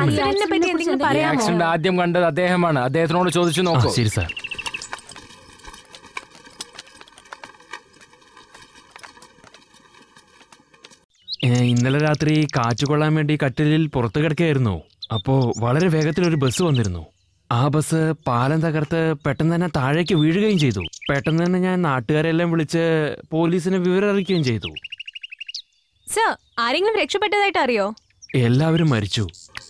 പറയാമില്ല ആക്സിഡന്റിനെ പറ്റി എന്തെങ്കിലും ഈ പറയാമോ ആക്സിഡന്റ് ആദ്യം കണ്ടത് അദ്ദേഹമാണ് അദ്ദേഹത്തിനോട് ചോദിച്ചു ആ, നോക്കൂ ശരി സാർ ഏ, ഇന്നലെ രാത്രി കാറ്റ് കൊള്ളാൻ വേണ്ടി കട്ടിലിൽ പുറത്ത് കിടക്കുകയായിരുന്നു അപ്പോൾ വളരെ വേഗത്തിൽ ഒരു ബസ് വന്നിരുന്നു ആ ബസ് പാലം തകർത്ത് പെട്ടെന്ന് തന്നെ താഴേക്ക് വീഴുകയും ചെയ്തു പെട്ടെന്ന് തന്നെ ഞാൻ നാട്ടുകാരെല്ലാം വിളിച്ച് പോലീസിനെ വിവരം അറിയിക്കുകയും ചെയ്തു സർ ആരെങ്കിലും രക്ഷപ്പെട്ടതായിട്ട് അറിയോ എല്ലാവരും മരിച്ചു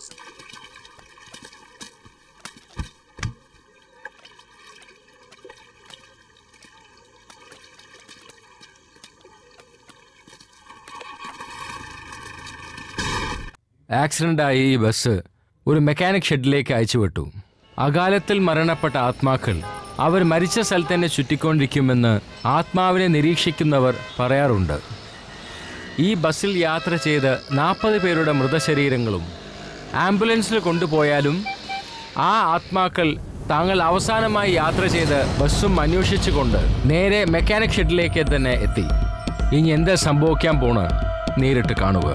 ആക്സിഡന്റായ ഈ ബസ് ഒരു മെക്കാനിക് ഷെഡിലേക്ക് അയച്ചുവിട്ടു അകാലത്തിൽ മരണപ്പെട്ട ആത്മാക്കൾ അവർ മരിച്ച സ്ഥലത്ത് തന്നെ ചുറ്റിക്കൊണ്ടിരിക്കുമെന്ന് ആത്മാവിനെ നിരീക്ഷിക്കുന്നവർ പറയാറുണ്ട് ഈ ബസ്സിൽ യാത്ര ചെയ്ത് നാൽപ്പത് പേരുടെ മൃതശരീരങ്ങളും ആംബുലൻസിൽ കൊണ്ടുപോയാലും ആ ആത്മാക്കൾ താങ്കൾ അവസാനമായി യാത്ര ചെയ്ത് ബസ്സും അന്വേഷിച്ചുകൊണ്ട് നേരെ മെക്കാനിക് ഷെഡിലേക്ക് തന്നെ എത്തി ഇനി എന്താ സംഭവിക്കാൻ പോണ് നേരിട്ട് കാണുക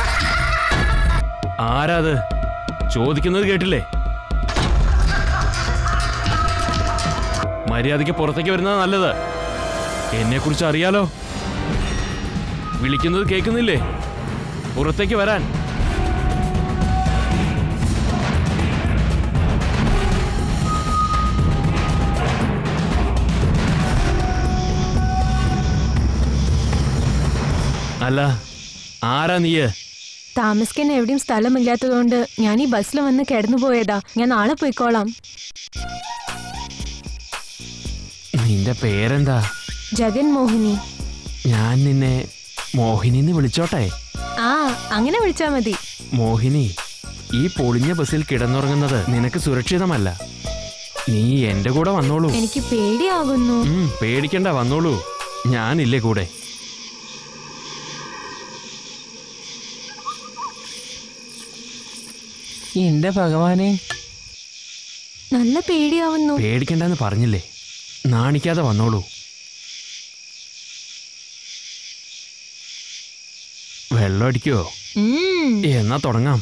ആരാത് ചോദിക്കുന്നത് കേട്ടില്ലേ മര്യാദയ്ക്ക് പുറത്തേക്ക് വരുന്നത് നല്ലത് എന്നെ കുറിച്ച് അറിയാലോ വിളിക്കുന്നത് കേൾക്കുന്നില്ലേ പുറത്തേക്ക് വരാൻ അല്ല ആരാ നീയ് താമസിക്കാൻ എവിടെയും സ്ഥലമില്ലാത്തതുകൊണ്ട് ഞാൻ ഈ ബസ്സിൽ വന്ന് കിടന്നു പോയതാ ഞാൻ നാളെ പോയിക്കോളാം നിന്റെ പേരെന്താ ജഗൻ മോഹിനി ഞാൻ നിന്നെ മോഹിനി എന്ന് വിളിച്ചോട്ടെ ആ അങ്ങനെ വിളിച്ചാ മതി മോഹിനി ഈ പൊളിഞ്ഞ ബസ്സിൽ കിടന്നുറങ്ങുന്നത് നിനക്ക് സുരക്ഷിതമല്ല നീ എന്റെ കൂടെ വന്നോളൂ എനിക്ക് പേടിയാകുന്നു ഉം, പേടിക്കണ്ട വന്നോളൂ ഞാനില്ലേ കൂടെ എന്റെ ഭഗവാനെ നല്ല പേടിയാവുന്നു പേടിക്കണ്ടെന്ന് പറഞ്ഞില്ലേ നാണിക്കാതെ വന്നോളൂ വെള്ളം അടിക്കുവോ ഉം. എന്നാ തുടങ്ങാം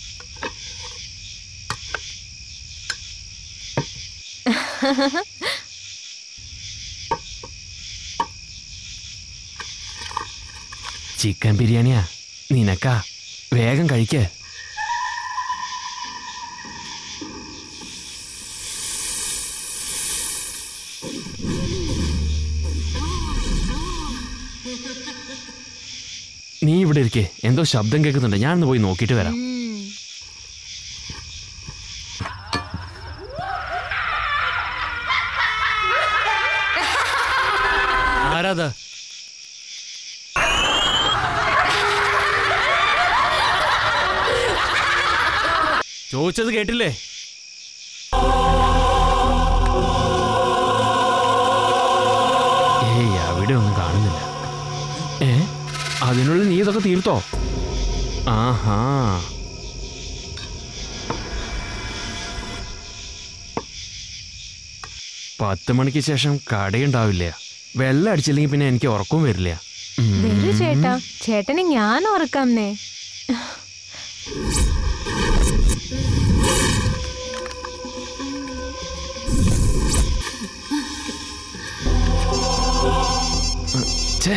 ചിക്കൻ ബിരിയാണിയാ നിനക്കാ വേഗം കഴിക്ക് നീ ഇവിടെ ഇരിക്കേ എന്തോ ശബ്ദം കേൾക്കുന്നുണ്ട് ഞാനൊന്ന് പോയി നോക്കിയിട്ട് വരാം ഉം. ആരാത് ചോദിച്ചത് കേട്ടില്ലേ ഏയ് അവിടെ ഒന്നും കാണുന്നില്ല ഏ അതിനുള്ളിൽ നീ ഇതൊക്കെ തീർത്തോ ആഹാ പത്ത് മണിക്ക് ശേഷം കടയുണ്ടാവില്ല വെള്ളം അടിച്ചില്ലെങ്കിൽ പിന്നെ എനിക്ക് ഉറക്കവും വരില്ല ഉം. വരൂ ചേട്ടാ ചേട്ടനെ ഞാൻ ഓർക്കാംന്നേ ഛേ.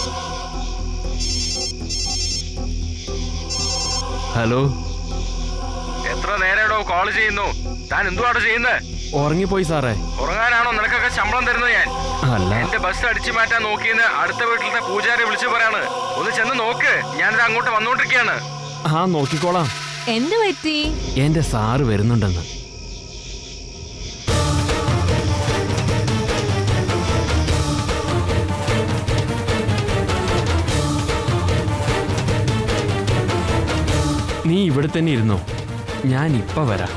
ഹലോ എത്ര നേരടോ കോൾ ചെയ്യുന്നു താൻ എന്തുവാണ് ചെയ്യുന്നത് ഉറങ്ങിപ്പോയി സാറേ ഉറങ്ങാനാണോ നിനക്കൊക്കെ ശമ്പളം തരുന്നത് ഞാൻ അല്ല എന്റെ ബസ് അടിച്ചു മാറ്റാൻ നോക്കിയെന്ന് അടുത്ത വീട്ടിലത്തെ പൂജാരി വിളിച്ചു പറയാണ് ഒന്ന് ചെന്ന് നോക്ക് ഞാനിത് അങ്ങോട്ട് വന്നോണ്ടിരിക്കുകയാണ് ആ നോക്കിക്കോളാം എന്ത് പറ്റി എന്റെ സാറ് വരുന്നുണ്ടെന്ന് നീ ഇവിടെ തന്നെ ഇരുന്നോ ഞാൻ ഇപ്പൊ വരാം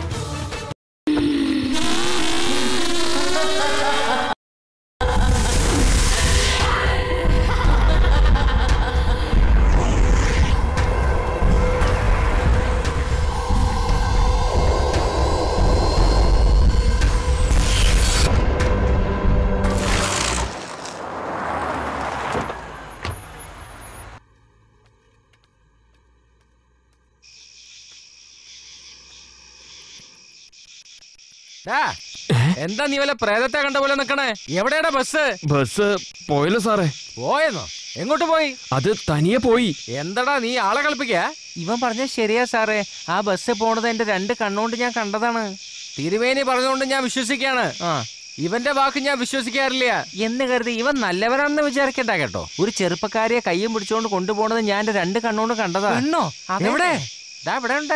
ഡാ, എന്താ നീ വല്ല പ്രേതത്തെ കണ്ട പോലെ നിക്കണേ എവിടെയാടാ ബസ് ബസ് പോയല്ലോ സാറേ പോയെന്നോ എങ്ങോട്ട് പോയി അത് തനിയെ പോയി എന്തടാ നീ ആളെ കളിപ്പിക്ക ഇവൻ പറഞ്ഞ ശരിയാ സാറേ ആ ബസ് പോണത് എന്റെ രണ്ട് കണ്ണുകൊണ്ട് ഞാൻ കണ്ടതാണ് തിരുവേനി പറഞ്ഞുകൊണ്ട് ഞാൻ വിശ്വസിക്കാണ് ആ ഇവന്റെ വാക്ക് ഞാൻ വിശ്വസിക്കാറില്ല എന്ന് കരുതി ഇവൻ നല്ലവനാണെന്ന് വിചാരിക്കണ്ട കേട്ടോ ഒരു ചെറുപ്പക്കാരിയെ കയ്യും പിടിച്ചുകൊണ്ട് കൊണ്ടുപോണത് ഞാൻ എന്റെ രണ്ട് കണ്ണുകൊണ്ട് കണ്ടതാ എണ്ണോ എവിടെ ദാ ഇവിടെ ഉണ്ട്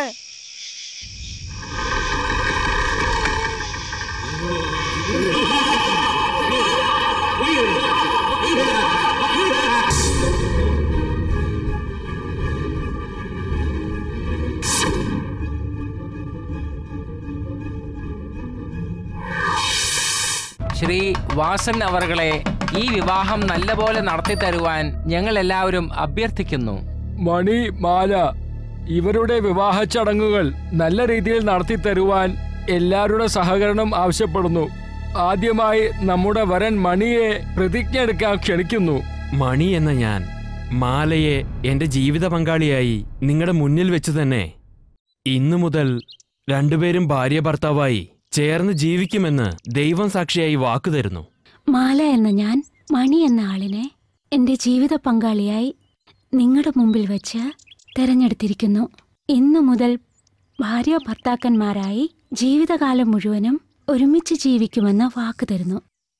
ശ്രീ വാസൻ അവർകളെ ഈ വിവാഹം നല്ലപോലെ നടത്തി തരുവാൻ ഞങ്ങൾ എല്ലാവരും അഭ്യർത്ഥിക്കുന്നു മണി മാല ഇവരുടെ വിവാഹ ചടങ്ങുകൾ നല്ല രീതിയിൽ നടത്തി തരുവാൻ എല്ലാവരുടെ സഹകരണം ആവശ്യപ്പെടുന്നു ആദ്യമായി നമ്മുടെ വരൻ മണിയെ പ്രതിജ്ഞ എടുക്കാൻ ക്ഷണിക്കുന്നു മണി എന്ന ഞാൻ മാലയെ എന്റെ ജീവിത പങ്കാളിയായി നിങ്ങളുടെ മുന്നിൽ വെച്ച് തന്നെ ഇന്നു മുതൽ രണ്ടുപേരും ഭാര്യ ഭർത്താവായി ചേർന്ന് ജീവിക്കുമെന്ന് ദൈവം സാക്ഷിയായി വാക്കു തരുന്നു മാല എന്ന ഞാൻ മണി എന്ന ആളിനെ എന്റെ ജീവിത പങ്കാളിയായി നിങ്ങളുടെ മുമ്പിൽ വെച്ച് തെരഞ്ഞെടുത്തിരിക്കുന്നു ഇന്നു മുതൽ ഭാര്യ ഭർത്താക്കന്മാരായി ജീവിതകാലം മുഴുവനും ഒരുമിച്ച് ജീവിക്കുമെന്ന് വാക്ക് തരുന്നു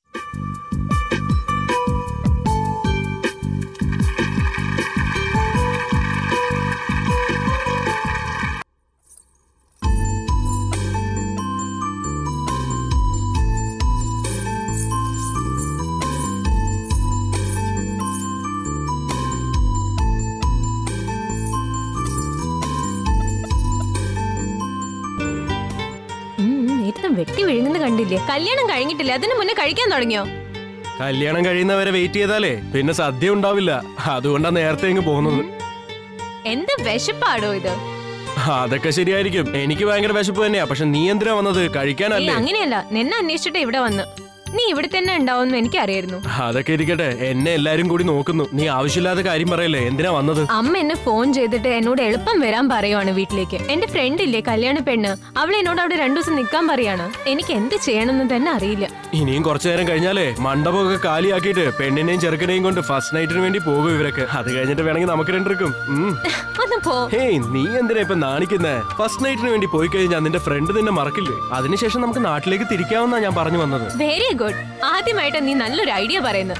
നേരത്തെ വെട്ടി വിഴുങ്ങുന്നത് കണ്ടില്ലേ കല്യാണം കഴിഞ്ഞിട്ടില്ല അതിന് മുന്നേ കഴിക്കാൻ തുടങ്ങിയോ കല്യാണം കഴിയുന്നവരെ വെയിറ്റ് ചെയ്താലേ പിന്നെ സദ്യ ഉണ്ടാവില്ല അതുകൊണ്ടാ നേരത്തെ ഇങ്ങ് പോകുന്നത് എന്ത് വിശപ്പാടോ ഇത് അതൊക്കെ ശരിയായിരിക്കും എനിക്ക് ഭയങ്കര വിശപ്പ് തന്നെയാ പക്ഷെ നീ എന്തിനാ വന്നത് ഏയ് കഴിക്കാനല്ലേ അങ്ങനെയല്ല നിന്നെ അന്വേഷിച്ചിട്ട് ഇവിടെ വന്ന് നീ ഇവിടെ തന്നെ ഉണ്ടാവുമെന്ന് എനിക്കറിയായിരുന്നു അതൊക്കെ ഇരിക്കട്ടെ എന്നെ എല്ലാരും കൂടി നോക്കുന്നു നീ ആവശ്യമില്ലാത്ത കാര്യം പറയല്ലേ എന്തിനാ വന്നത് അമ്മ എന്നെ ഫോൺ ചെയ്തിട്ട് എന്നോട് എളുപ്പം വരാൻ പറയുവാണ് വീട്ടിലേക്ക് എന്റെ ഫ്രണ്ട് ഇല്ലേ കല്യാണ പെണ്ണ് അവൾ എന്നോട് അവിടെ രണ്ടു ദിവസം നിൽക്കാൻ പറയാണ് എനിക്ക് എന്ത് ചെയ്യണമെന്ന് തന്നെ അറിയില്ല ഇനിയും കുറച്ചു നേരം കഴിഞ്ഞാലേ മണ്ഡപമൊക്കെ കാലിയാക്കിയിട്ട് പെണ്ണിനെയും ചെറുക്കനെയും കൊണ്ട് ഫസ്റ്റ് നൈറ്റിന് വേണ്ടി പോകും ഇവരൊക്കെ അത് കഴിഞ്ഞിട്ട് വേണമെങ്കിൽ നമുക്ക് രണ്ടിരിക്കും ഒന്ന് പോ ഹേയ് നീ എന്തിനാ ഇപ്പൊ നാണിക്കുന്നേ ഫസ്റ്റ് നൈറ്റിന് വേണ്ടി പോയി കഴിഞ്ഞാൽ നിന്റെ ഫ്രണ്ട് നിന്നെ മറക്കില്ലേ അതിനുശേഷം നമുക്ക് നാട്ടിലേക്ക് തിരിക്കാമെന്നാ ഞാൻ പറഞ്ഞു വന്നത് വെരി ഗുഡ് ആദ്യമായിട്ട് നീ നല്ലൊരു ഐഡിയ പറയുന്നു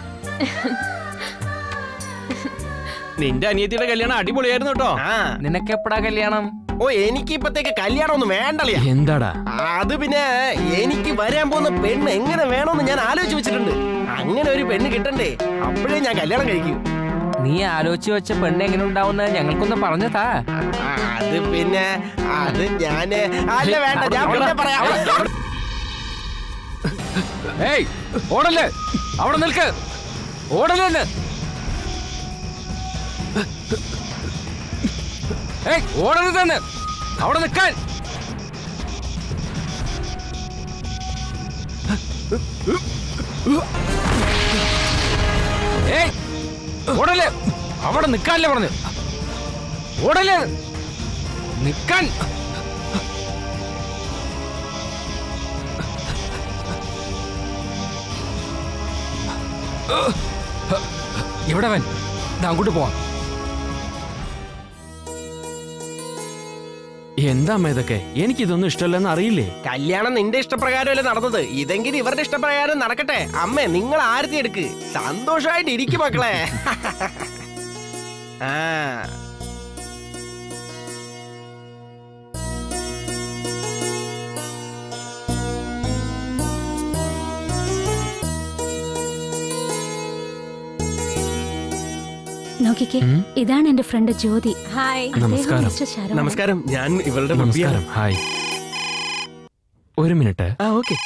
നിന്റെ അനിയത്തിയുടെ കല്യാണം അടിപൊളിയായിരുന്നു കേട്ടോ നിനക്കെപ്പടാ കല്യാണം ഓ എനിക്ക് ഇപ്പത്തേക്ക് കല്യാണം ഒന്നും വേണ്ടല്ലേ എന്താടാ അത് പിന്നെ എനിക്ക് വരാൻ പോകുന്ന പെണ്ണ് എങ്ങനെ വേണമെന്ന് ഞാൻ ആലോചിച്ച് വെച്ചിട്ടുണ്ട് അങ്ങനെ ഒരു പെണ്ണ് കിട്ടണ്ടേ അപ്പോഴേ ഞാൻ കല്യാണം കഴിക്കൂ നീ ആലോചിച്ച് വെച്ച പെണ്ണ് എങ്ങനെ ഉണ്ടാവുന്ന ഞങ്ങൾക്കൊന്ന് പറഞ്ഞതാ ആ, അത് പിന്നെ അത് ഞാന് അല്ല വേണ്ട ഞാൻ പിന്നെ പറയാം ഏയ് ഓടല്ലേ അവിടെ നിൽക്ക് ഓടലെന്ന് ഏയ് ഓടരുതെന്ന് അവിടെ നിൽക്കാൻ ഏയ് ഓടല്ലേ അവിടെ നിൽക്കാനല്ലേ പറഞ്ഞു ഓടല്ലേ നിൽക്കാൻ എവിടെ വൻ ദാ അങ്ങോട്ട് പോവാം എന്താ അമ്മ ഇതൊക്കെ എനിക്കിതൊന്നും ഇഷ്ടമല്ലെന്ന് അറിയില്ലേ കല്യാണം നിന്റെ ഇഷ്ടപ്രകാരമല്ലേ നടന്നത് ഇതെങ്കിലും ഇവരുടെ ഇഷ്ടപ്രകാരം നടക്കട്ടെ അമ്മേ നിങ്ങൾ ആരത്തി എടുക്ക് സന്തോഷമായിട്ട് ഇരിക്കും മക്കളെ ആ നോക്കിക്കേ ഉം. ഇതാണ് എന്റെ ഫ്രണ്ട് ജ്യോതി ഹായ് അദ്ദേഹം നമസ്കാരം. മിസ്റ്റർ ശരവണൻ. നമസ്കാരം ഞാൻ ഇവളുടെ ബുദ്ധിയാണ് നമസ്കാരം ഹായ് ഒരു മിനിറ്റ് ആ ഓക്കെ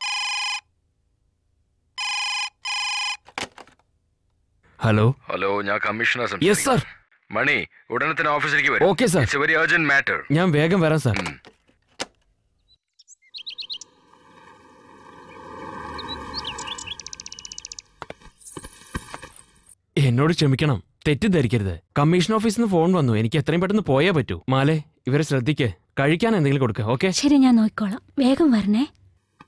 ഹലോ ഹലോ ഞാൻ കമ്മീഷണർ യെസ് സർ മണി ഉടനെ തന്നെ ഓഫീസിലേക്ക് വരും okay sir it's very urgent matter ഞാൻ വേഗം വരാം സാർ എന്നോട് ക്ഷമിക്കണം തെറ്റിദ്ധരിക്കരുത് കമ്മീഷൻ ഓഫീസിൽ നിന്ന് ഫോൺ വന്നു എനിക്ക് എത്രയും പെട്ടെന്ന് പോയേ പറ്റൂ മാലെ ഇവരെ ശ്രദ്ധിക്ക് കഴിക്കാൻ എന്തെങ്കിലും കൊടുക്കുക ഓക്കെ ശരി ഞാൻ നോക്കിക്കോളാം വേഗം വരണേ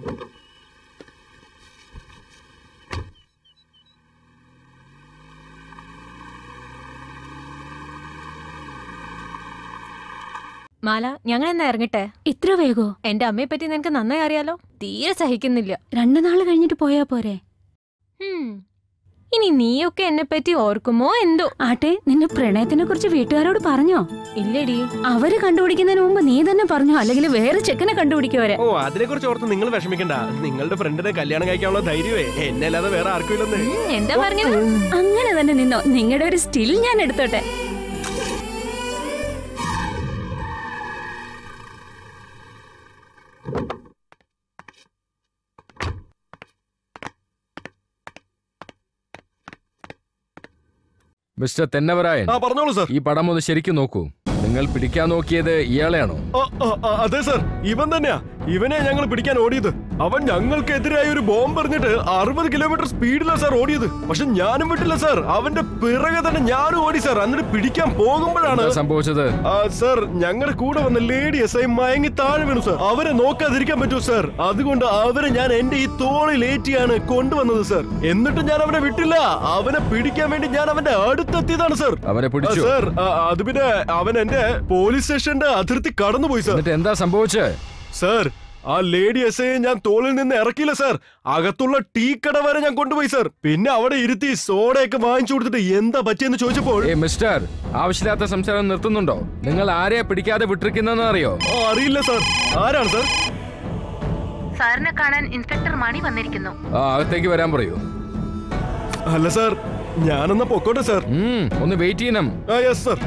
മാല ഞങ്ങൾ എന്നാ ഇറങ്ങട്ടെ ഇത്ര വേഗോ എന്റെ അമ്മയെ പറ്റി നിനക്ക് നന്നായി അറിയാലോ തീരെ സഹിക്കുന്നില്ല രണ്ടു നാള് കഴിഞ്ഞിട്ട് പോയാ പോരെ ഹും. ഇനി നീയൊക്കെ എന്നെ പറ്റി ഓർക്കുമോ എന്തോ ആട്ടെ നിന്റെ പ്രണയത്തിനെ കുറിച്ച് വീട്ടുകാരോട് പറഞ്ഞോ ഇല്ലടി അവര് കണ്ടുപിടിക്കുന്നതിന് മുമ്പ് നീ തന്നെ പറഞ്ഞോ അല്ലെങ്കിൽ വേറെ ചെക്കനെ കണ്ടുപിടിക്കുവരെ ഓ അതിനെ കുറിച്ച് ഓർത്ത് നിങ്ങൾ വിഷമിക്കണ്ട നിങ്ങളുടെ ഫ്രണ്ടിനെ കല്യാണം കഴിക്കാനുള്ള ധൈര്യമേ എന്നെ അല്ലാതെ വേറെ ആർക്കും ഇല്ലെന്ന് ഉം, എന്താ പറഞ്ഞത് അങ്ങനെ തന്നെ നിന്നോ നിങ്ങളുടെ ഒരു സ്റ്റിൽ ഞാൻ എടുത്തോട്ടെ മിസ്റ്റർ തെന്നവരായൻ ആ പറഞ്ഞോളൂ സാർ ഈ പടം ഒന്ന് ശരിക്കും നോക്കൂ നിങ്ങൾ പിടിക്കാൻ നോക്കിയത് ഇയാളെയാണോ ആ, ആ, ആ, അതെ സാർ ഇവൻ തന്നെയാ ഇവനെ ഞങ്ങൾ പിടിക്കാൻ ഓടിയത് അവൻ ഞങ്ങൾക്കെതിരായി ഒരു ബോംബ് എറിഞ്ഞിട്ട് അറുപത് കിലോമീറ്റർ സ്പീഡിലാ സാർ ഓടിയത് പക്ഷെ ഞാനും വിട്ടില്ല സാർ അവന്റെ പിറകെ തന്നെ ഞാനും ഓടി സാർ എന്നിട്ട് പിടിക്കാൻ പോകുമ്പോഴാണ് എന്താ സംഭവിച്ചത് ആ, സാർ ഞങ്ങളുടെ കൂടെ വന്ന ലേഡി എസ് ഐ മയങ്ങി താഴെ വീണു സാർ അവരെ നോക്കാതിരിക്കാൻ പറ്റുമോ സാർ അതുകൊണ്ട് അവരെ ഞാൻ എന്റെ ഈ തോളിലേറ്റിയാണ് കൊണ്ടുവന്നത് സാർ എന്നിട്ട് ഞാൻ അവനെ വിട്ടില്ല അവനെ പിടിക്കാൻ വേണ്ടി ഞാൻ അവന്റെ അടുത്തെത്തിയതാണ് സാർ അവരെ ആ, പിടിച്ചു സാർ ആ, അത് പിന്നെ അവൻ എന്റെ പോലീസ് സ്റ്റേഷന്റെ അതിർത്തി കടന്നുപോയി സാർ എന്നിട്ട് എന്താ സംഭവിച്ചത് സാർ ആ ലേഡി എസ് ഐയെ ഞാൻ തോളിൽ നിന്ന് ഇറക്കിയില്ല സാർ അകത്തുള്ള ടീ കട വരെ ഞാൻ കൊണ്ടുപോയി സാർ പിന്നെ അവിടെ ഇരുത്തി സോഡയൊക്കെ വാങ്ങിച്ചു കൊടുത്തിട്ട് എന്താ പറ്റിയെന്ന് ചോദിച്ചപ്പോൾ ഏ മിസ്റ്റർ ആവശ്യമില്ലാത്ത സംസാരം നിർത്തുന്നുണ്ടോ നിങ്ങൾ ആരെയാ പിടിക്കാതെ വിട്ടിരിക്കുന്നതെന്ന് അറിയോ "ഓ, അറിയില്ല സാർ ആരാണ് സാർ സാറിനെ കാണാൻ ഇൻസ്പെക്ടർ മണി വന്നിരിക്കുന്നു ആ അകത്തേക്ക് വരാൻ പറയൂ അല്ല സാർ ഞാനെന്നാ പൊക്കോട്ടെ സാർ ഉം, ഒന്ന് വെയിറ്റ് ചെയ്യണം ആ യെസ് സാർ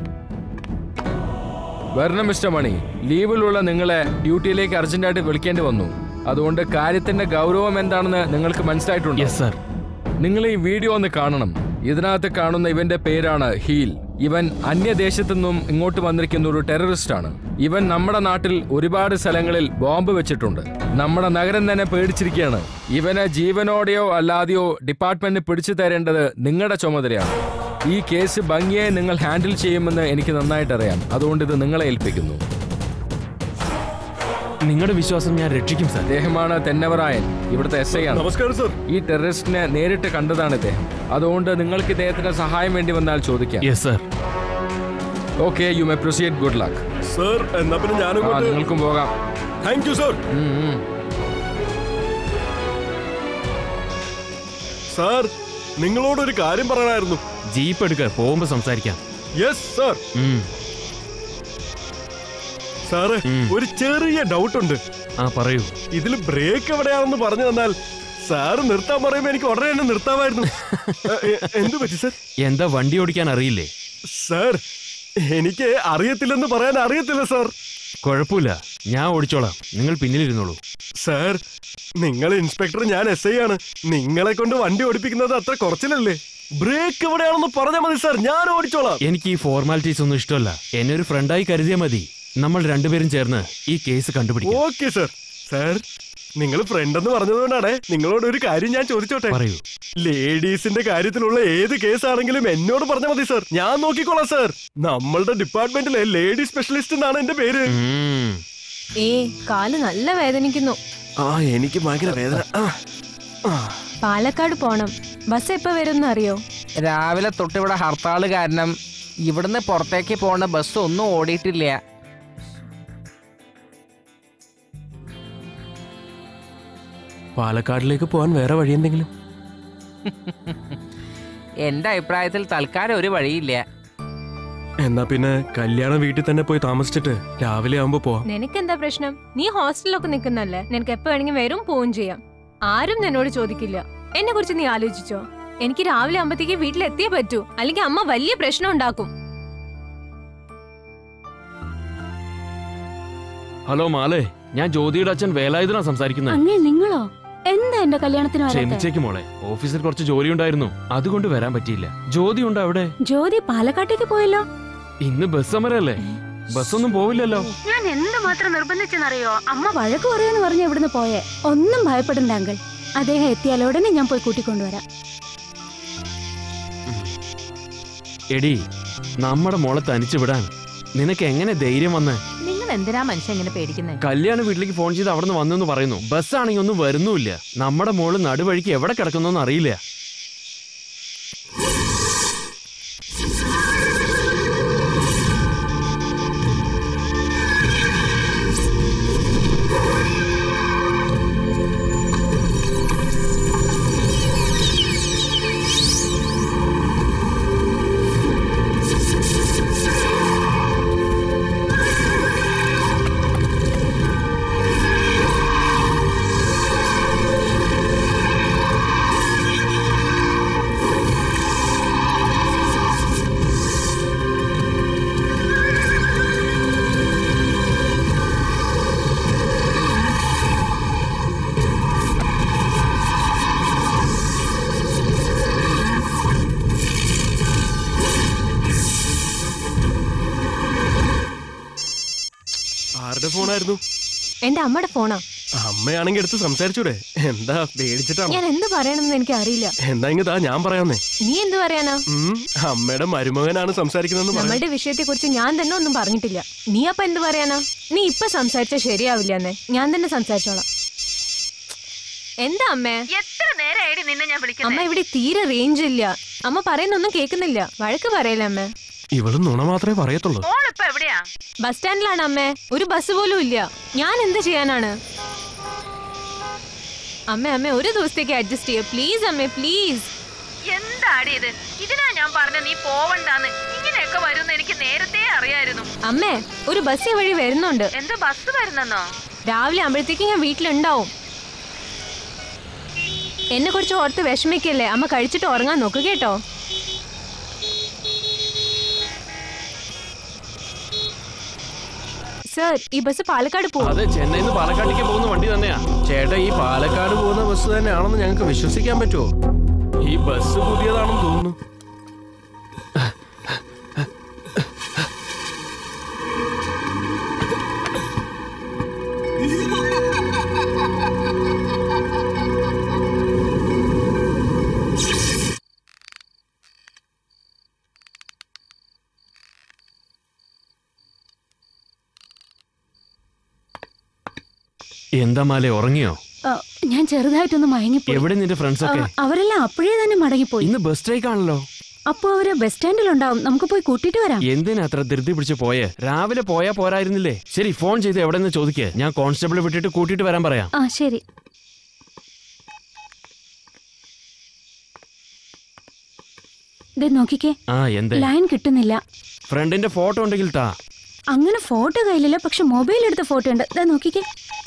വരണം മിസ്റ്റർ മണി ലീവിലുള്ള നിങ്ങളെ ഡ്യൂട്ടിയിലേക്ക് അർജന്റായിട്ട് വിളിക്കേണ്ടി വന്നു അതുകൊണ്ട് കാര്യത്തിന്റെ ഗൗരവം എന്താണെന്ന് നിങ്ങൾക്ക് മനസ്സിലായിട്ടുണ്ട് യെസ് സാർ നിങ്ങൾ ഈ വീഡിയോ ഒന്ന് കാണണം ഇതിനകത്ത് കാണുന്ന ഇവന്റെ പേരാണ് ഹീൽ ഇവൻ അന്യദേശത്തു നിന്നും ഇങ്ങോട്ട് വന്നിരിക്കുന്ന ഒരു ടെററിസ്റ്റ് ആണ് ഇവൻ നമ്മുടെ നാട്ടിൽ ഒരുപാട് സ്ഥലങ്ങളിൽ ബോംബ് വെച്ചിട്ടുണ്ട് നമ്മുടെ നഗരം തന്നെ പേടിച്ചിരിക്കുകയാണ് ഇവനെ ജീവനോടെയോ അല്ലാതെയോ ഡിപ്പാർട്ട്മെന്റിന് പിടിച്ചു തരേണ്ടത് നിങ്ങളുടെ ചുമതലയാണ് ഈ കേസ് ഭംഗിയായി നിങ്ങൾ ഹാൻഡിൽ ചെയ്യുമെന്ന് എനിക്ക് നന്നായിട്ട് അറിയാം അതുകൊണ്ട് ഇത് നിങ്ങളെ ഏൽപ്പിക്കുന്നു നിങ്ങളുടെ വിശ്വാസം ഞാൻ രക്ഷിക്കും സാർ അദ്ദേഹമാണ് തെന്നവറായൻ ഇവിടുത്തെ എസ് ഐ ആണ് നമസ്കാരം സാർ ഈ ടെററിസ്റ്റിനെ നേരിട്ട് കണ്ടതാണ് ഇദ്ദേഹം അതുകൊണ്ട് നിങ്ങൾക്ക് ഇദ്ദേഹത്തിന് സഹായം വേണ്ടി വന്നാൽ ചോദിക്കാം yes sir okay you may proceed good luck sir എന്നാ പിന്നെ ഞാനും ആ നിങ്ങൾക്കും പോകാം താങ്ക് യു സാർ ഉം, ഉം. സാർ നിങ്ങളോടൊരു കാര്യം പറയാനായിരുന്നു ജീപ്പ് എടുക്ക പോകുമ്പോ സംസാരിക്കാം യെസ് സാർ ഉം. സാറ് ഉം. ഒരു ചെറിയ ഡൗട്ട് ഉണ്ട് ആ പറയൂ ഇതിൽ ബ്രേക്ക് എവിടെയാണെന്ന് പറഞ്ഞു തന്നാൽ സാറ് നിർത്താൻ പറയുമ്പോ എനിക്ക് ഉടനെ തന്നെ നിർത്താമായിരുന്നു എ- എ- എന്തു പറ്റി സാർ എന്താ വണ്ടി ഓടിക്കാൻ അറിയില്ലേ സാർ എനിക്ക് അറിയത്തില്ലെന്ന് പറയാൻ അറിയത്തില്ല സാർ കുഴപ്പമില്ല ഞാൻ ഓടിച്ചോളാം നിങ്ങൾ പിന്നിലിരുന്നോളൂ സാർ നിങ്ങൾ ഇൻസ്പെക്ടർ ഞാൻ എസ് ഐ ആണ് നിങ്ങളെ കൊണ്ട് വണ്ടി ഓടിപ്പിക്കുന്നത് അത്ര കുറച്ചിലല്ലേ ബ്രേക്ക് എവിടെയാണെന്ന് പറഞ്ഞാൽ മതി സാർ ഞാൻ ഓടിച്ചോളാം എനിക്ക് ഈ ഫോർമാലിറ്റീസ് ഒന്നും ഇഷ്ടമല്ല എന്നെ ഒരു ഫ്രണ്ടായി കരുതിയാൽ മതി നമ്മൾ രണ്ടുപേരും ചേർന്ന് ഈ കേസ് കണ്ടുപിടിക്കും ഓക്കെ സാർ സാർ നിങ്ങൾ ഫ്രണ്ട് എന്ന് പറഞ്ഞതുകൊണ്ടാണ് നിങ്ങളോട് ഒരു കാര്യം ഞാൻ ചോദിച്ചോട്ടെ പറയൂ ലേഡീസിന്റെ കാര്യത്തിലുള്ള ഏത് കേസാണെങ്കിലും എന്നോട് പറഞ്ഞാൽ മതി സാർ ഞാൻ നോക്കിക്കോളാം സാർ നമ്മളുടെ ഡിപ്പാർട്ട്മെന്റിലെ ലേഡി സ്പെഷ്യലിസ്റ്റ് എന്നാണ് എന്റെ പേര് ഉം. ഏ കാല് നല്ല വേദനിക്കുന്നു ആ എനിക്ക് ഭയങ്കര വേദന പാലക്കാട് പോണം ബസ് എപ്പോ വരും അറിയോ രാവിലെ തൊട്ട് ഇവിടെ ഹർത്താൽ കാരണം ഇവിടുന്ന് പുറത്തേക്ക് പോണ ബസ് ഒന്നും ഓടിയിട്ടില്ല പാലക്കാടിലേക്ക് പോകാൻ വേറെ വഴി എന്തെങ്കിലും എന്റെ അഭിപ്രായത്തിൽ തൽക്കാലം ഒരു വഴിയില്ല എന്നാ പിന്നെ കല്യാണ വീട്ടിൽ തന്നെ പോയി താമസിച്ചിട്ട് രാവിലെ ആവുമ്പോ പോവാം നിനക്കെന്താ പ്രശ്നം നീ ഹോസ്റ്റലിലൊക്കെ നിൽക്കുന്നല്ലേ നിനക്ക് എപ്പോ വേണമെങ്കിൽ വരും പോവും ചെയ്യാം ആരും നിന്നോട് ചോദിക്കില്ല എന്നെ കുറിച്ച് നീ ആലോചിച്ചോ എനിക്ക് രാവിലെ ആകുമ്പത്തേക്ക് വീട്ടിലെത്തിയേ പറ്റൂ അല്ലെങ്കിൽ അമ്മ വലിയ പ്രശ്നം ഉണ്ടാക്കും ഹലോ മാലേ ഞാൻ ജ്യോതിയുടെ അച്ഛൻ വേലായുധനാ സംസാരിക്കുന്നത് അങ്ങനെ നിങ്ങളോ എന്താ എന്റെ കല്യാണത്തിന് വരാത്തെ ക്ഷമിച്ചേക്ക് മോളെ ഓഫീസിൽ കുറച്ച് ജോലി ഉണ്ടായിരുന്നു അതുകൊണ്ട് വരാൻ പറ്റിയില്ല ജ്യോതി ഉണ്ട് അവിടെ ജ്യോതി പാലക്കാട്ടേക്ക് പോയല്ലോ ഇന്ന് ബസ് സമരല്ലേ ബസ്സൊന്നും പോവില്ലല്ലോ ഞാൻ എന്തുമാത്രം നിർബന്ധിച്ചെന്നറിയോ അമ്മ വഴക്ക് പറയുമെന്ന് പറഞ്ഞ ഇവിടുന്ന് പോയേ ഒന്നും ഭയപ്പെടണ്ട അങ്കിൾ അദ്ദേഹം എത്തിയാൽ ഉടനെ ഞാൻ പോയി കൂട്ടിക്കൊണ്ടുവരാം എടി നമ്മുടെ മോളെ തനിച്ചു വിടാൻ നിനക്ക് എങ്ങനെ ധൈര്യം വന്ന് നിങ്ങൾ എന്തിനാ മനുഷ്യൻ ഇങ്ങനെ പേടിക്കുന്നത് കല്യാണ വീട്ടിലേക്ക് ഫോൺ ചെയ്ത് അവിടെ നിന്ന് വന്നെന്ന് പറയുന്നു ബസ്സാണെങ്കിൽ ഒന്നും വരുന്നുമില്ല നമ്മുടെ മോള് നടുവഴിക്ക് എവിടെ കിടക്കുന്നോന്ന് അറിയില്ല ആരുടെ ഫോണായിരുന്നു എന്റെ അമ്മയുടെ ഫോണാ അമ്മയാണെങ്കിൽ എടുത്ത് സംസാരിച്ചൂടെ എന്താ പേടിച്ചിട്ടാണോ ഞാൻ എന്ത് പറയണമെന്ന് എനിക്ക് അറിയില്ല എന്താ ഇങ്ങതാ ഞാൻ പറയാന്നേ നീ എന്ത് പറയാനാ ഉം, അമ്മയുടെ മരുമകനാണ് സംസാരിക്കുന്നതെന്ന് പറയാം നമ്മളുടെ വിഷയത്തെ കുറിച്ച് ഞാൻ തന്നെ ഒന്നും പറഞ്ഞിട്ടില്ല നീ അപ്പൊ എന്ത് പറയാനാ നീ ഇപ്പൊ സംസാരിച്ചാൽ ശരിയാവില്ല എന്നേ ഞാൻ തന്നെ സംസാരിച്ചോളാം എന്താ അമ്മേ എത്ര നേരമായിട്ട് നിന്നെ ഞാൻ അമ്മ വിളിക്കുന്നത് ഇവിടെ തീരെ റേഞ്ച് ഇല്ല അമ്മ പറയുന്നൊന്നും കേൾക്കുന്നില്ല വഴക്ക് പറയല്ലേ അമ്മേ ഇവള് നുണ മാത്രമേ പറയത്തുള്ളൂ മോളിപ്പോ എവിടെയാ ബസ് സ്റ്റാൻഡിലാണ് അമ്മേ ഒരു ബസ് പോലും ഇല്ല ഞാൻ എന്ത് ചെയ്യാനാണ് അമ്മേ അമ്മേ ഒരു ദിവസത്തേക്ക് അഡ്ജസ്റ്റ് ചെയ്യ പ്ലീസ് അമ്മേ പ്ലീസ് എന്താടി ഇത് ഇതിനാ ഞാൻ പറഞ്ഞ നീ പോവണ്ടാന്ന് ഇങ്ങനെയൊക്കെ വരുമെന്ന് എനിക്ക് നേരത്തെ അറിയായിരുന്നു അമ്മേ ഒരു ബസ് ഈ വഴി വരുന്നുണ്ട് എന്ത് ബസ് വരുന്നെന്നോ രാവിലെ ആകുമ്പോഴത്തേക്ക് ഞാൻ വീട്ടിലുണ്ടാവും എന്നെ കുറിച്ച് ഓർത്ത് വിഷമിക്കല്ലേ അമ്മ കഴിച്ചിട്ട് ഉറങ്ങാൻ നോക്ക് കേട്ടോ സർ ഈ ബസ് പാലക്കാട് പോകും അതെ ചെന്നൈയിൽ നിന്ന് പാലക്കാട്ടേക്ക് പോകുന്ന വണ്ടി തന്നെയാ ചേട്ടാ ഈ പാലക്കാട് പോകുന്ന ബസ് തന്നെയാണെന്ന് ഞങ്ങൾക്ക് വിശ്വസിക്കാൻ പറ്റുമോ ഈ ബസ് പുതിയതാണെന്ന് തോന്നുന്നു എന്താ മാലെ ഉറങ്ങിയോ ആ, ഞാൻ ചെറുതായിട്ടൊന്ന് മയങ്ങിപ്പോയി എവിടെ നിന്റെ ഫ്രണ്ട്സ് ഒക്കെ ആ, അവരെല്ലാം അപ്പോഴേ തന്നെ മടങ്ങിപ്പോയി ഇന്ന് ബസ് സ്ട്രൈക്ക് ആണല്ലോ അപ്പൊ അവര് ബസ് സ്റ്റാൻഡിലുണ്ടാവും നമുക്ക് പോയി കൂട്ടിയിട്ട് വരാം എന്തിനാ അത്ര ധൃതി പിടിച്ച് പോയേ രാവിലെ പോയാ പോരായിരുന്നില്ലേ ശരി ഫോൺ ചെയ്ത് എവിടെ നിന്ന് ചോദിക്കേ ഞാൻ കോൺസ്റ്റബിൾ വിട്ടിട്ട് കൂട്ടിയിട്ട് വരാൻ പറയാം ആ ശരി ദേ നോക്കിക്കേ ആ എന്തേ ലൈൻ കിട്ടുന്നില്ല ഫ്രണ്ടിന്റെ ഫോട്ടോ ഉണ്ടെങ്കിൽ താ അങ്ങനെ ഫോട്ടോ കയ്യിലില്ല പക്ഷെ മൊബൈൽ എടുത്ത ഫോട്ടോ ഉണ്ട് ദേ നോക്കിക്കേ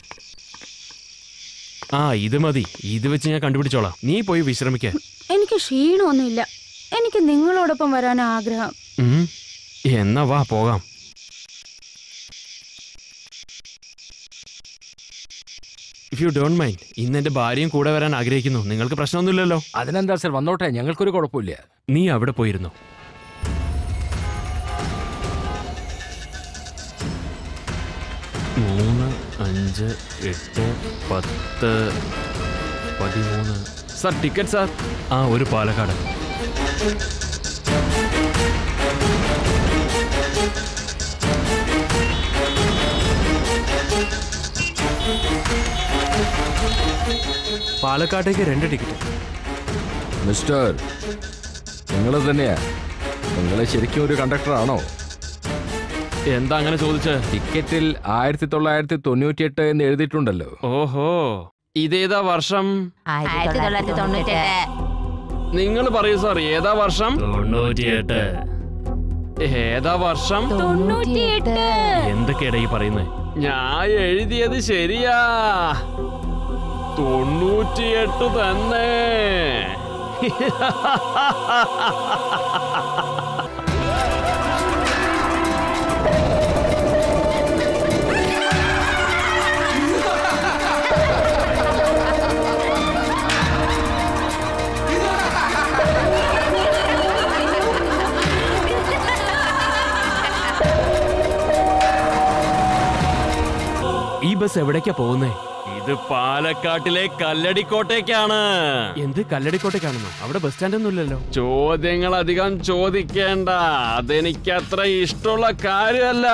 ആ ഇത് മതി ഇത് വെച്ച് ഞാൻ കണ്ടുപിടിച്ചോളാം നീ പോയി വിശ്രമിക്ക എനിക്ക് ക്ഷീണമൊന്നുമില്ല എനിക്ക് നിങ്ങളോടൊപ്പം വരാൻ ആഗ്രഹം ഉം. എന്നാ വാ പോകാം ഇഫ് യു ഡോണ്ട് മൈൻഡ് ഇന്ന് എന്റെ ഭാര്യയും കൂടെ വരാൻ ആഗ്രഹിക്കുന്നു നിങ്ങൾക്ക് പ്രശ്നമൊന്നുമില്ലല്ലോ അതിനെന്താ സർ വന്നോട്ടെ ഞങ്ങൾക്കൊരു കുഴപ്പമില്ല നീ അവിടെ പോയിരുന്നു മൂന്ന് അഞ്ച് എട്ട് പത്ത് പതിമൂന്ന് സാർ ടിക്കറ്റ് സാർ ആ ഒരു പാലക്കാട് പാലക്കാട്ടേക്ക് രണ്ട് ടിക്കറ്റ് മിസ്റ്റർ നിങ്ങൾ തന്നെയാ നിങ്ങൾ ശരിക്കും ഒരു കണ്ടക്ടറാണോ എന്താ അങ്ങനെ ചോദിച്ചേ ടിക്കറ്റിൽ ആയിരത്തി തൊള്ളായിരത്തി തൊണ്ണൂറ്റിയെട്ട് എന്ന് എഴുതിയിട്ടുണ്ടല്ലോ ഓഹോ ഇതേതാ വർഷം ആയിരത്തി തൊള്ളായിരത്തി തൊണ്ണൂറ്റെട്ട് നിങ്ങൾ പറയൂ സാർ ഏതാ വർഷം തൊണ്ണൂറ്റിയെട്ട് ഏതാ വർഷം തൊണ്ണൂറ്റിയെട്ട് എന്തൊക്കെയാടാ ഈ പറയുന്നത് ഞാൻ എഴുതിയത് ശരിയാ തൊണ്ണൂറ്റിയെട്ട് തന്നെ ഈ ബസ് എവിടേക്കാ പോകുന്നേ ഇത് പാലക്കാട്ടിലെ കല്ലടിക്കോട്ടേക്കാണ് എന്ത് കല്ലടിക്കോട്ടേക്കാണെന്നോ അവിടെ ബസ് സ്റ്റാൻഡ് ഒന്നും ഇല്ലല്ലോ ചോദ്യങ്ങൾ അധികം ചോദിക്കേണ്ട അതെനിക്ക് അത്ര ഇഷ്ടമുള്ള കാര്യമല്ല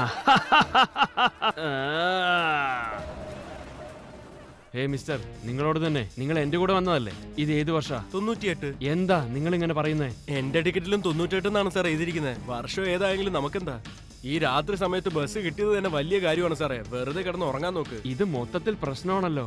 ഹേ മിസ്റ്റർ നിങ്ങളോട് തന്നെ നിങ്ങൾ എന്റെ കൂടെ വന്നതല്ലേ ഇത് ഏത് വർഷ തൊണ്ണൂറ്റിയെട്ട് എന്താ നിങ്ങൾ ഇങ്ങനെ പറയുന്നേ എന്റെ ടിക്കറ്റിലും തൊണ്ണൂറ്റെട്ട് എന്നാണ് സാർ എഴുതിയിരിക്കുന്നത് വർഷം ഏതായെങ്കിലും നമുക്കെന്താ ഈ രാത്രി സമയത്ത് ബസ് കിട്ടിയത് തന്നെ വലിയ കാര്യമാണ് സാറേ വെറുതെ കിടന്ന് ഉറങ്ങാൻ നോക്ക് ഇത് മൊത്തത്തിൽ പ്രശ്നമാണല്ലോ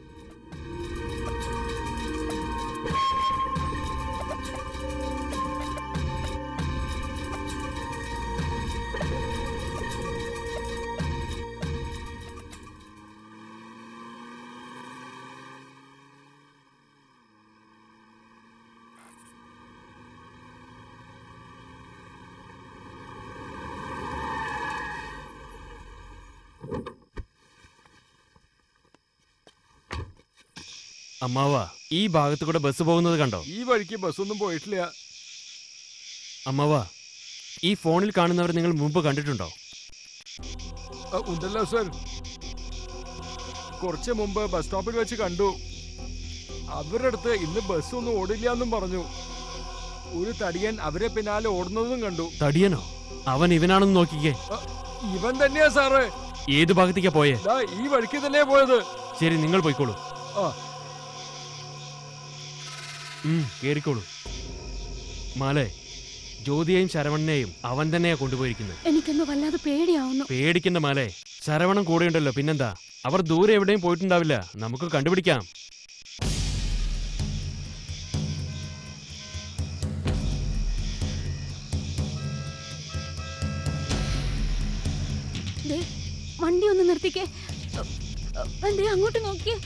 അമ്മാവ ഈ ഭാഗത്ത് കൂടെ ബസ് പോകുന്നത് കണ്ടോ ഈ വഴിക്ക് ബസ്സൊന്നും പോയിട്ടില്ല അമ്മാവ ഈ ഫോണിൽ കാണുന്നവർ നിങ്ങൾ മുമ്പ് കണ്ടിട്ടുണ്ടോ ആ, ഉണ്ടല്ലോ സർ കുറച്ച് മുമ്പ് ബസ് സ്റ്റോപ്പിൽ വെച്ച് കണ്ടു അവരുടെ അടുത്ത് ഇന്ന് ബസ് ഒന്നും ഓടില്ല എന്നും പറഞ്ഞു ഒരു തടിയൻ അവരെ പിന്നാലെ ഓടുന്നതും കണ്ടു തടിയനോ അവൻ ഇവനാണെന്ന് നോക്കിക്കേ ആ, ഇവൻ തന്നെയാ സാറ് ഏത് ഭാഗത്തേക്കാ പോയേ ദാ ഈ വഴിക്ക് തന്നെയാ പോയത് ശരി നിങ്ങൾ പോയിക്കോളൂ ആ ഉം, കേറിക്കോളൂ മാലേ ജ്യോതിയെയും ശരവണനെയും അവൻ തന്നെയാ കൊണ്ടുപോയിരിക്കുന്നത് എനിക്കൊന്ന് വല്ലാതെ പേടിയാവുന്നു പേടിക്കണ്ട മാലേ ശരവണൻ കൂടെയുണ്ടല്ലോ പിന്നെന്താ അവർ ദൂരെ എവിടെയും പോയിട്ടുണ്ടാവില്ല നമുക്ക് കണ്ടുപിടിക്കാം ദേ, വണ്ടി ഒന്ന് നിർത്തിക്കേ ദേ അങ്ങോട്ട് നോക്കിയേ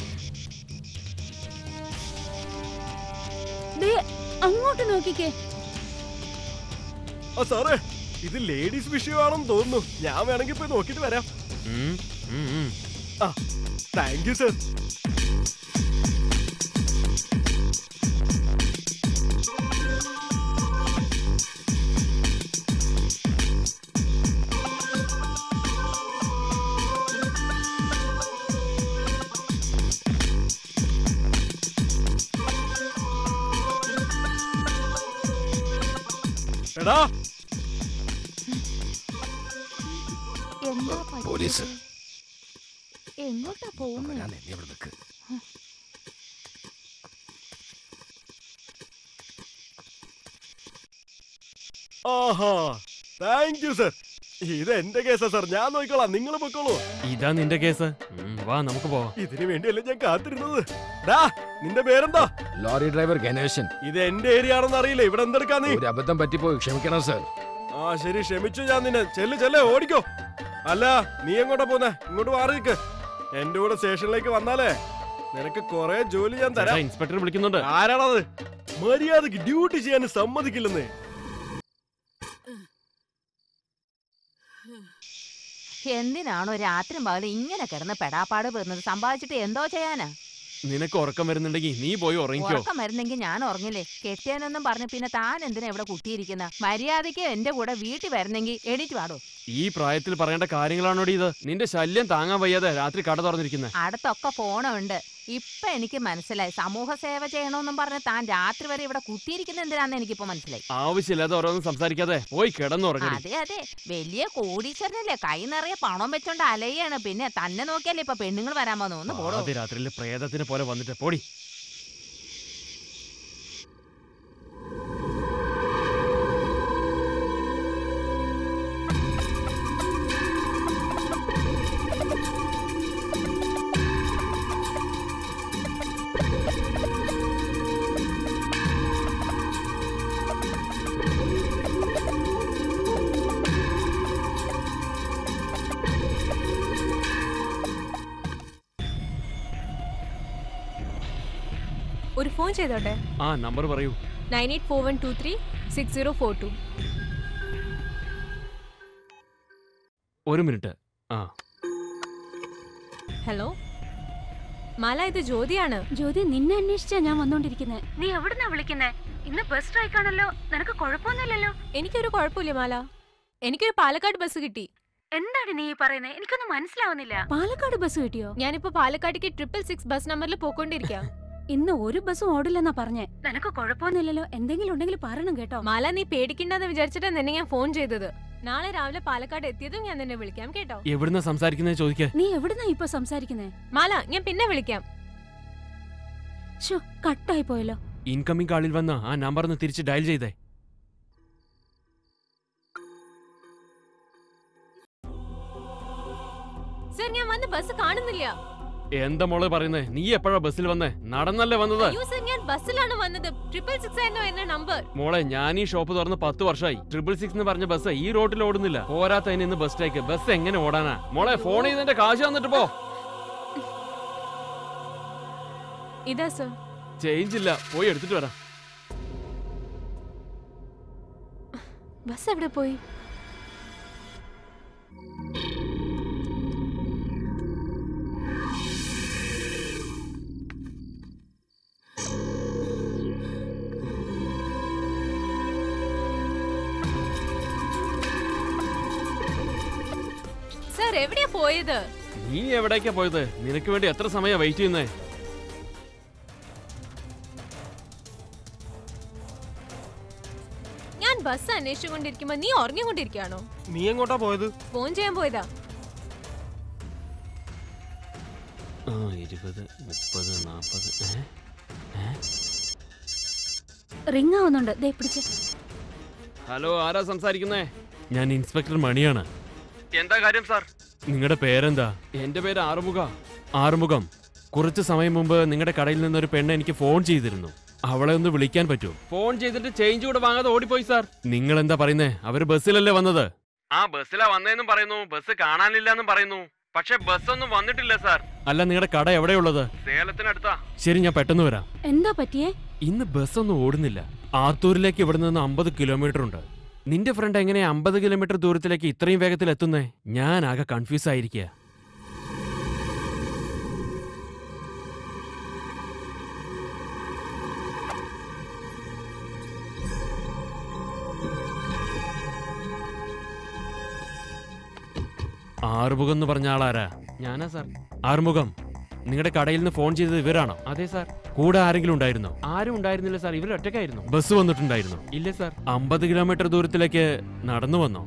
ദേ അങ്ങോട്ട് നോക്കിക്കേ ആ സാറേ ഇത് ലേഡീസ് വിഷയമാണെന്ന് തോന്നുന്നു ഞാൻ വേണമെങ്കിൽ പോയി നോക്കിട്ട് വരാം ഉം, ഉം, ഉം. ആ താങ്ക് യു സർ എടാ പോലീസ് എങ്ങോട്ടാ പോകുന്നത് ആഹാ താങ്ക് യു സർ ഇത് എന്റെ കേസാ സർ ഞാൻ നോക്കിക്കോളാം നിങ്ങൾ പൊക്കോളൂ ഇതാ നിന്റെ കേസ് ഉം, വാ നമുക്ക് പോവാം ഇതിനു വേണ്ടിയല്ലേ ഞാൻ കാത്തിരുന്നത് ഡാ നിന്റെ പേരെന്താ ലോറി ഡ്രൈവർ ഗണേശൻ ഇത് എന്റെ ഏരിയ ആണെന്ന് അറിയില്ല ഇവിടെ എന്തെടുക്കാ നീ ഒരു അബദ്ധം പറ്റിപ്പോയി ക്ഷമിക്കണം സർ ആ ശരി ക്ഷമിച്ചു ഞാൻ നിന്നെ ചെല്ല് ചെല്ല് ഓടിക്കോ അല്ല നീ എങ്ങോട്ടാ പോന്നെ ഇങ്ങോട്ട് മാറി നിൽക്ക് എന്റെ കൂടെ സ്റ്റേഷനിലേക്ക് വന്നാലേ നിനക്ക് കൊറേ ജോലി ഞാൻ ചേട്ടാ, തരാം ഇൻസ്പെക്ടർ വിളിക്കുന്നുണ്ട് ആരാണത് മര്യാദക്ക് ഡ്യൂട്ടി ചെയ്യാൻ സമ്മതിക്കില്ലെന്നേ എന്തിനാണോ രാത്രി പകലും ഇങ്ങനെ കിടന്ന് പെടാപ്പാട് പെടുന്നത് സമ്പാദിച്ചിട്ട് എന്തോ ചെയ്യാനാ നിനക്ക് ഉറക്കം വരുന്നുണ്ടെങ്കിൽ നീ പോയി ഉറങ്ങിക്കോ ഉറക്കം വരുന്നെങ്കിൽ ഞാൻ ഉറങ്ങില്ലേ കെട്ടിയാനൊന്നും പറഞ്ഞു പിന്നെ താൻ എന്തിനാ ഇവിടെ കുത്തിയിരിക്കുന്ന മര്യാദയ്ക്ക് എന്റെ കൂടെ വീട്ടിൽ വരുന്നെങ്കിൽ എണീറ്റ് പാടോ ഈ പ്രായത്തിൽ പറയേണ്ട കാര്യങ്ങളാണോടി ഇത് നിന്റെ ശല്യം താങ്ങാൻ വയ്യാതെ രാത്രി കട തുറന്നിരിക്കുന്നത് അടുത്തൊക്കെ ഫോണുണ്ട് ഇപ്പൊ എനിക്ക് മനസ്സിലായി സമൂഹ സേവ ചെയ്യണമെന്നും പറഞ്ഞ് താൻ രാത്രി വരെ ഇവിടെ കുത്തിയിരിക്കുന്ന എന്തിനാന്ന് എനിക്കിപ്പോ മനസ്സിലായി ആവശ്യമില്ലാതെ ഓരോന്നും സംസാരിക്കാതെ പോയി കിടന്നുറങ്ങടി അതെ അതെ വലിയ കോടീശ്വരനല്ലേ കൈ നിറയെ പണം വെച്ചോണ്ട് അലയാണ് പിന്നെ തന്നെ നോക്കിയല്ലേ ഇപ്പൊ പെണ്ണുങ്ങൾ വരാൻ വന്നു ഒന്ന് പോടോ ആദ്യ രാത്രിയിൽ പ്രേതത്തിനെ പോലെ വന്നിട്ട് പോടി ഒരു ഫോൺ ചെയ്തോട്ടെ ആ നമ്പർ പറയൂ nine eight four one two three six zero four two ഒരു മിനിറ്റ് ആ ഹലോ മാല ഇത് ജ്യോതിയാണ് ജ്യോതി നിന്നെ അന്വേഷിച്ചാ ഞാൻ വന്നോണ്ടിരിക്കുന്നത് നീ എവിടുന്നാ വിളിക്കുന്നേ ഇന്ന് ബസ് സ്ട്രൈക്ക് ആണല്ലോ നിനക്ക് കുഴപ്പമൊന്നുമില്ലല്ലോ എനിക്കൊരു കുഴപ്പമില്ല മാല എനിക്കൊരു പാലക്കാട് ബസ് കിട്ടി എന്താണ് നീ പറയുന്നത് എനിക്കൊന്നും മനസ്സിലാവുന്നില്ല പാലക്കാട് ബസ് കിട്ടിയോ ഞാനിപ്പോ പാലക്കാട്ടേക്ക് ട്രിപ്പിൾ സിക്സ് ബസ് നമ്പറിൽ പോയിക്കൊണ്ടിരിക്കാം ഇന്ന് ഒരു ബസ്സും ഓടില്ലെന്നാ പറഞ്ഞേ നിനക്ക് കുഴപ്പമൊന്നുമില്ലല്ലോ എന്തെങ്കിലും ഉണ്ടെങ്കിൽ പറയണം കേട്ടോ മാല നീ പേടിക്കണ്ടെന്ന് വിചാരിച്ചിട്ടാ നിന്നെ ഞാൻ ഫോൺ ചെയ്തത് നാളെ രാവിലെ പാലക്കാട് എത്തിയതും ഞാൻ നിന്നെ വിളിക്കാം കേട്ടോ എവിടുന്ന സംസാരിക്കുന്നത് ചോദിക്ക നീ എവിടുന്നാ ഇപ്പൊ സംസാരിക്കുന്നേ മാല ഞാൻ പിന്നെ വിളിക്കാം ഷോ കട്ടായി പോയല്ലോ ഇൻകമിംഗ് കാളിൽ വന്ന ആ നമ്പർ ഒന്ന് തിരിച്ച് ഡയൽ ചെയ്തേ സർ ഞാൻ വന്ന ബസ് കാണുന്നില്ല എന്താ മോള് പറയുന്നേ നീ എപ്പോഴാ ബസ്സിൽ വന്നേ നടന്നല്ലേ വന്നത് അയ്യോ സർ ഞാൻ ബസ്സിലാണ് വന്നത് ട്രിപ്പിൾ സിക്സ് ആയിരുന്നു എന്റെ നമ്പർ മോളെ ഞാൻ ഈ ഷോപ്പ് തുറന്ന് പത്ത് വർഷമായി ട്രിപ്പിൾ സിക്സ് എന്ന് പറഞ്ഞ ബസ് ഈ റോഡിൽ ഓടുന്നില്ല പോരാത്തതിന് ഇന്ന് ബസ് സ്റ്റേക്ക് ബസ് എങ്ങനെ ഓടാനാ മോളെ ഫോൺ ചെയ്തിന്റെ കാശ് തന്നിട്ട് പോ ഇതാ സർ ചേഞ്ച് ഇല്ല പോയി എടുത്തിട്ട് വരാം ബസ് എവിടെ പോയി സർ എവിടെയാ പോയത് നീ എവിടേക്കാ പോയത് നിനക്ക് വേണ്ടി എത്ര സമയം വെയിറ്റ് ചെയ്യുന്നേ ഞാൻ ബസ് അന്വേഷിച്ചുകൊണ്ടിരിക്കുമ്പോ നീ ഉറങ്ങിക്കൊണ്ടിരിക്കുകയാണോ നീ എങ്ങോട്ടാ പോയത് ഫോൺ ചെയ്യാൻ പോയതാ ആ ഇരുപത് മുപ്പത് നാൽപ്പത് റിംഗ് ആവുന്നുണ്ട് ദേ പിടിച്ച് ഹലോ ആരാ സംസാരിക്കുന്നേ ഞാൻ ഇൻസ്പെക്ടർ മണിയാണ് എന്താ കാര്യം സാർ നിങ്ങളുടെ പേരെന്താ എന്റെ പേര് ആറുമുഖ ആറുമുഖം കുറച്ച് സമയം മുമ്പ് നിങ്ങളുടെ കടയിൽ നിന്നൊരു പെണ്ണ് എനിക്ക് ഫോൺ ചെയ്തിരുന്നു അവളെ ഒന്ന് വിളിക്കാൻ പറ്റുമോ ഫോൺ ചെയ്തിട്ട് ചേഞ്ച് കൂടെ വാങ്ങാതെ ഓടിപ്പോയി സാർ നിങ്ങൾ എന്താ പറയുന്നേ അവര് ബസ്സിലല്ലേ വന്നത് ആ ബസ്സിലാ വന്നേന്നും പറയുന്നു ബസ് കാണാനില്ലെന്നും പറയുന്നു പക്ഷെ ബസ് ഒന്നും വന്നിട്ടില്ല സാർ അല്ല നിങ്ങളുടെ കട എവിടെയുള്ളത് സേലത്തിനടുത്താ ശരി ഞാൻ പെട്ടെന്ന് വരാം എന്താ പറ്റിയേ ഇന്ന് ബസ് ഒന്നും ഓടുന്നില്ല ആത്തൂരിലേക്ക് ഇവിടെ നിന്ന് അമ്പത് കിലോമീറ്റർ ഉണ്ട് നിന്റെ ഫ്രണ്ട് എങ്ങനെ അമ്പത് കിലോമീറ്റർ ദൂരത്തിലേക്ക് ഇത്രയും വേഗത്തിൽ എത്തുന്നേ ഞാൻ ആകെ കൺഫ്യൂസ് ആയിരിക്കുക ആറുമുഖം എന്ന് പറഞ്ഞ ആളാരാ ഞാനാ സാർ ആറുമുഖം നിങ്ങളുടെ കടയിൽ നിന്ന് ഫോൺ ചെയ്തത് ഇവരാണോ അതെ സാർ കൂടെ ആരെങ്കിലും ഉണ്ടായിരുന്നോ ആരും ഉണ്ടായിരുന്നില്ല സാർ ഇവർ ഒറ്റക്കായിരുന്നു ബസ് വന്നിട്ടുണ്ടായിരുന്നു ഇല്ല സാർ അമ്പത് കിലോമീറ്റർ ദൂരത്തിലേക്ക് നടന്നു വന്നോ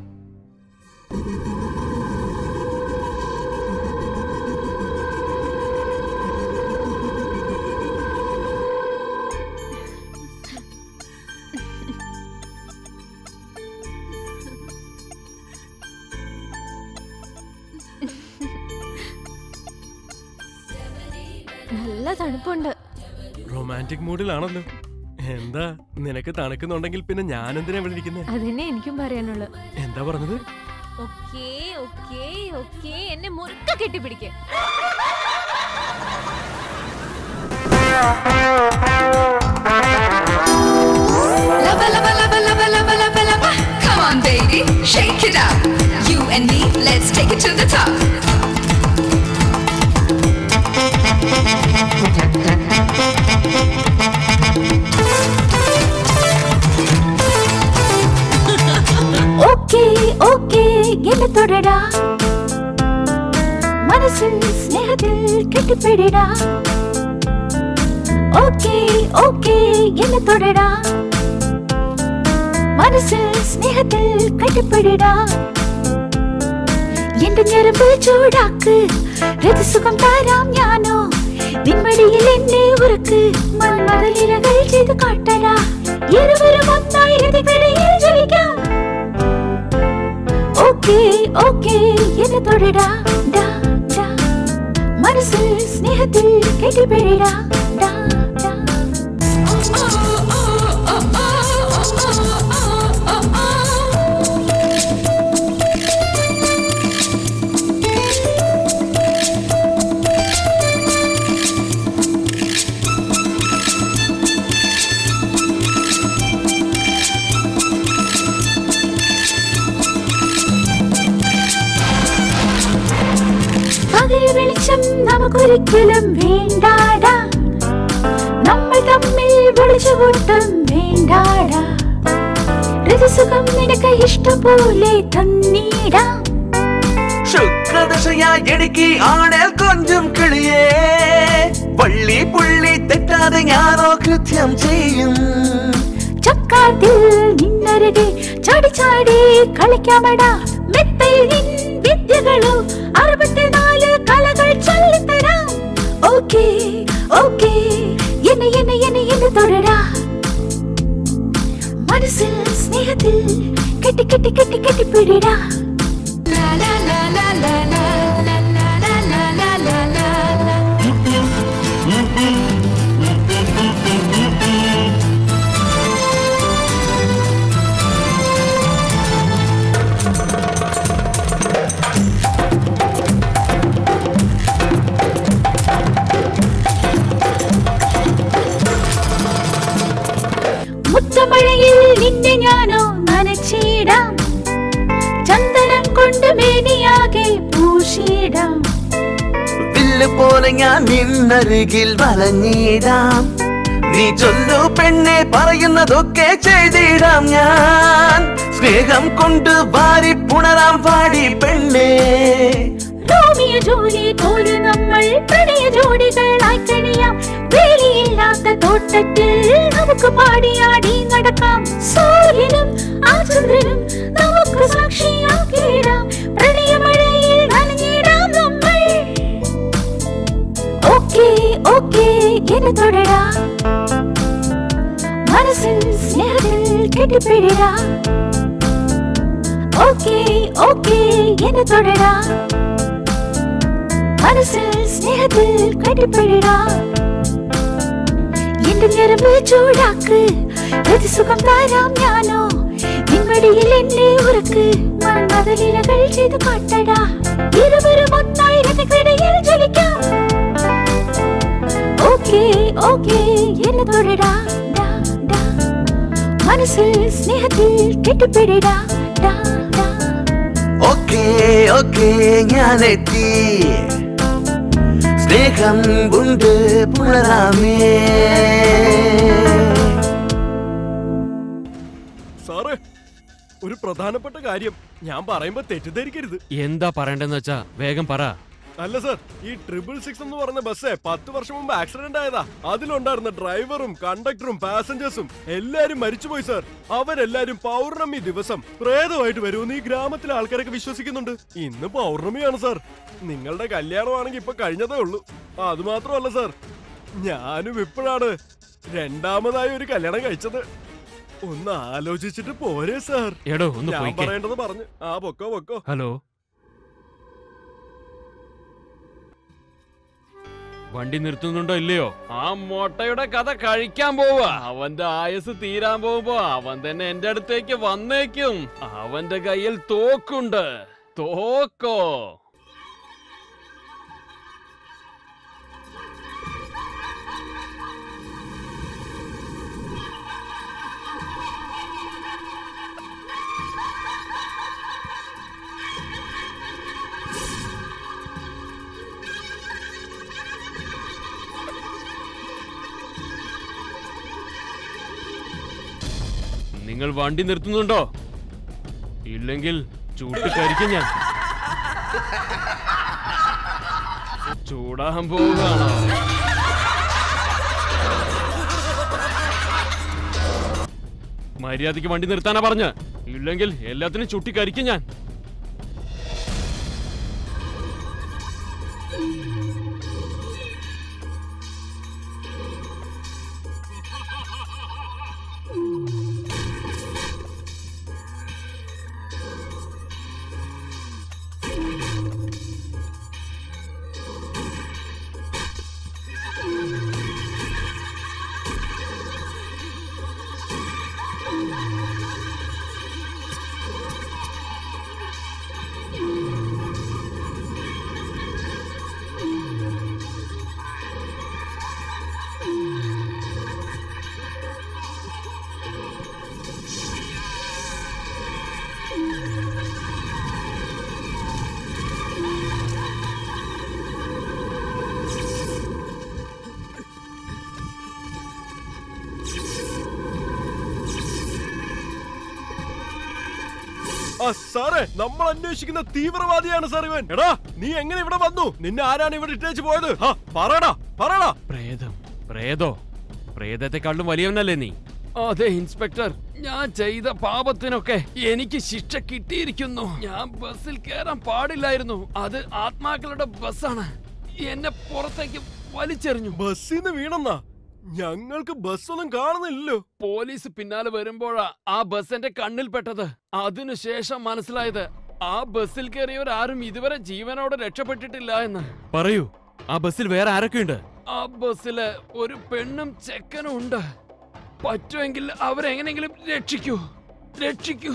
നല്ല തണുപ്പുണ്ട് റൊമാൻറ്റിക് മൂഡിലാണല്ലോ എന്താ നിനക്ക് തണുക്കുന്നുണ്ടെങ്കിൽ പിന്നെ ഞാൻ എന്തിനാ ഇവിടെ ഇരിക്കുന്നത് അതന്നെ എനിക്കും പറയാനുള്ളു എന്താ പറഞ്ഞത് ഓക്കേ ഓക്കേ ഓക്കേ എന്നെ മുറുക്ക കെട്ടിപ്പിടിക്കേ Lubba lubba lubba lubba lubba lubba lubba. Come on, baby, shake it up. You and me, let's take it to the top. Okay okay എന്നെ തൊടടാ മനസ്സിൽ സ്നേഹത്തിൽ കെട്ടിപ്പിടിടാ ഓക്കേ ഓക്കേ എന്നെ തൊടടാ മനസ്സിൽ സ്നേഹത്തിൽ കെട്ടിപ്പിടിടാ എന്റെ ഞരമ്പ് ചൂടാക്ക് രതിസുഖം താരാം ഞാനോ നിൻമടിയിൽ എന്നെ ഉറക്ക് മന്മതലീലകൾ ചെയ്ത് കാട്ടടാ ഇരുവരും ഒന്നായി രതികളിൽ ജലിക്കാം ഓക്കേ ഓക്കേ എന്നെ തൊടടാ ഡാ ഡാ മനസ്സിൽ സ്നേഹത്തിൽ കെട്ടിപ്പിടിടാ ഡാ ഡാ പകൽ വെളിച്ചം നമുക്കൊരിക്കലും വേണ്ടാടാ നമ്മൾ തമ്മിൽ വിളിച്ചുകൂട്ടം വേണ്ടാടാ ഋതുസുഖം നിനക്ക് ഇഷ്ടം പോലെ തന്നീടാ ആശയാ എനിക്ക് ആണേൽ കൊഞ്ചും കിളിയേ വള്ളി പുള്ളി തെറ്റാതെ ഞാനോ കൃത്യം ചെയ്യും ചക്കാത്തിൽ നിന്നരുകെ ചാടി ചാടി കളിക്കാമടാ മെത്തയിൽ നിൻ വിദ്യകളോ അറുപത്തിനാല് കലകൾ ചൊല്ലിത്തരാം ഓക്കേ ഓക്കേ എന്നെ എന്നെ എന്നെ എന്നെ തൊടടാ മനസ്സിൽ സ്നേഹത്തിൽ കെട്ടി കെട്ടി കെട്ടി കെട്ടി പിടിടാ ലാ ലാ ലാ ലാ ലാ ലാ ലാ ലാ ലാ ലാ ലാ ലാ ലാ. മുത്തമഴയിൽ നിന്നെ ഞാനോ നനച്ചിടാം ചന്ദനം കൊണ്ട് മേനിയാകെ പൂശിടാം വില്ല് പോലെ ഞാൻ നിന്നരികിൽ വലഞ്ഞിടാം നീ ചൊല്ലു പെണ്ണെ പറയുന്നതൊക്കെ ചെയ്തിടാം ഞാൻ സ്നേഹം കൊണ്ട് വാരി പുണരാം പാടി പെണ്ണേ റോമിയോ ജോലി പോലെ നമ്മൾ പ്രണയ ജോഡികളായി കഴിയാം വേലിയില്ലാത്ത തോട്ടത്തിൽ നമുക്ക് പാടിയാടി നടക്കാം സൂര്യനും ആ ചന്ദ്രനും നമുക്ക് സാക്ഷിയാക്കിയിടാം പ്രണയമഴയിൽ നനഞ്ഞിടാം നമ്മൾ ഓക്കേ ഓക്കേ എന്നെ തൊടടാ മനസ്സിൽ സ്നേഹത്തിൽ കെട്ടിപ്പിടിടാ ഓക്കേ ഓക്കേ എന്നെ തൊടടാ മനസ്സിൽ സ്നേഹത്തിൽ കെട്ടിപ്പിടിടാ എന്റെ ഞരമ്പ് ചൂടാക്ക് പ്രതിസുഖം താരാം ഞാനോ നിൻവടിയിൽ എന്നെ ഉറക്ക് മൺമതലിലകൾ ചെയ്ത് കാട്ടടാ ഇരുവരും ഒന്നായി രഥക്കിടയിൽ ജ്വലിക്കാം ഓക്കേ ഓക്കേ എന്നെ തൊടടാ ഡാ, ഡാ. മനസ്സിൽ സ്നേഹത്തിൽ കെട്ടിപ്പിടിടാ ഡാ, ഡാ. ഓക്കേ ഓക്കേ ഞാൻ എത്തി സ്നേഹം ഉണ്ട് പുണരാമേ സാറേ ഒരു പ്രധാനപ്പെട്ട കാര്യം ഞാൻ പറയുമ്പോ തെറ്റിദ്ധരിക്കരുത് എന്താ പറയണ്ടെന്ന് വെച്ചാ വേഗം പറ അല്ല സർ ഈ ട്രിപ്പിൾ സിക്സ് എന്ന് പറഞ്ഞ ബസ്സേ പത്ത് വർഷം മുമ്പ് ആക്സിഡന്റ് ആയതാ അതിലുണ്ടായിരുന്ന ഡ്രൈവറും കണ്ടക്ടറും പാസഞ്ചേഴ്സും എല്ലാരും മരിച്ചുപോയി സർ അവരെല്ലാരും പൗർണമി ദിവസം പ്രേതമായിട്ട് വരുമെന്ന് ഈ ഗ്രാമത്തിലെ ആൾക്കാരൊക്കെ വിശ്വസിക്കുന്നുണ്ട് ഇന്ന് പൗർണമിയാണ് സർ നിങ്ങളുടെ കല്യാണമാണെങ്കിൽ ഇപ്പൊ കഴിഞ്ഞതേ ഉള്ളൂ അത് മാത്രമല്ല സർ ഞാനും ഇപ്പോഴാണ് രണ്ടാമതായി ഒരു കല്യാണം കഴിച്ചത് ഒന്ന് ആലോചിച്ചിട്ട് പോരെ സാർ എടോ ഒന്ന് ഞാൻ പോയിക്കേ പറയേണ്ടത് പറഞ്ഞു ആ പൊക്കോ പൊക്കോ ഹലോ വണ്ടി നിർത്തുന്നുണ്ടോ ഇല്ലയോ ആ മൊട്ടയുടെ കഥ കഴിക്കാൻ പോവാ അവന്റെ ആയുസ് തീരാൻ പോകുമ്പോ അവൻ തന്നെ എന്റെ അടുത്തേക്ക് വന്നേക്കും അവന്റെ കയ്യിൽ തോക്കുണ്ട് തോക്കോ നിങ്ങൾ വണ്ടി നിർത്തുന്നുണ്ടോ ഇല്ലെങ്കിൽ ചൂട്ട് കരിക്കും ഞാൻ ചൂടാൻ പോവുകയാണോ മര്യാദയ്ക്ക് വണ്ടി നിർത്താനാ പറഞ്ഞ ഇല്ലെങ്കിൽ എല്ലാത്തിനും ചുട്ടി കരിക്കും ഞാൻ ആ സാറേ നമ്മൾ അന്വേഷിക്കുന്ന തീവ്രവാദിയാണ് സാർ ഇവൻ എടാ നീ എങ്ങനെ ഇവിടെ വന്നു നിന്നെ ആരാണ് ഇവിടെ ഇട്ടേച്ച് പോയത് ആ, പറയടാ പറയടാ പ്രേതം പ്രേതോ പ്രേതത്തെക്കാളും വലിയവനല്ലേ നീ അതെ ഇൻസ്പെക്ടർ ഞാൻ ചെയ്ത പാപത്തിനൊക്കെ എനിക്ക് ശിക്ഷ കിട്ടിയിരിക്കുന്നു ഞാൻ ബസ്സിൽ കയറാൻ പാടില്ലായിരുന്നു അത് ആത്മാക്കളുടെ ബസ്സാണ് എന്നെ പുറത്തേക്ക് വലിച്ചെറിഞ്ഞു ബസ്സിന്ന് വീണെന്നാ ഞങ്ങൾക്ക് ബസ്സൊന്നും കാണുന്നില്ലല്ലോ പോലീസ് പിന്നാലെ വരുമ്പോഴാ ആ ബസ് എന്റെ കണ്ണിൽ പെട്ടത് അതിനുശേഷം മനസ്സിലായത് ആ ബസ്സിൽ കയറിയവരാരും ഇതുവരെ ജീവനോടെ രക്ഷപ്പെട്ടിട്ടില്ല എന്ന് പറയൂ ആ ബസ്സിൽ വേറെ ആരൊക്കെയുണ്ട് ആ ബസ്സില് ഒരു പെണ്ണും ചെക്കനും ഉണ്ട് പറ്റുമെങ്കിൽ അവരെങ്ങനെങ്കിലും രക്ഷിക്കൂ രക്ഷിക്കൂ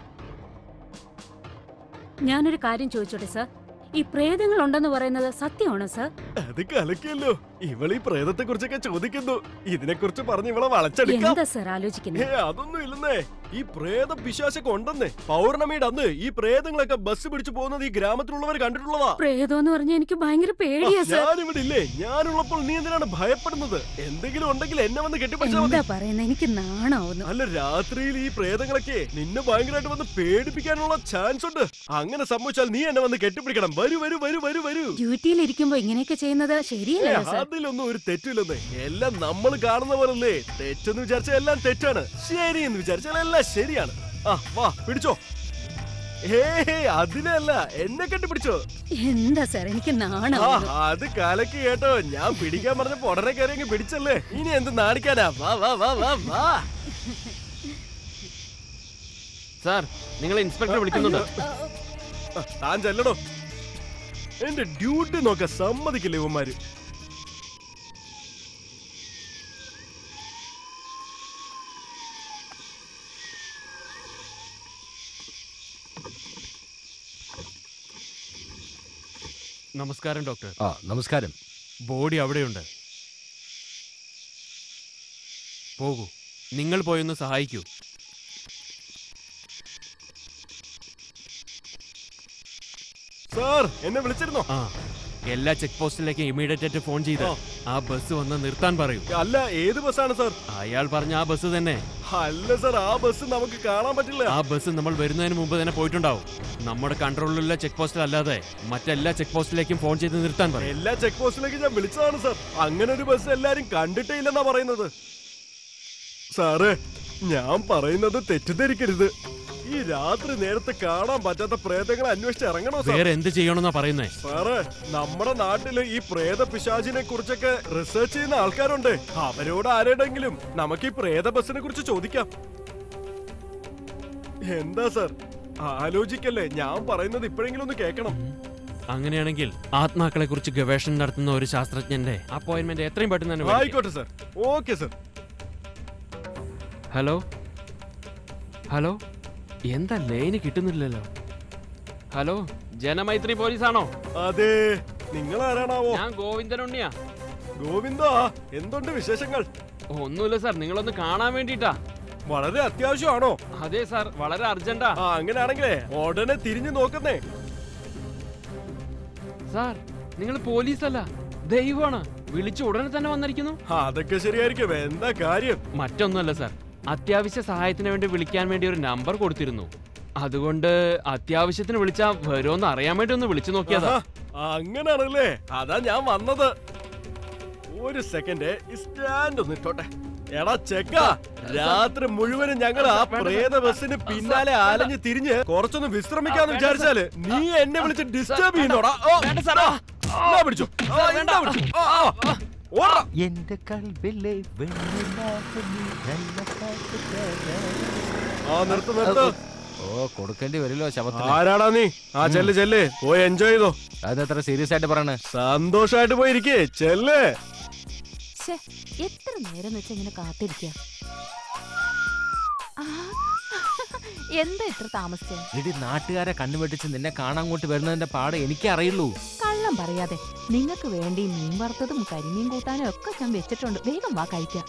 ഞാനൊരു കാര്യം ചോദിച്ചോട്ടെ സർ ഈ പ്രേതങ്ങൾ ഉണ്ടെന്ന് പറയുന്നത് സത്യമാണോ സർ അത് കലക്കിയല്ലോ ഇവൾ ഈ പ്രേതത്തെ കുറിച്ചൊക്കെ ചോദിക്കുന്നു ഇതിനെ കുറിച്ച് പറഞ്ഞ് ഇവളെ വളച്ചെടുക്കാം എന്താ സർ ആലോചിക്കുന്നത് ഏ അതൊന്നും ഇല്ലെന്നേ ഈ പ്രേത പിശാശൊക്കെ ഉണ്ടെന്നേ പൗർണമിയുടെ അന്ന് ഈ പ്രേതങ്ങളൊക്കെ ബസ് പിടിച്ചു പോകുന്നത് ഈ ഗ്രാമത്തിലുള്ളവർ കണ്ടിട്ടുള്ളതാ പ്രേതം എന്ന് പറഞ്ഞാൽ എനിക്ക് ഭയങ്കര പേടിയാ സർ ഞാനിവിടെ ഇല്ലേ ഞാനുള്ളപ്പോൾ നീ എന്തിനാണ് ഭയപ്പെടുന്നത് എന്തെങ്കിലും ഉണ്ടെങ്കിൽ എന്നെ വന്ന് കെട്ടിപ്പിടിച്ചാൽ എന്താ മതി പറയുന്നത് എനിക്ക് നാണാവുന്നു അല്ല രാത്രിയിൽ ഈ പ്രേതങ്ങളൊക്കെ നിന്നെ ഭയങ്കരമായിട്ട് വന്ന് പേടിപ്പിക്കാനുള്ള ചാൻസ് ഉണ്ട് അങ്ങനെ സംഭവിച്ചാൽ നീ എന്നെ വന്ന് കെട്ടിപ്പിടിക്കണം വരൂ വരൂ വരൂ വരൂ വരൂ ഡ്യൂട്ടിയിൽ ഇരിക്കുമ്പോ ഇങ്ങനെയൊക്കെ ചെയ്യുന്നത് ശരിയല്ലല്ലോ സർ അതിലൊന്നും ഒരു തെറ്റില്ലെന്നേ എല്ലാം നമ്മൾ കാണുന്ന പോലല്ലേ തെറ്റെന്ന് വിചാരിച്ചാൽ എല്ലാം തെറ്റാണ് ശരി എന്ന് വിചാരിച്ചാൽ എല്ലാം ശരിയാണ് ആ വാ പിടിച്ചോ ഹേ അതിനല്ല എന്നെ കെട്ടിപ്പിടിച്ചോ എന്താ സർ എനിക്ക് ആ നാണാവുന്നു അത് കലക്ക് കേട്ടോ ഞാൻ പിടിക്കാൻ പറഞ്ഞപ്പോ ഉടനെ കയറി പിടിച്ചല്ലേ ഇനി എന്ത് നാണിക്കാനാ വാ വാ വാ വാ വാ സാർ നിങ്ങൾ ഇൻസ്പെക്ടർ വിളിക്കുന്നുണ്ട് ആ, താൻ ചെല്ലടോ എന്റെ ഡ്യൂട്ടി നോക്കാൻ സമ്മതിക്കില്ല ഇവന്മാര് നമസ്കാരം ഡോക്ടർ ആ നമസ്കാരം ബോഡി അവിടെയുണ്ട് പോകൂ നിങ്ങൾ പോയൊന്ന് സഹായിക്കൂ സാർ എന്നെ വിളിച്ചിരുന്നോ ആ എല്ലാ ചെക്ക് പോസ്റ്റിലേക്കും ഇമീഡിയറ്റ് ആയിട്ട് ഫോൺ ചെയ്ത് ആ ബസ് വന്ന് നിർത്താൻ പറയൂ അല്ല ഏത് ബസ്സാണ് സാർ അയാൾ പറഞ്ഞ ആ ബസ് തന്നെ അല്ല സാർ ആ ബസ് നമുക്ക് കാണാൻ പറ്റില്ല ആ ബസ് നമ്മൾ വരുന്നതിന് മുമ്പ് തന്നെ പോയിട്ടുണ്ടാവും നമ്മുടെ കൺട്രോളിലുള്ള ചെക്ക് പോസ്റ്റിൽ അല്ലാതെ മറ്റെല്ലാ ചെക്ക് പോസ്റ്റിലേക്കും ഫോൺ ചെയ്ത് നിർത്താൻ പറയും എല്ലാ ചെക്ക് പോസ്റ്റിലേക്ക് ഞാൻ വിളിച്ചതാണ് സാർ അങ്ങനെ ഒരു ബസ് എല്ലാരും കണ്ടിട്ടേ ഇല്ലെന്നാ പറയുന്നത് സാറ് ഞാൻ പറയുന്നത് തെറ്റിദ്ധരിക്കരുത് ഈ രാത്രി നേരത്തെ കാണാൻ പറ്റാത്ത പ്രേതങ്ങളെ അന്വേഷിച്ച് ഇറങ്ങണോ സാർ വേറെ എന്ത് ചെയ്യണമെന്നാ പറയുന്നേ സാറ് നമ്മുടെ നാട്ടില് ഈ പ്രേത പിശാചിനെ കുറിച്ചൊക്കെ റിസർച്ച് ചെയ്യുന്ന ആൾക്കാരുണ്ട് അവരോട് ആരുടെങ്കിലും നമുക്ക് ഈ പ്രേത ബസ്സിനെ കുറിച്ച് ചോദിക്കാം എന്താ സാർ ആലോചിക്കല്ലേ ഞാൻ പറയുന്നത് ഇപ്പോഴെങ്കിലും ഒന്ന് കേൾക്കണം അങ്ങനെയാണെങ്കിൽ ആത്മാക്കളെ കുറിച്ച് ഗവേഷണം നടത്തുന്ന ഒരു ശാസ്ത്രജ്ഞന്റെ അപ്പോയിന്റ്മെന്റ് എത്രയും പെട്ടെന്ന് തന്നെ വിളിക്ക്. ആയിക്കോട്ടെ sir okay sir hello hello എന്താ ലൈന് കിട്ടുന്നില്ലല്ലോ ഹലോ ജനമൈത്രി പോലീസാണോ അതെ നിങ്ങൾ ആരാണാവോ ഞാൻ ഗോവിന്ദനുണ്ണിയാ ഗോവിന്ദ എന്തുണ്ട് വിശേഷങ്ങൾ ഒന്നുമില്ല സാർ നിങ്ങളൊന്ന് കാണാൻ വേണ്ടിട്ടാ വളരെ അത്യാവശ്യമാണോ അതെ സാർ വളരെ അർജന്റാ ആ അങ്ങനെയാണെങ്കിലേ ഉടനെ തിരിഞ്ഞു നോക്കുന്നേ സാർ നിങ്ങൾ പോലീസല്ല ദൈവമാണ് വിളിച്ചു ഉടനെ തന്നെ വന്നിരിക്കുന്നു ആ, അതൊക്കെ ശരിയായിരിക്കും എന്താ കാര്യം മറ്റൊന്നുമല്ല സാർ അത്യാവശ്യ സഹായത്തിന് വേണ്ടി വിളിക്കാൻ വേണ്ടി ഒരു നമ്പർ കൊടുത്തിരുന്നു അതുകൊണ്ട് അത്യാവശ്യത്തിന് വിളിച്ചാ വരുമോന്ന് അറിയാൻ വേണ്ടി ഒന്ന് വിളിച്ചു നോക്കിയതാ ആഹാ, അങ്ങനാണല്ലേ അതാ ഞാൻ വന്നത് ഒരു സെക്കൻഡ് സ്റ്റാൻഡ് ഒന്ന് ഇട്ടോട്ടെ എടാ ചെക്ക രാത്രി മുഴുവനും ഞങ്ങൾ ആ പ്രേത ബസ്സിന് പിന്നാലെ അലഞ്ഞ് തിരിഞ്ഞ് കുറച്ചൊന്ന് വിശ്രമിക്കാന്ന് വിചാരിച്ചാല് നീ എന്നെ വിളിച്ച് ഡിസ്റ്റർബ് ചെയ്യുന്നോടാ ഓ, ഇന്നാ പിടിച്ചോ ആ, ഇന്നാ പിടിച്ചോ. ആ, ആ, ആ. ഓടാ. എന്റെ കൽവിലെ ആ നിർത്ത് നിർത്ത് ഓ കൊടുക്കേണ്ടി വരുമല്ലോ ശവത്തിന് ആരാടാ നീ ആ ചെല്ല് ചെല്ല് പോയി എൻജോയ് ചെയ്തോ അതെത്ര സീരിയസ് ആയിട്ട് പറയണേ സന്തോഷായിട്ട് പോയി ഇരിക്കേ ചെല്ലേ ശ്ശെ, എത്ര നേരം വെച്ച് ഇങ്ങനെ കാത്തിരിക്കുക എന്താ ഇത്ര താമസിച്ചേ ഇടി നാട്ടുകാരെ കണ്ണുവെട്ടിച്ച് നിന്നെ കാണാൻ അങ്ങോട്ട് വരുന്നതിന്റെ പാട് എനിക്കേ അറിയുള്ളൂ കള്ളം പറയാതെ നിങ്ങൾക്ക് വേണ്ടി മീൻ വറുത്തതും കരിമീൻ കൂട്ടാനും ഒക്കെ ഞാൻ വെച്ചിട്ടുണ്ട് വേഗം വാ കഴിക്കാം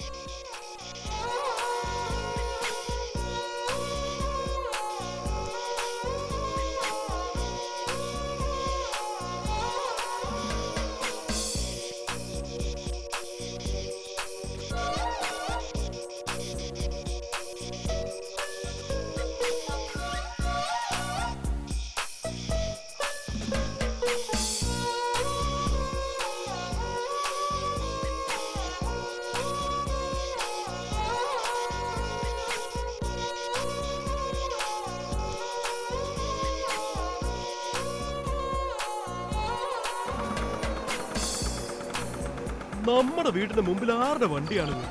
നമ്മുടെ വീടിന്റെ മുമ്പിൽ ആരുടെ വണ്ടിയാണിത്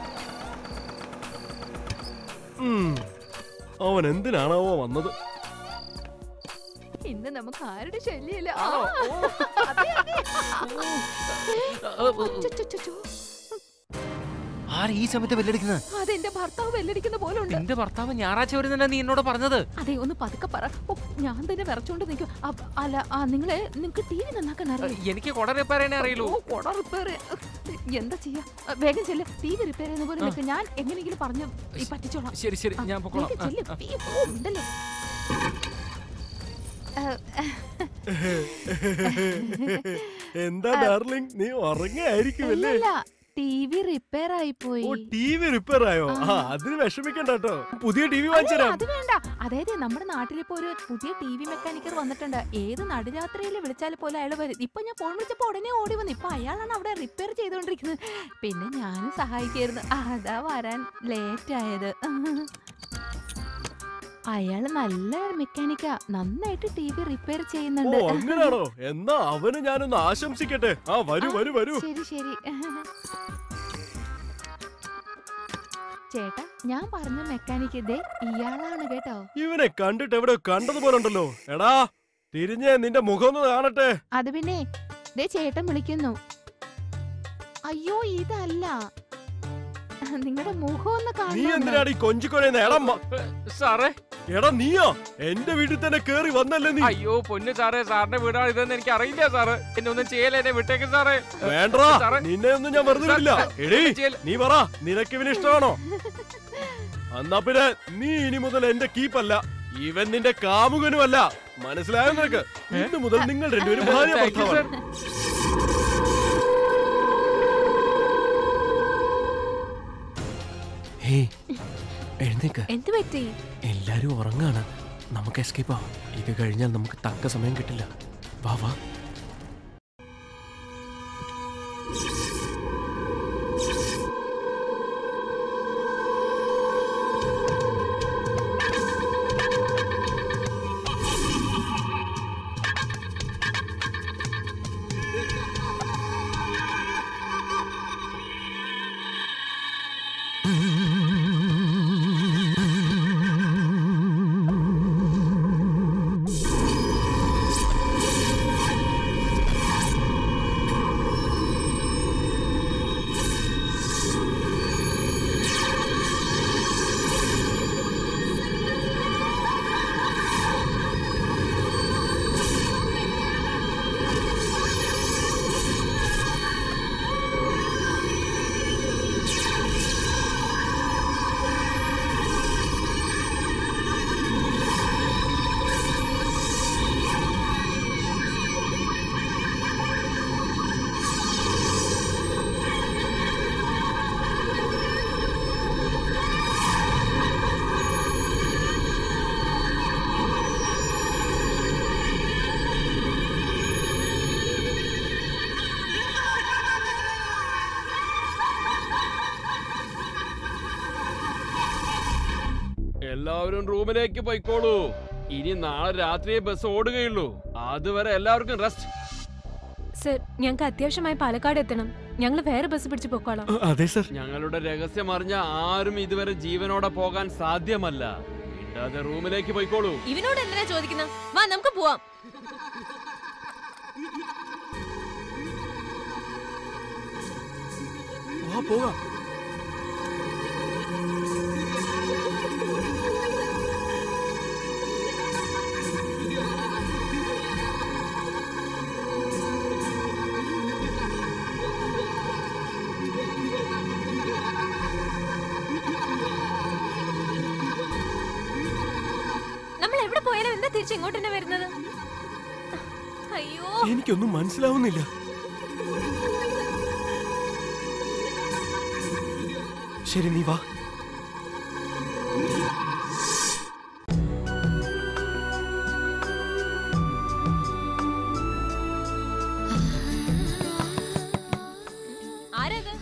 ഉം, അവൻ എന്തിനാണാവോ വന്നത് ഇന്ന് നമുക്ക് ആരുടെ ശല്യമില്ല ആര് ഈ സമയത്ത് ബെല്ലടിക്കുന്നത് അതെന്റെ ഭർത്താവ് വെല്ലടിക്കുന്ന പോലെ ഉണ്ട് നിന്റെ ഭർത്താവ് ഞായറാഴ്ച വരുന്നില്ല നീ എന്നോട് പറഞ്ഞത് അതെ ഒന്ന് പതുക്കെ പറ ഓ, ഞാൻ തന്നെ വിറച്ചോണ്ട് നിൽക്കും അല്ല ആ നിങ്ങളെ നിങ്ങക്ക് ടി വി നന്നാക്കാൻ അറിയാം എനിക്ക് കുട റിപ്പയർ ചെയ്യാനേ അറിയുള്ളൂ ഓ, കൊട റിപ്പയർ എന്താ ചെയ്യാ ആ, വേഗം ചെല്ല് ടി വി റിപ്പയർ ചെയ്യുന്ന പോലെ നിൽക്ക് ഞാൻ എങ്ങനെയെങ്കിലും പറഞ്ഞു ഈ പറ്റിച്ചോളാം ശരി ശരി ആ, ഞാൻ പൊക്കോളാം വേഗം ചെല്ല്. പീ, പോ, ഉണ്ടല്ലോ. എന്താ ഡാർലിംഗ് നീ ഉറങ്ങായിരിക്കുമല്ലേ അല്ലല്ല ടി വി റിപ്പയർ ആയി പോയി ഓ ടി വി റിപ്പയർ ആയോ ആ അതിന് വിഷമിക്കണ്ട കേട്ടോ പുതിയ ടി വി അല്ലല്ല, വാങ്ങിച്ചുതരാം അത് വേണ്ട അതായത് നമ്മുടെ നാട്ടിലിപ്പോ ഒരു പുതിയ ടി വി മെക്കാനിക്കർ വന്നിട്ടുണ്ട് ഏത് നടുരാത്രിയിൽ വിളിച്ചാൽ പോലും അയാൾ വരും ഇപ്പൊ ഞാൻ ഫോൺ വിളിച്ചപ്പോ ഉടനെ ഓടി വന്നു ഇപ്പൊ അയാളാണ് അവിടെ റിപ്പയർ ചെയ്തുകൊണ്ടിരിക്കുന്നത് പിന്നെ ഞാനും സഹായിക്കായിരുന്നു അതാ വരാൻ ലേറ്റ് ആയത് അയാള് നല്ല മെക്കാനിക്കാ നന്നായിട്ട് ടി വി റിപ്പയർ ഓ ചെയ്യുന്നുണ്ട് അങ്ങനാണോ എന്നാ അവന് ഞാനൊന്ന് ആശംസിക്കട്ടെ ആ വരൂ വരൂ വരൂ ശരി ശരി ചേട്ടാ ഞാൻ പറഞ്ഞ മെക്കാനിക്ക് ഇതേ ഇയാളാണ് കേട്ടോ ഇവനെ കണ്ടിട്ട് എവിടെ കണ്ടതുപോലെ ഉണ്ടല്ലോ എടാ തിരിഞ്ഞേ നിന്റെ മുഖം ഒന്ന് കാണട്ടെ അത് പിന്നെ ദേ ചേട്ടൻ വിളിക്കുന്നു അയ്യോ ഇതല്ല നിങ്ങളുടെ മുഖം ഒന്ന് നീ കാണണം എന്തിനാണ് ഈ കൊഞ്ചിക്കൊരയുന്ന എടാ മ- സാറേ എടാ നീയോ എന്റെ വീട്ടിൽ തന്നെ കേറി വന്നല്ലേ നീ അയ്യോ പൊന്നു സാറേ സാറിന്റെ വീടാണ് ഇതെന്ന് എനിക്ക് അറിയില്ല സാറ് എന്നെ ഒന്നും ചെയ്യല എന്നെ വിട്ടേക്ക് സാറേ വേണ്ടാ സാറേ. നിന്നെ ഒന്നും ഞാൻ വെറുതെ വിടില്ല എടീ നീ പറ നിനക്ക് ഇവന് ഇഷ്ടമാണോ എന്നാ പിന്നെ നീ ഇനി മുതൽ എന്റെ കീപ്പല്ല ഇവൻ നിന്റെ കാമുകനുമല്ല മനസ്സിലായോ നിനക്ക് ഇന്ന് മുതൽ നിങ്ങൾ രണ്ടുപേരും ഭാര്യ Thank you, ഭർത്താവാണ് ഹേയ് എഴുന്നേക്ക് എന്ത് പറ്റി എല്ലാരും ഉറങ്ങാണ് നമുക്ക് എസ്കേപ്പ് ആവാം ഇത് കഴിഞ്ഞാൽ നമുക്ക് തക്ക സമയം കിട്ടില്ല വാ വാ എല്ലാവരും റൂമിലേക്ക് പോയിക്കോളൂ ഇനി നാളെ രാത്രിയെ ബസ് ഓടുകയുള്ളൂ അതുവരെ എല്ലാവർക്കും റെസ്റ്റ് സർ ഞങ്ങൾക്ക് അത്യാവശ്യമായി പാലക്കാട് എത്തണം ഞങ്ങൾ വേറെ ബസ് പിടിച്ച് പൊക്കോളാം അതെ സർ ഞങ്ങളുടെ രഹസ്യം അറിഞ്ഞ ആരും ഇതുവരെ ജീവനോടെ പോകാൻ സാധ്യമല്ല മിണ്ടാതെ റൂമിലേക്ക് പോയിക്കോളൂ ഇവനോട് എന്തിനാ ചോദിക്കുന്നത് വാ നമുക്ക് പോവാം വാ പോകാം നമ്മൾ എവിടെ പോയാലും എന്താ തിരിച്ച് ഇങ്ങോട്ട് തന്നെ വരുന്നത് അയ്യോ എനിക്കൊന്നും മനസ്സിലാവുന്നില്ല ശരി നീ വാ ആരത്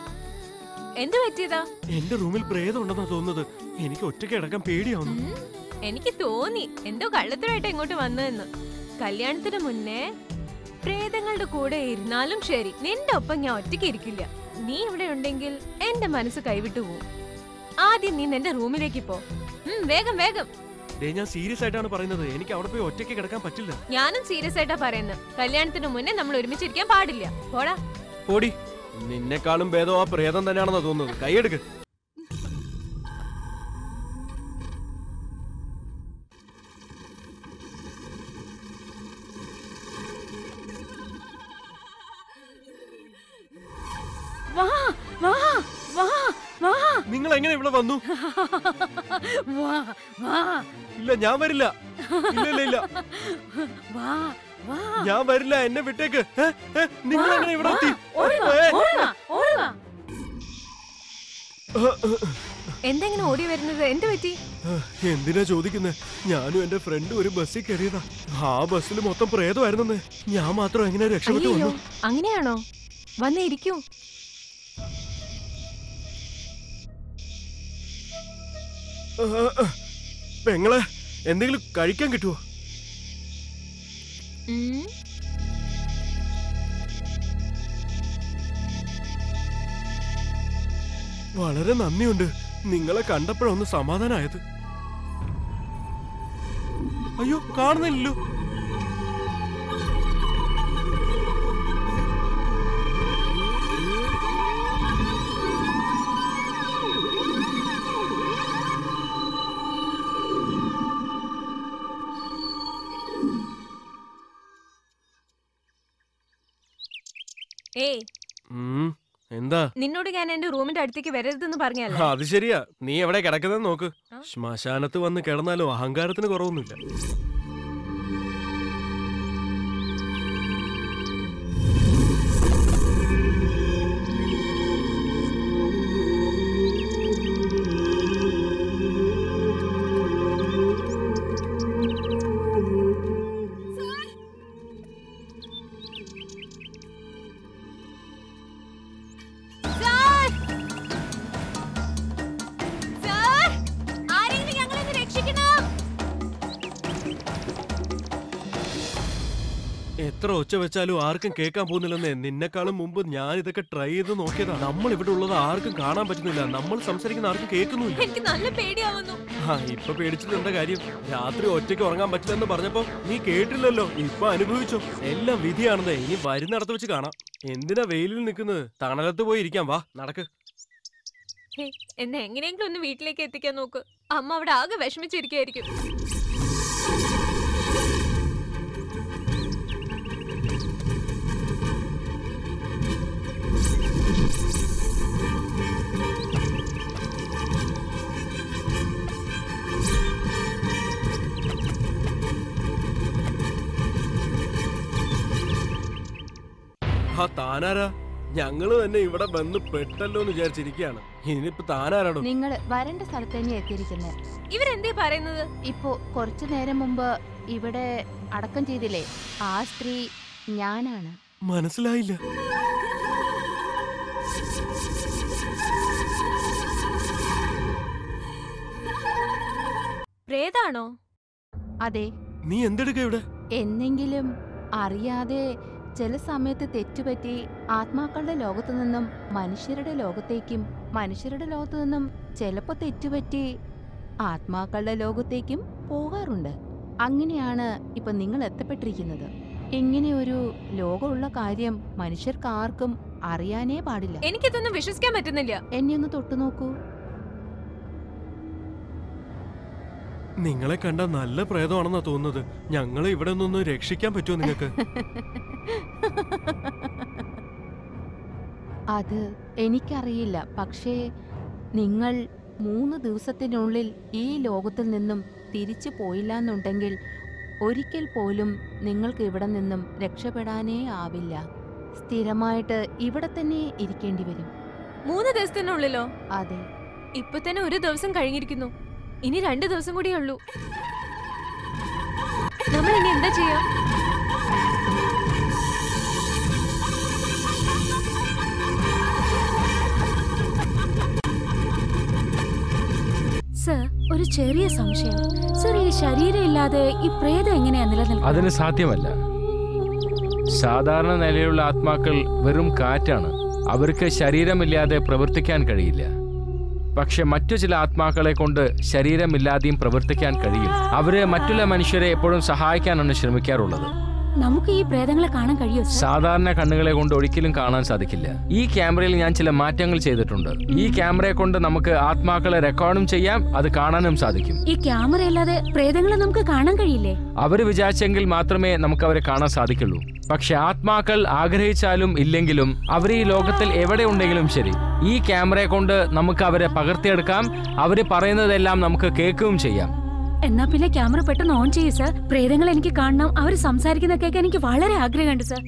എന്ത് പറ്റിയതാ എന്റെ റൂമിൽ പ്രേതം ഉണ്ടെന്നാ തോന്നുന്നത് എനിക്ക് ഒറ്റയ്ക്ക് കിടക്കാൻ പേടിയാവുന്നു എനിക്ക് തോന്നി എന്തോ കള്ളത്തരമായിട്ട് ഇങ്ങോട്ട് വന്നതെന്ന് കല്യാണത്തിന് മുന്നേ പ്രേതങ്ങളുടെ കൂടെ ഇരുന്നാലും ശരി നിന്റെ ഒപ്പം ഞാൻ ഒറ്റയ്ക്ക് ഇരിക്കില്ല നീ ഇവിടെ ഉണ്ടെങ്കിൽ എന്റെ മനസ്സ് കൈവിട്ടു പോവും ആദ്യം നീ നിന്റെ റൂമിലേക്ക് പോ ഉം, വേഗം വേഗം ദേ ഞാൻ സീരിയസ് ആയിട്ടാണ് പറയുന്നത് എനിക്ക് അവിടെ പോയി ഒറ്റയ്ക്ക് കിടക്കാൻ പറ്റില്ല ഞാനും സീരിയസ് ആയിട്ടാ പറയുന്നത് കല്യാണത്തിന് മുന്നേ നമ്മൾ ഒരുമിച്ചിരിക്കാൻ പാടില്ല പോടാ ഓടി നിന്നെക്കാളും ഭേദം ആ പ്രേതം തന്നെയാണെന്നാ തോന്നുന്നത് കൈയെടുക്ക് വാ വാ വാ വാ നിങ്ങൾ എങ്ങനെ ഇവിടെ വന്നു വാ വാ ഇല്ല ഞാൻ വരില്ല ഇല്ല ഇല്ല ഇല്ല വാ വാ ഞാൻ വരില്ല എന്നെ വിട്ടേക്ക് ഏ, ഏ, നിങ്ങൾ എങ്ങനെ ഇവിടെ എത്തി ഓടി വാ ഏ, ഓടി വാ ഓടി വാ എന്തെങ്ങനെ ഓടി വരുന്നത് എന്ത് പറ്റി എന്തിനാ ചോദിക്കുന്നത് ഞാനും എന്റെ ഫ്രണ്ടും ഒരു ബസ്സിൽ കയറിയതാ ആ ബസ്സിൽ മൊത്തം പ്രേതമായിരുന്നെന്ന് ഞാൻ മാത്രം എങ്ങനെ രക്ഷപ്പെട്ടു അയ്യോ വന്നു അങ്ങനെയാണോ വന്നേ ഇരിക്കൂ ആ, ആ, പെങ്ങളെ എന്തെങ്കിലും കഴിക്കാൻ കിട്ടുമോ ഉം. വളരെ നന്ദിയുണ്ട് നിങ്ങളെ കണ്ടപ്പോഴൊന്ന് സമാധാനമായത് അയ്യോ കാണുന്നില്ലല്ലോ ഏയ് ഉം, എന്താ നിന്നോട് ഞാൻ എന്റെ റൂമിന്റെ അടുത്തേക്ക് വരരുതെന്ന് പറഞ്ഞല്ലേ അത് ശരിയാ നീ എവിടെ കിടക്കുന്നത് നോക്ക് ശ്മശാനത്ത് വന്ന് കിടന്നാലും അഹങ്കാരത്തിന് കുറവൊന്നുമില്ല സാർ! സാർ! ആരെങ്കിലും ഞങ്ങളെ ഒന്ന് രക്ഷിക്കണം എത്ര ഒച്ച വെച്ചാലും ആർക്കും കേൾക്കാൻ പോകുന്നില്ലെന്നേ നിന്നെക്കാളും മുമ്പ് ഞാൻ ഇതൊക്കെ ട്രൈ ചെയ്ത് നോക്കിയതാ നമ്മൾ ഇവിടെ ഉള്ളത് ആർക്കും കാണാൻ പറ്റുന്നില്ല നമ്മൾ സംസാരിക്കുന്ന ആർക്കും കേൾക്കുന്നില്ല എനിക്ക് നല്ല പേടിയാവുന്നു ആ ഇപ്പൊ പേടിച്ചിട്ട് എന്താ കാര്യം രാത്രി ഒറ്റയ്ക്ക് ഉറങ്ങാൻ പറ്റില്ലെന്ന് പറഞ്ഞപ്പോ നീ കേട്ടില്ലല്ലോ ഇപ്പൊ അനുഭവിച്ചോ എല്ലാം വിധിയാണെന്നേ ഇനി വരുന്നിടത്ത് വെച്ച് കാണാം എന്തിനാ വെയിലിൽ നിൽക്കുന്നത് തണലത്ത് പോയി ഇരിക്കാം വാ നടക്ക് ഹേ, എന്നെ എങ്ങനെയെങ്കിലും ഒന്ന് വീട്ടിലേക്ക് എത്തിക്കാൻ നോക്ക് അമ്മ അവിടെ ആകെ വിഷമിച്ചിരിക്കായിരിക്കും ആ താനാരാ ഞങ്ങള് തന്നെ ഇവിടെ വന്ന് പെട്ടല്ലോ എന്ന് വിചാരിച്ചിരിക്കുകയാണ് ഇനിയിപ്പോ താനാരാടോ നിങ്ങൾ വരേണ്ട സ്ഥലത്ത് തന്നെ എത്തിയിരിക്കുന്നത് ഇവരെന്തേ പറയുന്നത് ഇപ്പോ കുറച്ചു നേരം മുമ്പ് ഇവിടെ അടക്കം ചെയ്തില്ലേ ആ സ്ത്രീ ഞാനാണ് മനസ്സിലായില്ല പ്രേതാണോ അതെ നീ എന്തെടുക്ക ഇവിടെ എന്നെങ്കിലും അറിയാതെ ചില സമയത്ത് തെറ്റുപറ്റി ആത്മാക്കളുടെ ലോകത്തു നിന്നും മനുഷ്യരുടെ ലോകത്തേക്കും മനുഷ്യരുടെ ലോകത്തു നിന്നും ചിലപ്പോ തെറ്റുപറ്റി ആത്മാക്കളുടെ ലോകത്തേക്കും പോകാറുണ്ട് അങ്ങനെയാണ് ഇപ്പൊ നിങ്ങൾ എത്തപ്പെട്ടിരിക്കുന്നത് ഇങ്ങനെ ഒരു ലോകമുള്ള കാര്യം മനുഷ്യർക്ക് ആർക്കും അറിയാനേ പാടില്ല എനിക്കിതൊന്നും വിശ്വസിക്കാൻ പറ്റുന്നില്ല എന്നെ ഒന്ന് തൊട്ടു നോക്കൂ നിങ്ങളെ കണ്ട നല്ല പ്രേതമാണെന്നാ തോന്നുന്നത് ഞങ്ങളെ ഇവിടെ നിന്ന് രക്ഷിക്കാൻ പറ്റുമോ നിങ്ങൾക്ക് അത് എനിക്കറിയില്ല പക്ഷേ നിങ്ങൾ മൂന്ന് ദിവസത്തിനുള്ളിൽ ഈ ലോകത്തിൽ നിന്നും തിരിച്ചു പോയില്ല എന്നുണ്ടെങ്കിൽ ഒരിക്കൽ പോലും നിങ്ങൾക്ക് ഇവിടെ നിന്നും രക്ഷപ്പെടാനേ ആവില്ല സ്ഥിരമായിട്ട് ഇവിടെ തന്നെ ഇരിക്കേണ്ടി വരും മൂന്ന് ദിവസത്തിനുള്ളിലോ അതെ ഇപ്പൊ തന്നെ ഒരു ദിവസം കഴിഞ്ഞിരിക്കുന്നു ഇനി രണ്ടു ദിവസം കൂടിയേ ഉള്ളൂ നമ്മൾ ഇനി എന്താ ചെയ്യാ സർ ഒരു ചെറിയ സംശയം സർ ഈ ശരീരം ഇല്ലാതെ ഈ പ്രേതം എങ്ങനെയാ നിലനിൽക്കുന്നത് അതിന് സാധ്യമല്ല സാധാരണ നിലയിലുള്ള ആത്മാക്കൾ വെറും കാറ്റാണ് അവർക്ക് ശരീരമില്ലാതെ പ്രവർത്തിക്കാൻ കഴിയില്ല പക്ഷെ മറ്റു ചില ആത്മാക്കളെ കൊണ്ട് ശരീരമില്ലാതെയും പ്രവർത്തിക്കാൻ കഴിയും അവര് മറ്റുള്ള മനുഷ്യരെ എപ്പോഴും സഹായിക്കാനാണ് ശ്രമിക്കാറുള്ളത് നമുക്ക് ഈ പ്രേതങ്ങളെ കാണാൻ കഴിയോ സർ സാധാരണ കണ്ണുകളെ കൊണ്ട് ഒരിക്കലും കാണാൻ സാധിക്കില്ല ഈ ക്യാമറയിൽ ഞാൻ ചില മാറ്റങ്ങൾ ചെയ്തിട്ടുണ്ട് ഈ ക്യാമറയെ കൊണ്ട് നമുക്ക് ആത്മാക്കളെ റെക്കോർഡും ചെയ്യാം അത് കാണാനും സാധിക്കും ഈ ക്യാമറ ഇല്ലാതെ പ്രേതങ്ങളെ നമുക്ക് കാണാൻ കഴിയില്ലേ അവര് വിചാരിച്ചെങ്കിൽ മാത്രമേ നമുക്ക് അവരെ കാണാൻ സാധിക്കുള്ളൂ പക്ഷെ ആത്മാക്കൾ ആഗ്രഹിച്ചാലും ഇല്ലെങ്കിലും അവർ ഈ ലോകത്തിൽ എവിടെ ഉണ്ടെങ്കിലും ശരി ഈ ക്യാമറയെ കൊണ്ട് നമുക്ക് അവരെ പകർത്തിയെടുക്കാം അവര് പറയുന്നതെല്ലാം നമുക്ക് കേൾക്കുകയും ചെയ്യാം എന്നാ പിന്നെ ക്യാമറ പെട്ടെന്ന് ഓൺ ചെയ്യൂ സർ പ്രേതങ്ങൾ എനിക്ക് കാണണം അവർ സംസാരിക്കുന്ന കേൾക്കാൻ എനിക്ക് വളരെ ആഗ്രഹമുണ്ട് സർ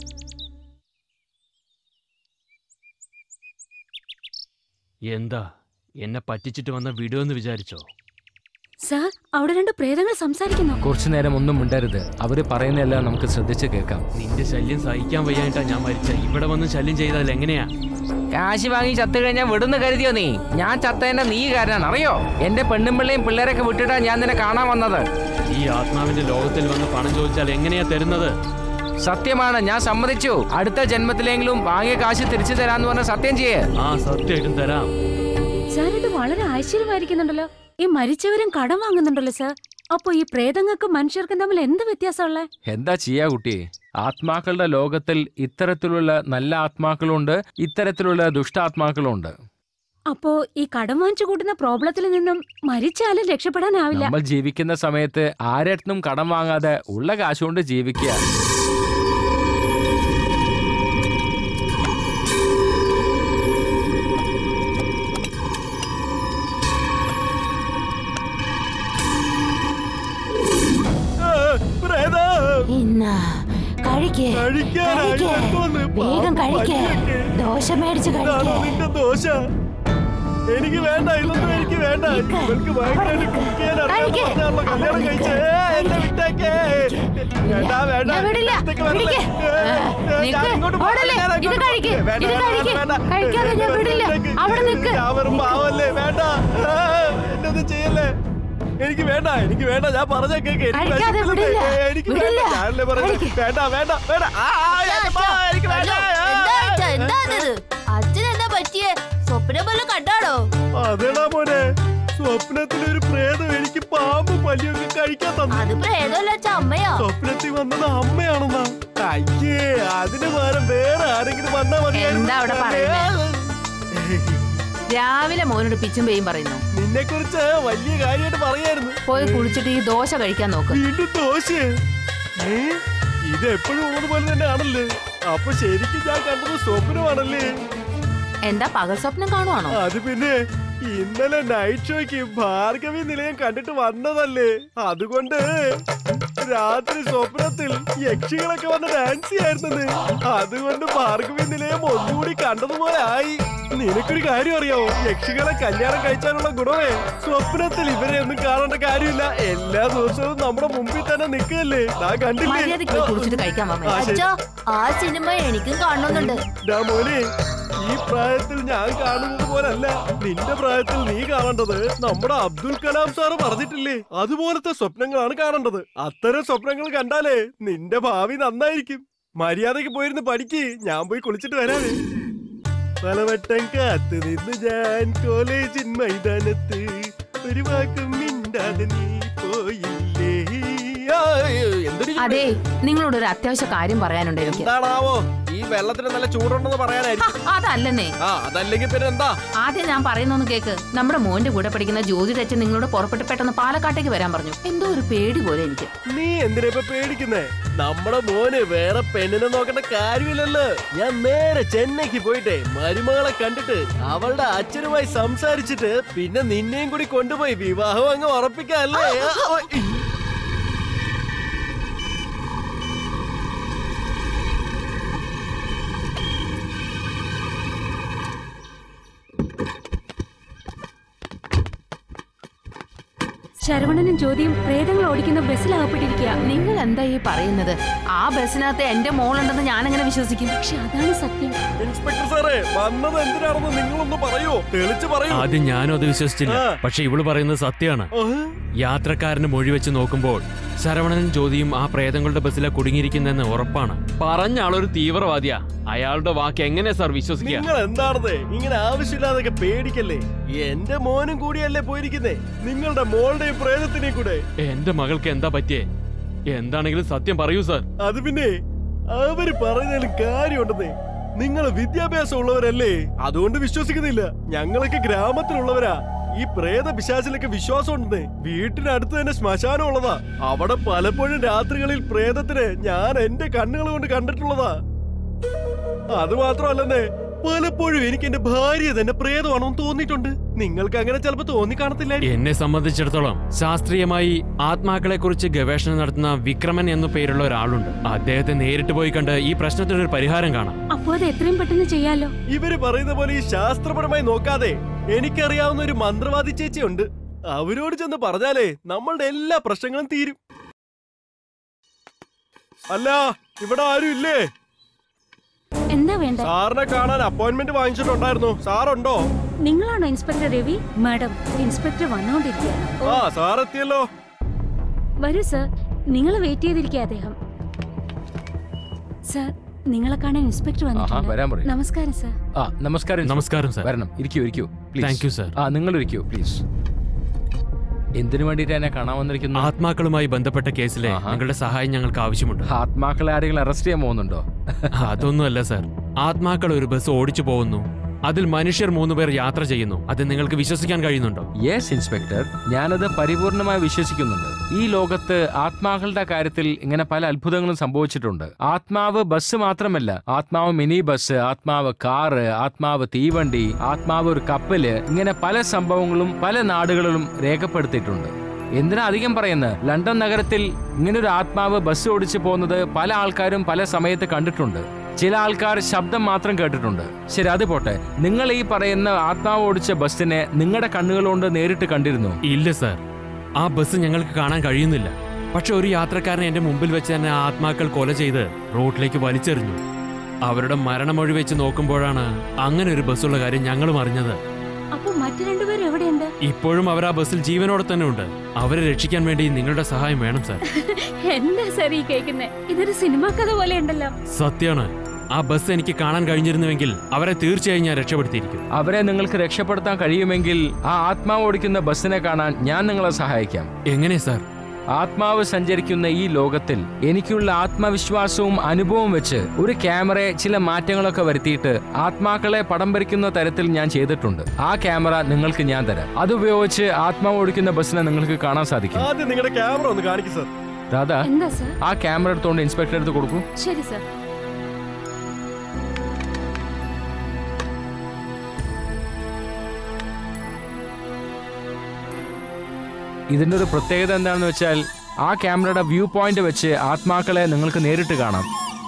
എന്താ എന്നെ പറ്റിച്ചിട്ട് വന്ന വിടുമെന്ന് വിചാരിച്ചോ സർ അവിടെ രണ്ട് പ്രേതങ്ങൾ സംസാരിക്കുന്നു കുറച്ചു നേരം ഒന്നും മിണ്ടരുത് അവര് പറയുന്നതെല്ലാം നമുക്ക് ശ്രദ്ധിച്ച് കേൾക്കാം നിന്റെ ശല്യം സഹിക്കാൻ വയ്യായിട്ടാ ഞാൻ മരിച്ച ഇവിടെ വന്ന് ശല്യം ചെയ്താൽ എങ്ങനെയാ കാശ് വാങ്ങി ചത്തു കഴിഞ്ഞാൽ വിടുന്ന് കരുതിയോ നീ ഞാൻ ചത്തതിന്റെ നീ കാരനാണ് അറിയോ എന്റെ പെണ്ണും പിള്ളയും പിള്ളേരൊക്കെ വിട്ടിട്ടാ ഞാൻ നിന്നെ കാണാൻ വന്നത് ഈ ആത്മാവിന്റെ ലോകത്തിൽ വന്ന് പണം ചോദിച്ചാൽ എങ്ങനെയാ തരുന്നത് സത്യമാണ് ഞാൻ സമ്മതിച്ചു അടുത്ത ജന്മത്തിലെങ്കിലും വാങ്ങിയ കാശ് തിരിച്ചു തരാന്ന് പറഞ്ഞ സത്യം ചെയ്യേ ആ സത്യമായിട്ടും തരാം സർ ഇത് വളരെ ആശ്ചര്യമായിരിക്കുന്നുണ്ടല്ലോ ഈ മരിച്ചവരും കടം വാങ്ങുന്നുണ്ടല്ലോ സർ അപ്പൊ ഈ പ്രേതങ്ങൾക്കും മനുഷ്യർക്കും തമ്മിൽ എന്ത് വ്യത്യാസമുള്ള എന്താ ചെയ്യാ കുട്ടി ആത്മാക്കളുടെ ലോകത്തിൽ ഇത്തരത്തിലുള്ള നല്ല ആത്മാക്കളുണ്ട് ഇത്തരത്തിലുള്ള ദുഷ്ടാത്മാക്കളുണ്ട് അപ്പോ ഈ കടം വാങ്ങിച്ചു കൂട്ടുന്ന പ്രോബ്ലത്തിൽ നിന്നും മരിച്ചാലും രക്ഷപ്പെടാനാവില്ല നമ്മൾ ജീവിക്കുന്ന സമയത്ത് ആരടുത്തും കടം വാങ്ങാതെ ഉള്ള കാശുകൊണ്ട് ജീവിക്കുക ഇന്നാ കഴിക്കേ കഴിക്കാനായി കഴിക്കേ. എന്തോന്ന്? വേഗം പാവം കഴിക്കേ പല്ലിയൊക്കെ. ദോശ മേടിച്ച് ഇതാണോ കഴിക്കേ നിന്റെ ദോശ എനിക്ക് വേണ്ട ഇതൊന്നും എനിക്ക് വേണ്ട ഇവൾക്ക് ഭയങ്കരമായിട്ട് കുക്ക് ചെയ്യാൻ കഴിക്ക്. അറിയാമെന്ന് പറഞ്ഞാണല്ലോ കല്യാണം അവിടെ കഴിച്ചേ നിക്ക്. എന്നെ വിട്ടേക്കേ വേണ്ട വേണ്ട ഞാൻ വിടില്ല. ഇതൊക്കെ വരല്ലേ? പിടിക്ക്. ഏ, ഏ, നിക്ക്. ഞാൻ ഇങ്ങോട്ട് ഓടല്ലേ. ഞാൻ ഇത് ഇങ്ങോട്ട് കഴിക്ക്. വേണ്ട, ഇത് വേണ്ട, കഴിക്ക്. വേണ്ട. കഴിക്കാതെ ഞാൻ വിടില്ല. ഇതൊക്കെ അവിടെ നിക്ക്. ഞാൻ വെറും പാവല്ലേ വേണ്ട ഏ, എന്നെ ഒന്നും ചെയ്യല്ലേ എനിക്ക് വേണ്ട എനിക്ക് വേണ്ട ഞാൻ പറഞ്ഞ കേക്ക് എനിക്ക് കഴിക്കാതെ വിശക്കുന്നില്ല. വിടില്ല. ഏ, എനിക്ക് വേണ്ട വിടില്ല. ഞാനല്ലേ പറഞ്ഞത് വേണ്ട വേണ്ട വേണ്ട ആ, ആ, ഏട്ടപ്പാ, എനിക്ക് വേണ്ട അച്ഛൻ എന്താ പറ്റിയേ സ്വപ്നം പോലെ കണ്ടാടോ അതെടാ മോനെ സ്വപ്നത്തിൽ ഒരു പ്രേതം എനിക്ക് പാമ്പ് പല്ലിയൊക്കെ കഴിക്കാൻ തന്നു അത് പ്രേതമല്ല അമ്മയോ സ്വപ്നത്തിൽ വന്നത് അമ്മയാണെന്നാ അയ്യേ അതിന് പകരം വേറെ ആരെങ്കിലും വന്നാ എന്താ അവിടെ മതിയായിരുന്നു രാവിലെ മോനോട് പിച്ചും പേയും പറയുന്നു നിന്നെ കുറിച്ച് വലിയ കാര്യമായിട്ട് പറയായിരുന്നു പോയി കുളിച്ചിട്ട് ഈ ദോശ കഴിക്കാൻ നോക്ക് വീണ്ടും ദോശ ഏ ഇത് എപ്പോഴും ഉള്ളത് പോലെ തന്നെ ആണല്ലേ അപ്പൊ ശരിക്കും ഞാൻ കണ്ടത് സ്വപ്നമാണല്ലേ എന്താ പകൽ സ്വപ്നം കാണുവാണോ അത് പിന്നെ ഇന്നലെ നൈറ്റ് ഷോയ്ക്ക് ഭാർഗവി നിലയം കണ്ടിട്ട് വന്നതല്ലേ അതുകൊണ്ട് രാത്രി സ്വപ്നത്തിൽ യക്ഷികളൊക്കെ വന്ന് ഡാൻസ് ചെയ്യായിരുന്നത് അതുകൊണ്ട് ഭാർഗവി നിലയം ഒന്നുകൂടി കണ്ടതുപോലെ ആയി നിനക്കൊരു കാര്യം അറിയാവോ യക്ഷികളെ കല്യാണം കഴിച്ചാലുള്ള ഗുണമേ സ്വപ്നത്തിൽ ഇവരെ ഒന്നും കാണേണ്ട കാര്യമില്ല എല്ലാ ദിവസവും നമ്മുടെ മുമ്പിൽ തന്നെ നിൽക്കല്ലേ ഞാൻ കണ്ടില്ലേ മര്യാദയ്ക്ക് പോയി കുളിച്ചിട്ട് കഴിക്കാൻ വാ ആ, ശരി. ആ സിനിമ എനിക്കും കാണുന്നുണ്ട് ഡാ മോനെ ഈ പ്രായത്തിൽ ഞാൻ കാണുന്നത് പോലല്ല നിന്റെ പ്രായത്തിൽ നീ കാണേണ്ടത് നമ്മുടെ അബ്ദുൽ കലാം സാറ് പറഞ്ഞിട്ടില്ലേ അതുപോലത്തെ സ്വപ്നങ്ങളാണ് കാണേണ്ടത് അത്തരം സ്വപ്നങ്ങൾ കണ്ടാലേ നിന്റെ ഭാവി നന്നായിരിക്കും മര്യാദക്ക് പോയിരുന്ന് പഠിക്ക് ഞാൻ പോയി കുളിച്ചിട്ട് വരാവേ പലവട്ടം കാത്തു നിന്ന് ഞാൻ കോളേജിൻ മൈതാനത്ത് ഒരു വാക്കും മിണ്ടാതെ നീ പോയില്ലേ ആ, എന്തൊരു അതെ നിങ്ങളോട് ഒരു അത്യാവശ്യ കാര്യം പറയാനുണ്ട് എനിക്ക് എന്താണാവോ ഈ വെള്ളത്തിന് നല്ല ചൂടുണ്ടെന്ന് പറയാനായിരിക്കും അതല്ലെന്നേ ആ അതല്ലെങ്കിൽ പിന്നെ എന്താ ആദ്യം ഞാൻ പറയുന്നൊന്ന് കേക്ക് നമ്മുടെ മോന്റെ കൂടെ പഠിക്കുന്ന ജ്യോതി ടച്ചൻ നിങ്ങളോട് പുറപ്പെട്ട് പെട്ടെന്ന് പാലക്കാട്ടേക്ക് വരാൻ പറഞ്ഞു എന്തോ ഒരു പേടി പോലെ എനിക്ക് നീ എന്തിനാ ഇപ്പൊ പേടിക്കുന്നേ നമ്മുടെ മോന് വേറെ പെണ്ണിനെ നോക്കേണ്ട കാര്യമില്ലല്ലോ ഞാൻ നേരെ ചെന്നൈക്ക് പോയിട്ടെ മരുമകളെ കണ്ടിട്ട് അവളുടെ അച്ഛനുമായി സംസാരിച്ചിട്ട് പിന്നെ നിന്നെയും കൂടി കൊണ്ടുപോയി വിവാഹം അങ്ങ് ഉറപ്പിക്കാല്ലേ ശരവണനും ജ്യോതിയും പ്രേതങ്ങൾ ഓടിക്കുന്ന ബസ്സിൽ അകപ്പെട്ടിരിക്കുക നിങ്ങൾ എന്താ ഈ പറയുന്നത് ആ ബസ്സിനകത്ത് എന്റെ മോളുണ്ടെന്ന് ഞാൻ എങ്ങനെ വിശ്വസിക്കും പക്ഷെ അതാണ് സത്യം ഇൻസ്പെക്ടർ സാറേ വന്നത് എന്തിനാണെന്ന് നിങ്ങളൊന്ന് പറയോ തെളിച്ച് പറയൂ ആദ്യം ഞാനും അത് വിശ്വസിച്ചില്ല ആ. പക്ഷെ ഇവള് പറയുന്നത് സത്യമാണ് യാത്രക്കാരന് മൊഴി വെച്ച് നോക്കുമ്പോൾ ശരവണനും ജ്യോതിയും ആ പ്രേതങ്ങളുടെ ബസ്സിലെ കുടുങ്ങിയിരിക്കുന്നെന്ന് ഉറപ്പാണ് പറഞ്ഞ ആളൊരു തീവ്രവാദിയാ അയാളുടെ വാക്ക് എങ്ങനെ സാർ വിശ്വസിക്കുക നിങ്ങൾ എന്താണെന്ന് ഇങ്ങനെ ആവശ്യമില്ലാതൊക്കെ പേടിക്കല്ലേ എന്റെ മോനും കൂടിയല്ലേ പോയിരിക്കുന്നേ നിങ്ങളുടെ മോളുടെയും പ്രേതത്തിനെയും കൂടെ എന്റെ മകൾക്ക് എന്താ പറ്റിയേ എന്താണെങ്കിലും സത്യം പറയൂ സാർ അത് പിന്നെ അവര് പറയുന്നതിലും കാര്യമുണ്ടെന്നേ നിങ്ങൾ വിദ്യാഭ്യാസം ഉള്ളവരല്ലേ അതുകൊണ്ട് വിശ്വസിക്കുന്നില്ല ഞങ്ങളൊക്കെ ഗ്രാമത്തിലുള്ളവരാ ഈ പ്രേത പിശാചിലൊക്കെ വിശ്വാസം ഉണ്ടെന്നേ വീട്ടിനടുത്ത് തന്നെ ശ്മശാനം ഉള്ളതാ അവിടെ പലപ്പോഴും രാത്രികളിൽ പ്രേതത്തിന് ഞാൻ എന്റെ കണ്ണുകൾ കൊണ്ട് കണ്ടിട്ടുള്ളതാ അത് മാത്രമല്ലെന്നേ പലപ്പോഴും എനിക്ക് എന്റെ ഭാര്യ തന്നെ പ്രേതമാണെന്ന് തോന്നിയിട്ടുണ്ട് നിങ്ങൾക്ക് അങ്ങനെ ചിലപ്പോ തോന്നിക്കാണത്തില്ല എന്നെ സംബന്ധിച്ചിടത്തോളം ശാസ്ത്രീയമായി ആത്മാക്കളെ കുറിച്ച് ഗവേഷണം നടത്തുന്ന വിക്രമൻ എന്നു പേരുള്ള ഒരാളുണ്ട് അദ്ദേഹത്തെ നേരിട്ട് പോയി കണ്ട് ഈ പ്രശ്നത്തിന് ഒരു പരിഹാരം കാണാം അപ്പോ അത് എത്രയും പെട്ടെന്ന് ചെയ്യാലോ ഇവര് പറയുന്ന പോലെ ഈ ശാസ്ത്രപരമായി നോക്കാതെ എനിക്കറിയാവുന്ന ഒരു മന്ത്രവാദി ചേച്ചിയുണ്ട് അവരോട് ചെന്ന് പറഞ്ഞാലേ നമ്മളുടെ എല്ലാ പ്രശ്നങ്ങളും തീരും അല്ല ഇവിടെ ആരും ഇല്ലേ എന്താ വേണ്ട സാറിനെ കാണാൻ അപ്പോയിന്റ്മെന്റ് വാങ്ങിച്ചിട്ടുണ്ടായിരുന്നു സാറുണ്ടോ നിങ്ങളാണോ ഇൻസ്പെക്ടർ രവി മാഡം ഇൻസ്പെക്ടർ വന്നുകൊണ്ടിരിക്കുകയാണ് ഓ, ആ സാർ എത്തിയല്ലോ വരൂ സർ നിങ്ങൾ വെയിറ്റ് ചെയ്തിരിക്കുക അദ്ദേഹം സർ നിങ്ങളെ കാണാൻ ഇൻസ്പെക്ടർ ആഹാ, വരാൻ വന്നിട്ടുണ്ട് പറയൂ. നമസ്കാരം സർ ആ നമസ്കാരം നമസ്കാരം സർ വരണം ഇരിക്കൂ ഇരിക്കൂ please. Thank you, sir. ആ നിങ്ങൾ ഇരിക്കൂ പ്ലീസ് എന്തിനു വേണ്ടിയിട്ട് എന്നെ കാണാൻ വന്നിരിക്കുന്നു ആത്മാക്കളുമായി ബന്ധപ്പെട്ട കേസിലെ നിങ്ങളുടെ സഹായം ഞങ്ങൾക്ക് ആവശ്യമുണ്ട് ആത്മാക്കളെ ആരെങ്കിലും അറസ്റ്റ് ചെയ്യാൻ പോകുന്നുണ്ടോ അതൊന്നുമല്ല സർ ആത്മാക്കൾ ഒരു ബസ് ഓടിച്ചു പോകുന്നു അതിൽ മനുഷ്യർ മൂന്നുപേർ യാത്ര ചെയ്യുന്നു അത് നിങ്ങൾക്ക് വിശ്വസിക്കാൻ കഴിയുന്നുണ്ടോ യെസ് ഇൻസ്പെക്ടർ ഞാനത് പരിപൂർണമായി വിശ്വസിക്കുന്നുണ്ട് ഈ ലോകത്ത് ആത്മാക്കളുടെ കാര്യത്തിൽ ഇങ്ങനെ പല അത്ഭുതങ്ങളും സംഭവിച്ചിട്ടുണ്ട് ആത്മാവ് ബസ് മാത്രമല്ല ആത്മാവ് മിനി ബസ് ആത്മാവ് കാറ് ആത്മാവ് തീവണ്ടി ആത്മാവ് ഒരു കപ്പല് ഇങ്ങനെ പല സംഭവങ്ങളും പല നാടുകളിലും രേഖപ്പെടുത്തിയിട്ടുണ്ട് എന്തിനാ അധികം പറയുന്നത് ലണ്ടൻ നഗരത്തിൽ ഇങ്ങനൊരു ആത്മാവ് ബസ് ഓടിച്ചു പോകുന്നത് പല ആൾക്കാരും പല സമയത്ത് കണ്ടിട്ടുണ്ട് ചില ആൾക്കാർ ശബ്ദം മാത്രം കേട്ടിട്ടുണ്ട് ശരി അത് പോട്ടെ നിങ്ങൾ ഈ പറയുന്ന ആത്മാവ് ഓടിച്ച ബസ്സിനെ നിങ്ങളുടെ കണ്ണുകളുകൊണ്ട് നേരിട്ട് കണ്ടിരുന്നു ഇല്ല സർ ആ ബസ് ഞങ്ങൾക്ക് കാണാൻ കഴിയുന്നില്ല പക്ഷെ ഒരു യാത്രക്കാരനെ എന്റെ മുമ്പിൽ വെച്ച് തന്നെ ആ ആത്മാക്കൾ കൊല ചെയ്ത് റോഡിലേക്ക് വലിച്ചെറിഞ്ഞു അവരുടെ മരണമൊഴി വെച്ച് നോക്കുമ്പോഴാണ് അങ്ങനെ ഒരു ബസ്സുള്ള കാര്യം ഞങ്ങളും അറിഞ്ഞത് അപ്പൊ മറ്റു രണ്ടുപേരും എവിടെയുണ്ട് ഇപ്പോഴും അവർ ആ ബസ്സിൽ ജീവനോടെ തന്നെ ഉണ്ട് അവരെ രക്ഷിക്കാൻ വേണ്ടി നിങ്ങളുടെ സഹായം വേണം സർ എന്താ സർ ഈ കേൾക്കുന്നേ ഇതൊരു സിനിമാ കഥ പോലെ ഉണ്ടല്ലോ സത്യമാണ് ആ ബസ് എനിക്ക് കാണാൻ കഴിഞ്ഞിരുന്നുവെങ്കിൽ അവരെ തീർച്ചയായും ഞാൻ രക്ഷപ്പെടുത്തിയിരിക്കും അവരെ നിങ്ങൾക്ക് രക്ഷപ്പെടുത്താൻ കഴിയുമെങ്കിൽ ആ ആത്മാവ് ഓടിക്കുന്ന ബസ്സിനെ കാണാൻ ഞാൻ നിങ്ങളെ സഹായിക്കാം എങ്ങനെ സാർ ആത്മാവ് സഞ്ചരിക്കുന്ന ഈ ലോകത്തിൽ എനിക്കുള്ള ആത്മവിശ്വാസവും അനുഭവവും വെച്ച് ഒരു ക്യാമറയെ ചില മാറ്റങ്ങളൊക്കെ വരുത്തിയിട്ട് ആത്മാക്കളെ പടം വരയ്ക്കുന്ന തരത്തിൽ ഞാൻ ചെയ്തിട്ടുണ്ട് ആ ക്യാമറ നിങ്ങൾക്ക് ഞാൻ തരാം അതുപയോഗിച്ച് ആത്മാവ് ഓടിക്കുന്ന ബസ്സിനെ നിങ്ങൾക്ക് കാണാൻ സാധിക്കും ആദ്യം നിങ്ങളുടെ ക്യാമറ ഒന്ന് കാണിക്കും സർ രാധാ എന്താ സർ ആ ക്യാമറ എടുത്തുകൊണ്ട് ഇൻസ്പെക്ടർ എടുത്ത് കൊടുക്കൂ ശരി സർ ഇതിന്റെ ഒരു പ്രത്യേകത എന്താണെന്ന് വെച്ചാൽ ആ ക്യാമറയുടെ വ്യൂ പോയിന്റ് വെച്ച് ആത്മാക്കളെ നിങ്ങൾക്ക് നേരിട്ട് കാണാം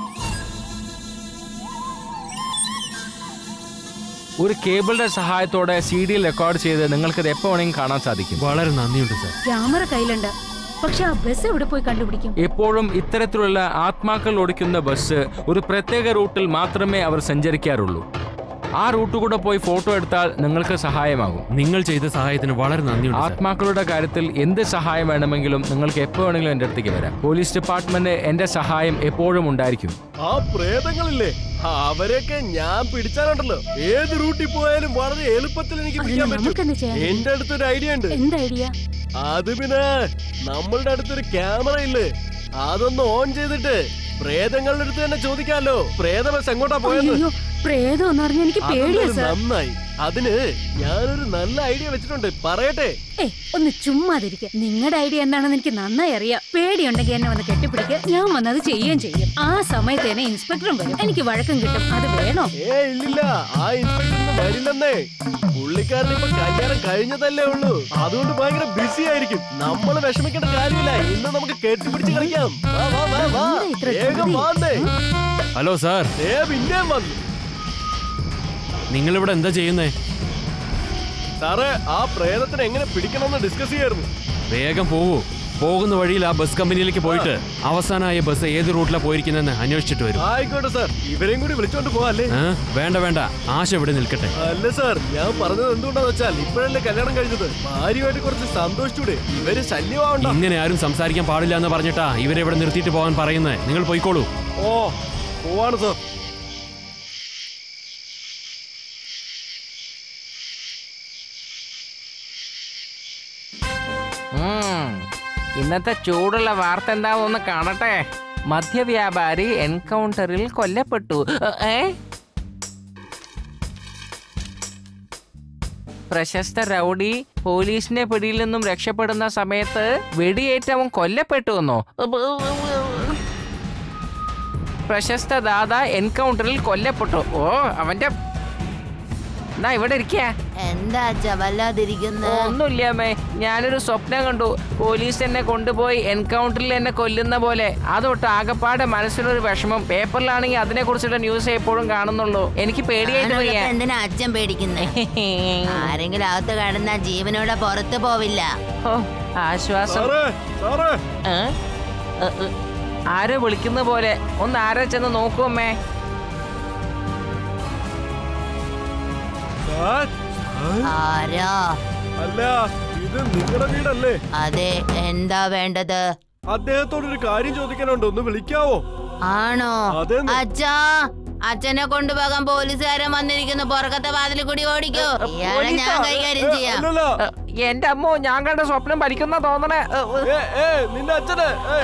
ഒരു കേബിളിന്റെ സഹായത്തോടെ സി ഡിയിൽ റെക്കോർഡ് ചെയ്ത് നിങ്ങൾക്കത് എപ്പോൾ വേണമെങ്കിലും കാണാൻ സാധിക്കും വളരെ നന്ദിയുണ്ട് സർ ക്യാമറ കയ്യിലുണ്ട് പക്ഷെ ആ ബസ് എവിടെ പോയി കണ്ടുപിടിക്കും എപ്പോഴും ഇത്തരത്തിലുള്ള ആത്മാക്കൾ ഓടിക്കുന്ന ബസ് ഒരു പ്രത്യേക റൂട്ടിൽ മാത്രമേ അവർ സഞ്ചരിക്കാറുള്ളൂ ആ റൂട്ട് കൂടെ പോയി ഫോട്ടോ എടുത്താൽ നിങ്ങൾക്ക് സഹായമാകും നിങ്ങൾ ചെയ്ത സഹായത്തിന് വളരെ നന്ദിയുണ്ട് സർ. ആത്മാക്കളുടെ കാര്യത്തിൽ എന്ത് സഹായം വേണമെങ്കിലും നിങ്ങൾക്ക് എപ്പോ വേണമെങ്കിലും എൻ്റെ അടുത്തേക്ക് വരാം പോലീസ് ഡിപ്പാർട്ട്മെന്റ് എന്റെ സഹായം എപ്പോഴും ഉണ്ടായിരിക്കും ആ പ്രേതങ്ങളില്ലേ അവരെയൊക്കെ ഞാൻ പിടിച്ചാലുണ്ടല്ലോ ഏത് റൂട്ടിൽ പോയാലും വളരെ എളുപ്പത്തിൽ എനിക്ക് അതിന് പിടിക്കാൻ നമുക്കെന്ത് പറ്റും ചെയ്യാൻ? എന്റെ അടുത്തൊരു ഐഡിയ ഉണ്ട് എന്ത് ഐഡിയ അത് പിന്നെ നമ്മളുടെ അടുത്തൊരു ക്യാമറ ഇല്ലേ അതൊന്ന് ഓൺ ചെയ്തിട്ട് പ്രേതങ്ങളുടെ അടുത്ത് തന്നെ ചോദിക്കാലോ പ്രേത ബസ് എങ്ങോട്ടാ പോയത് അയ്യോ പ്രേതം എന്ന് പറഞ്ഞ എനിക്ക് പേടിയാ അതെന്തായാലും സർ നന്നായി അതിന് ഞാനൊരു നല്ല ഐഡിയ വെച്ചിട്ടുണ്ട് പറയട്ടെ ഏ ഒന്ന് ചുമ്മാതിരിക്ക നിങ്ങളുടെ ഐഡിയ എന്താണെന്ന് എനിക്ക് നന്നായി അറിയാം പേടിയുണ്ടെങ്കിൽ എന്നെ വന്ന് കെട്ടിപ്പിടിക്കുക ഞാൻ വന്നത് ചെയ്യുകയും ചെയ്യും ആ സമയത്ത് തന്നെ ഇൻസ്പെക്ടറും വരും എനിക്ക് വഴക്കം കിട്ടും അത് വേണോ ഏ ഇല്ലില്ല ആ ഇൻസ്പെക്ടർ വരില്ലെന്നേ പുള്ളിക്കാരൻ ഇപ്പൊ കല്യാണം കഴിഞ്ഞതല്ലേ ഉള്ളൂ അതുകൊണ്ട് ഭയങ്കര ബിസി ആയിരിക്കും നമ്മൾ വിഷമിക്കേണ്ട കാര്യമില്ല ഇന്ന് നമുക്ക് കെട്ടിപ്പിടിച്ച് കളിക്കാം വാ, വാ, വാ, വാ. എന്താ ഇത്ര വേഗം ധൃതി? വാന്നേ ഹലോ സാർ ഏ പിന്നെയും വന്നു നിങ്ങളിവിടെ എന്താ ചെയ്യുന്നേ സാറേ ആ പ്രേതത്തിനെ എങ്ങനെ പിടിക്കണമെന്ന് ഡിസ്കസ് ചെയ്യായിരുന്നു വേഗം പോവൂ പോകുന്ന വഴിയിൽ ആ ബസ് കമ്പനിയിലേക്ക് പോയിട്ട് അവസാനമായ ബസ് ഏത് റൂട്ടിലാണ് പോയിരിക്കുന്നതെന്ന് അന്വേഷിച്ചിട്ട് വരും ആയിക്കോട്ടെ സാർ ഇവരെയും കൂടി വിളിച്ചോണ്ട് പോവാല്ലേ ഏ? വേണ്ട വേണ്ട ആശ ഇവിടെ നിൽക്കട്ടെ അല്ല സാർ ഞാൻ പറഞ്ഞത് എന്തുകൊണ്ടാന്ന് വെച്ചാൽ ഇപ്പോഴല്ലേ കല്യാണം കഴിഞ്ഞത് ഭാര്യയുമായിട്ട് കുറച്ച് സന്തോഷിച്ചൂടെ ഇവര് ശല്യമാവണ്ട ഇങ്ങനെ ആരും സംസാരിക്കാൻ പാടില്ല എന്ന് പറഞ്ഞിട്ടാ ഇവരെ ഇവിടെ നിർത്തിയിട്ട് പോകാൻ പറയുന്നത് നിങ്ങൾ പോയിക്കോളൂ ഓ പോവാണ് സാർ ഉം. ഇന്നത്തെ ചൂടുള്ള വാർത്ത എന്താണെന്ന് കാണട്ടെ മദ്യവ്യാപാരി എൻകൗണ്ടറിൽ കൊല്ലപ്പെട്ടു ഏ പ്രശസ്ത റൗഡി പോലീസിന്റെ പിടിയിൽ നിന്നും രക്ഷപ്പെടുന്ന സമയത്ത് വെടിയേറ്റ് അവൻ കൊല്ലപ്പെട്ടു എന്നോ പ്രശസ്ത ദാദ എൻകൗണ്ടറിൽ കൊല്ലപ്പെട്ടു ഓ അവന്റെ എന്നാ ഇവിടെ ഇരിക്കാ എന്താ അച്ഛാ വല്ലാതിരിക്കുന്നത് ഒന്നുമില്ല അമ്മേ ഞാനൊരു സ്വപ്നം കണ്ടു പോലീസ് എന്നെ കൊണ്ടുപോയി എൻകൗണ്ടറിൽ എന്നെ കൊല്ലുന്ന പോലെ അതൊട്ട് ആകപ്പാടെ മനസ്സിലൊരു വിഷമം പേപ്പറിലാണെങ്കിൽ അതിനെ കുറിച്ചുള്ള ന്യൂസ് എപ്പോഴും കാണുന്നുള്ളൂ എനിക്ക് പേടിയായിട്ട് ഞാനുള്ളപ്പോ വയ്യ എന്തിനാ അച്ഛൻ പേടിക്കുന്നത് ആരെങ്കിലും അകത്ത് കിടന്ന ജീവനോടെ പുറത്തു പോവില്ല ഓ ആശ്വാസം സാറേ സാറേ ഏ? ഏ, ഏ, ആരോ വിളിക്കുന്ന പോലെ ഒന്ന് ആരോ ചെന്ന് നോക്കൂ അമ്മേ സാർ ആരാ അല്ല ഇത് നിങ്ങളുടെ വീടല്ലേ അതെ എന്താ വേണ്ടത് അദ്ദേഹത്തോട് ഒരു കാര്യം ചോദിക്കാനുണ്ട് ഒന്ന് വിളിക്കാവോ ആണോ അതെന്ന്. അച്ഛാ അച്ഛനെ കൊണ്ടുപോകാൻ പോലീസുകാരൻ വന്നിരിക്കുന്നു പുറകത്തെ വാതിൽ കൂടി ഓടിക്കോ ഇയാളെ ഞാൻ കൈകാര്യം ചെയ്യാം ഏ, എന്റെ അമ്മോ ഞാൻ കണ്ട സ്വപ്നം ഭരിക്കുന്ന തോന്നണേ ഏ, ഏ. നിന്റെ അച്ഛനെ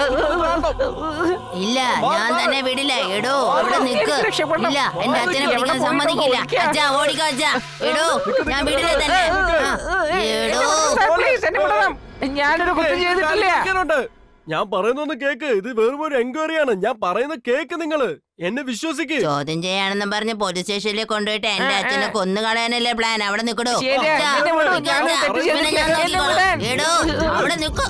ഇല്ല ഞാൻ തന്നെ വിടില്ല എടോ അവിടെ നിക്ക് ഇല്ല എന്റെ അച്ഛനെ പിടിക്കാൻ സമ്മതിക്കില്ല അച്ഛാ ഓടിക്കോ അച്ഛാ എടോ ഞാൻ വിടില്ല തന്നെ ആ, എടോ പ്ലീസ് എന്നെ വിടണം ഞാനൊരു കുറ്റം ചെയ്തിട്ടില്ല ഇരിക്കാനുണ്ട്. ഞാൻ പറയുന്നൊന്ന് കേക്ക് ഇത് വെറും ഒരു എൻക്വയറിയാണ് ഞാൻ പറയുന്ന കേക്ക് നിങ്ങള് എന്നെ വിശ്വസിക്ക് ചോദ്യം ചെയ്യാനെന്നും പറഞ്ഞ് പോലീസ് സ്റ്റേഷനിൽ കൊണ്ടുപോയിട്ട് എന്റെ അച്ഛനെ കൊന്നു കളയാനല്ലേ പ്ലാൻ അവിടെ നിക്കടോ ശരിയാ, അച്ഛാ, എന്നെ വിടൂ, നിക്ക് ഞാൻ അച്ഛാ. തെറ്റ് പിന്നെ ഞാൻ ചെയ്തിട്ടില്ല, എന്നെ നോക്കിക്കോളാം. വിടാൻ. എടോ അവിടെ നിക്കോ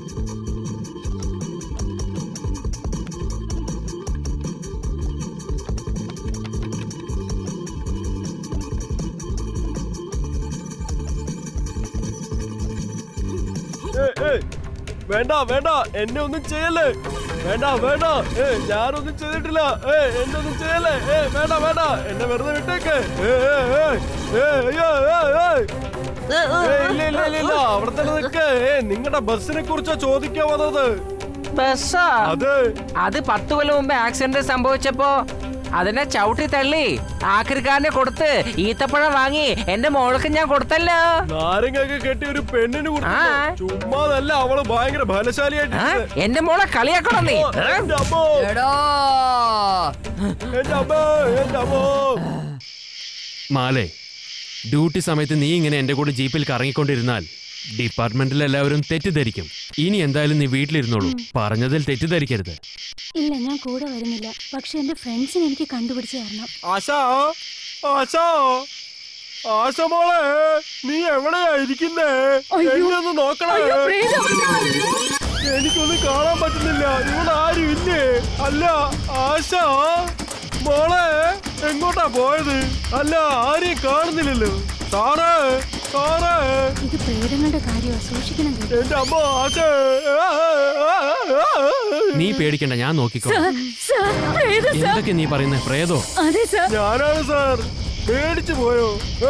ഏയ്, ഏയ്, വേണ്ട വേണ്ട എന്നെ ഒന്നും ചെയ്യല്ലേ വേണ്ട വേണ്ട ഏ ഞാനൊന്നും ചെയ്തിട്ടില്ല ഏ എന്നെ ഒന്നും ചെയ്യല്ലേ ഏ വേണ്ട വേണ്ട എന്നെ വെറുതെ വിട്ടേക്ക് ഏ, ഏ, ഏ, ഏ, അയ്യോ, ഏ, ഏ. ഏ, ഇല്ല ഇല്ല ഇല്ല ഇല്ല അവിടെ തന്നെ നിൽക്ക് ഏ നിങ്ങളുടെ ബസ്സിനെ കുറിച്ചാ ചോദിക്കാൻ വന്നത് ബസ്സാ അത് അത് പത്ത് കൊല്ലം മുമ്പ് ആക്സിഡന്റ് സംഭവിച്ചപ്പോ അതിനെ ചവിട്ടി തള്ളി ആക്രിക്കാരനെ കൊടുത്ത് ഈത്തപ്പഴം വാങ്ങി എന്റെ മോൾക്ക് ഞാൻ കൊടുത്തല്ലോ നാരങ്ങൊക്കെ കെട്ടി ഒരു പെണ്ണിന് കൊടുത്തു ചുമ്മാതല്ല അവള് ഭയങ്കര ബലശാലിയായിട്ട് ആ, എന്റെ മോളെ കളിയാക്കണം നീ എന്റെ അമ്മോ എടോ എന്റെ അമ്മോ എന്റെ അമ്മോ മാലേ ഡ്യൂട്ടി സമയത്ത് നീ ഇങ്ങനെ എന്റെ കൂടെ ജീപ്പിൽ കറങ്ങിക്കൊണ്ടിരുന്നാൽ ഡിപ്പാർട്ട്മെന്റിൽ എല്ലാവരും തെറ്റിദ്ധരിക്കും ഇനി എന്തായാലും നീ വീട്ടിലിരുന്നോളൂ പറഞ്ഞതിൽ തെറ്റിദ്ധരിക്കരുത് ഇല്ല ഞാൻ കൂടെ വരുന്നില്ല പക്ഷെ എന്റെ ഫ്രണ്ട്സിനെ എനിക്ക് കണ്ടുപിടിച്ച് തരണം ആശാ ആശാ ആശ മോളെ നീ എവിടെയാ ഇരിക്കുന്നേ എന്നെ ഒന്ന് നോക്കണേ എനിക്കൊന്നും കാണാൻ പറ്റുന്നില്ല ഇവിടെ ആരും ഇല്ലേ അല്ല ആശ മോളെ എങ്ങോട്ടാ പോയത് അല്ല ആരെയും കാണുന്നില്ലല്ലോ സാറേ സാറേ ഇത് പ്രേതങ്ങളുടെ കാര്യമാണ് സൂക്ഷിക്കണം കേട്ടോ. എന്റെ അമ്മ ആശ നീ പേടിക്കണ്ട ഞാൻ നോക്കിക്കോ സാർ, സാർ, പ്രേതം സാർ. എന്തൊക്കെ നീ പറയുന്നത് പ്രേതോ അതെ സാർ ഞാനാണ് സാർ പേടിച്ചു പോയോ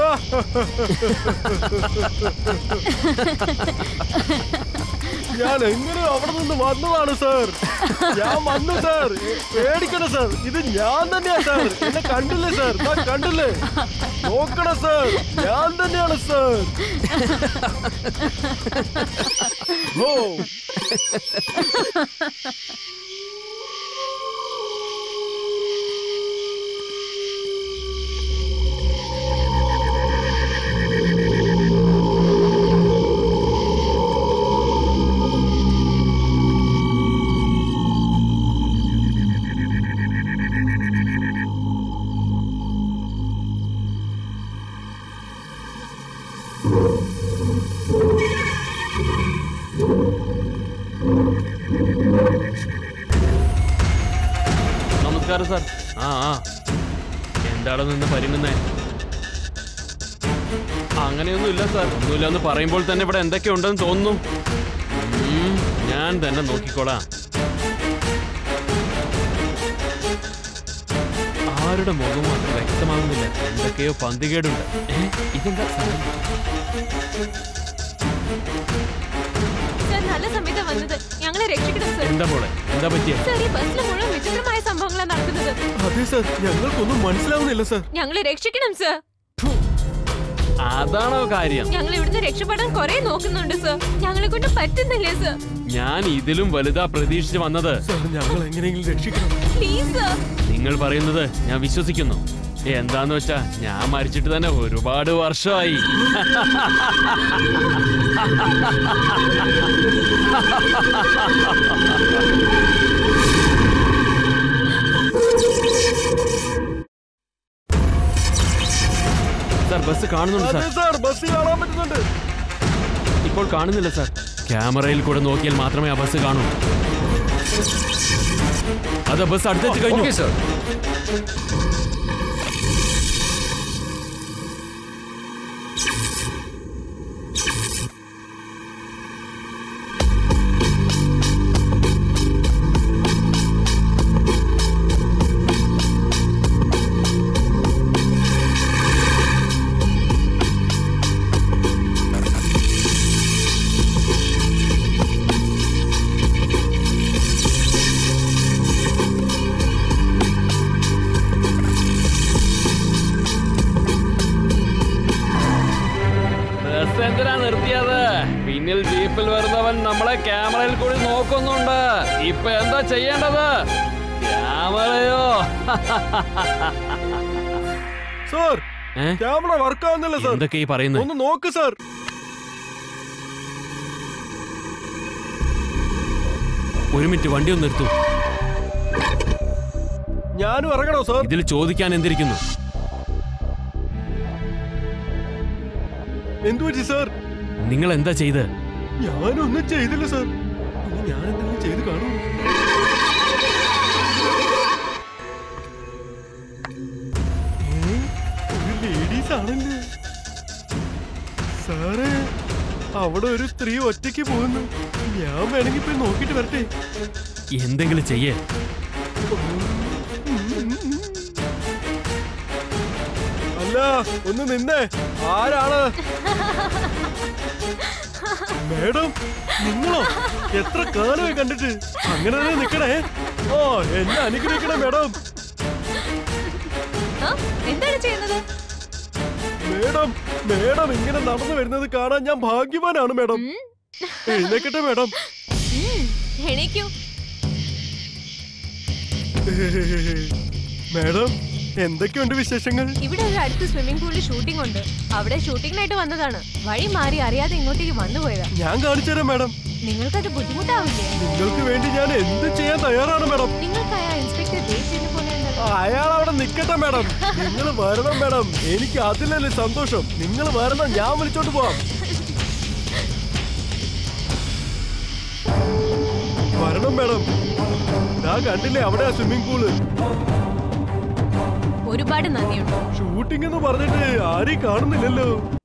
ഞാൻ എങ്ങനെ അവിടെ നിന്ന് വന്നതാണ് സാർ ഞാൻ വന്നു സാർ പേടിക്കണം സാർ ഇത് ഞാൻ തന്നെയാ സാർ എന്നെ കണ്ടില്ലേ സാർ ഞാൻ കണ്ടില്ലേ നോക്കണം സാർ ഞാൻ തന്നെയാണ് സാർ ഓ നമസ്കാരം സാർ ആ ആ എന്താടോ നിന്ന് പരിങ്ങുന്നേ അങ്ങനെയൊന്നും ഇല്ല സാർ ഒന്നുമില്ല എന്ന് പറയുമ്പോൾ തന്നെ ഇവിടെ എന്തൊക്കെ ഉണ്ടെന്ന് തോന്നുന്നു ഉം, ഞാൻ തന്നെ നോക്കിക്കോളാം ആരുടെ മുഖവും അത്ര വ്യക്തമാകുന്നില്ല എന്തൊക്കെയോ പന്തികേടുണ്ട് ഏ, ഇതെന്താ സാധനം? സാർ നല്ല സമയത്താ വന്നത് ഞങ്ങളെ രക്ഷിക്കണം സാർ എന്താ മോളെ എന്താ പറ്റിയ സാർ ഈ ബസ്സിൽ മുഴുവൻ വിചിത്രമായ സംഭവങ്ങളാണ് നടക്കുന്നത് അതെ സാർ ഞങ്ങൾക്കൊന്നും മനസ്സിലാവുന്നില്ല സാർ ഞങ്ങളെ രക്ഷിക്കണം സാർ അതാണോ കാര്യം ഞങ്ങൾ ഇവിടുന്ന് രക്ഷപ്പെടാൻ കുറെ നോക്കുന്നുണ്ട് സാർ ഞങ്ങളെ കൊണ്ട് പറ്റുന്നില്ലേ സാർ ഞാൻ ഇതിലും വലുതാ പ്രതീക്ഷിച്ച് വന്നത് ഞങ്ങൾ എങ്ങനെയെങ്കിലും രക്ഷിക്കണം പ്ലീസ് സാർ നിങ്ങൾ പറയുന്നത് ഞാൻ വിശ്വസിക്കുന്നു എന്താന്ന് വെച്ചാ ഞാൻ മരിച്ചിട്ട് തന്നെ ഒരുപാട് വർഷമായി സാർ ബസ് കാണുന്നുണ്ട് അതെ സാർ സാർ ബസ് കാണാൻ പറ്റുന്നുണ്ട് ഇപ്പോൾ കാണുന്നില്ല സാർ ക്യാമറയിൽ കൂടെ നോക്കിയാൽ മാത്രമേ ആ ബസ് കാണൂ അത് ബസ് അടുത്തെത്തി കഴിഞ്ഞു ഓക്കേ, സാർ. ബസ് എന്തിനാ നിർത്തിയത് പിന്നിൽ ജീപ്പിൽ വരുന്നവൻ നമ്മളെ ക്യാമറയിൽ കൂടി നോക്കുന്നുണ്ട് ഇപ്പൊ എന്താ ചെയ്യേണ്ടത് ക്യാമറയോ സാർ ഏ? ക്യാമറ വർക്ക് ആവുന്നില്ല സാർ എന്തൊക്കെ ഈ പറയുന്നത് ഒന്ന് നോക്ക് സാർ ഒരു മിനിറ്റ് വണ്ടി ഒന്ന് നിർത്തൂ ഞാനും ഇറങ്ങണോ സാർ ഇതിൽ ചോദിക്കാൻ എന്തിരിക്കുന്നു എന്തു പറ്റി സാർ നിങ്ങൾ എന്താ ചെയ്ത് ഞാനൊന്നും ചെയ്തില്ല സാർ ഇനി ഞാൻ എന്തെങ്കിലും ചെയ്ത് കാണൂ ഏ? ഒരു ലേഡീസ് ആണല്ലേ സാറേ അവിടെ ഒരു സ്ത്രീ ഒറ്റയ്ക്ക് പോകുന്നു ഞാൻ വേണമെങ്കിൽ പോയി നോക്കിട്ട് വരട്ടെ എന്തെങ്കിലും ചെയ്യേ അല്ല ഒന്ന് നിന്നേ ആരാണ് മേഡം നിങ്ങളോ എത്ര കാലമായി കണ്ടിട്ട് അങ്ങനെ തന്നെ നിക്കണേ ഓ എന്നെ അനുഗ്രഹിക്കണേ മേഡം ആ, എന്താണ് ചെയ്യുന്നത് മേഡം മേഡം ഇങ്ങനെ നടന്നു വരുന്നത് കാണാൻ ഞാൻ ഭാഗ്യവാനാണ് മേഡം എഴുന്നേക്കട്ടെ മേഡം ഉം, എണീക്കൂ മേഡം എന്തൊക്കെയുണ്ട് വിശേഷങ്ങൾ ഇവിടെ ഒരു അടുത്ത് സ്വിമ്മിംഗ് പൂളിൽ ഷൂട്ടിംഗ് ഉണ്ട് അവിടെ ഷൂട്ടിങ്ങിനായിട്ട് വന്നതാണ് വഴി മാറി അറിയാതെ ഇങ്ങോട്ടേക്ക് വന്നുപോയതാ ഞാൻ കാണിച്ചു തരാം മേഡം നിങ്ങൾക്കത് ബുദ്ധിമുട്ടാവില്ലേ നിങ്ങൾക്ക് വേണ്ടി ഞാൻ എന്ത് ചെയ്യാൻ തയ്യാറാണ് മേഡം നിങ്ങൾക്ക് ആ ഇൻസ്പെക്ടർ ദേഷ്യനെ പോലെ ഉണ്ടല്ലോ അയാൾ അവിടെ നിക്കട്ടെ മേഡം നിങ്ങൾ വരണം മേഡം എനിക്ക് അതിലല്ലേ സന്തോഷം നിങ്ങൾ വരണം ഞാൻ വിളിച്ചോണ്ട് പോവാം വരണം മേഡം ഞാൻ കണ്ടില്ലേ അവിടെ സ്വിമ്മിംഗ് പൂള് ഒരുപാട് നന്ദിയുണ്ട് ഷൂട്ടിംഗ് എന്ന് പറഞ്ഞിട്ട് ആരെയും കാണുന്നില്ലല്ലോ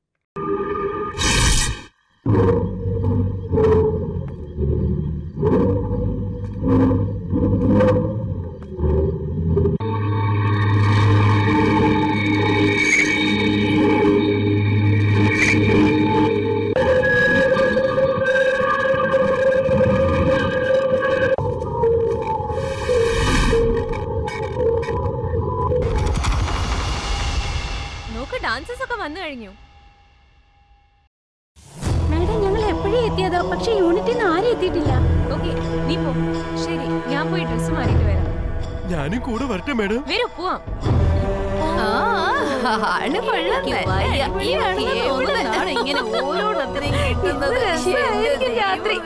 നോക്ക് ഡാൻസസ് ഒക്കെ വന്നു കഴിഞ്ഞു മാഡം ഞങ്ങൾ എപ്പോഴേ എത്തിയതോ പക്ഷെ യൂണിറ്റിൽ നിന്ന് ആരും എത്തിയിട്ടില്ല ഓക്കെ നീ പോ ശരി ഞാൻ പോയി ഡ്രസ്സ് മാറിയിട്ട് വരാം ഞാനും കൂടെ വരട്ടെ മേഡം വരൂ പോവാം ആണ് കൊള്ളാം ഇങ്ങനെ ഓരോരുത്തരെയും കിട്ടുന്നത് രാത്രി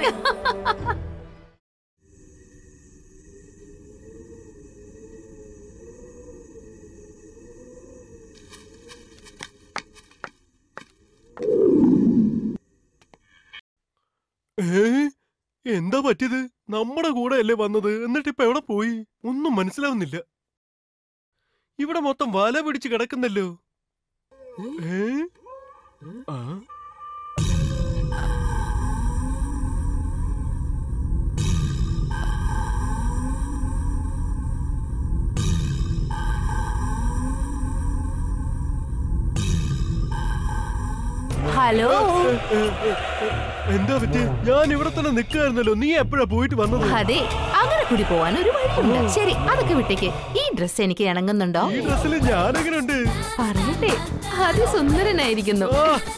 ഏ എന്താ പറ്റിയത് നമ്മുടെ കൂടെ അല്ലേ വന്നത് എന്നിട്ട് ഇപ്പൊ എവിടെ പോയി ഒന്നും മനസ്സിലാവുന്നില്ല ഇവിടെ മൊത്തം വല പിടിച്ച് കിടക്കുന്നല്ലോ ഏ ഹലോ എന്താ പറ്റി ഞാൻ ഇവിടെ തന്നെ നിൽക്കായിരുന്നല്ലോ നീ എപ്പോഴാ പോയിട്ട് വന്നത് അതെ അങ്ങനെ കൂടി പോവാൻ ഒരു വഴിയുണ്ട് ശരി അതൊക്കെ വിട്ടേക്ക് ഈ ഡ്രസ് എനിക്ക് ഇണങ്ങുന്നുണ്ടോ ഈ ഡ്രസ്സിൽ ഞാൻ എങ്ങനെയുണ്ട് പറയട്ടെ അതിസുന്ദരനായിരിക്കുന്നു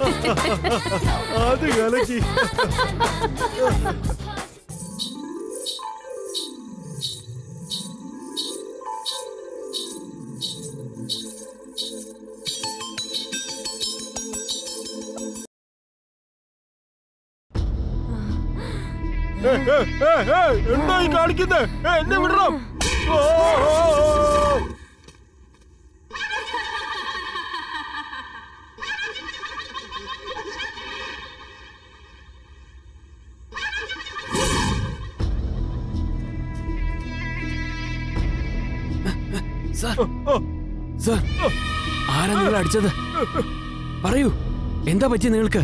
അത് കലക്കി ഏയ്, ഏയ്, ഏയ്, ഏയ്, എന്താ ഈ കാണിക്കുന്നേ ഏയ്, എന്നെ വിടണം ഓ, ഓ, ഓ, ഓ. സാർ സാർ ആരാ നിങ്ങൾ അടിച്ചത് പറയൂ എന്താ പറ്റി നിങ്ങൾക്ക്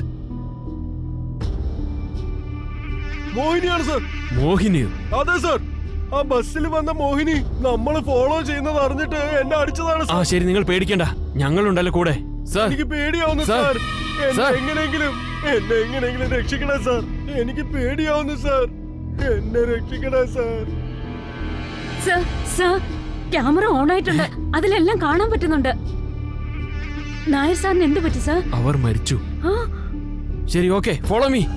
മോഹിനിയാണ് സർ മോഹിനിയോ അതെ സർ ആ ബസ്സിൽ വന്ന മോഹിനി നമ്മൾ ഫോളോ ചെയ്യുന്നത് അറിഞ്ഞിട്ട് എന്നെ അടിച്ചതാണ് ആ സർ ശരി നിങ്ങൾ പേടിക്കണ്ട ഞങ്ങളുണ്ടല്ലോ കൂടെ സാർ എനിക്ക് പേടിയാവുന്നു സർ. സാർ എന്നെ സർ. എങ്ങനെയെങ്കിലും എന്നെ എങ്ങനെയെങ്കിലും രക്ഷിക്കണേ സാർ എനിക്ക് പേടിയാവുന്നു സാർ എന്നെ രക്ഷിക്കണേ sir sir sir camera on ആയിട്ടുണ്ട് അതിലെല്ലാം കാണാൻ പറ്റുന്നുണ്ട് നായർ സാറിന് എന്ത് പറ്റി സർ അവർ മരിച്ചു ആ ശരി ഓക്കെ ഫോളോ മീ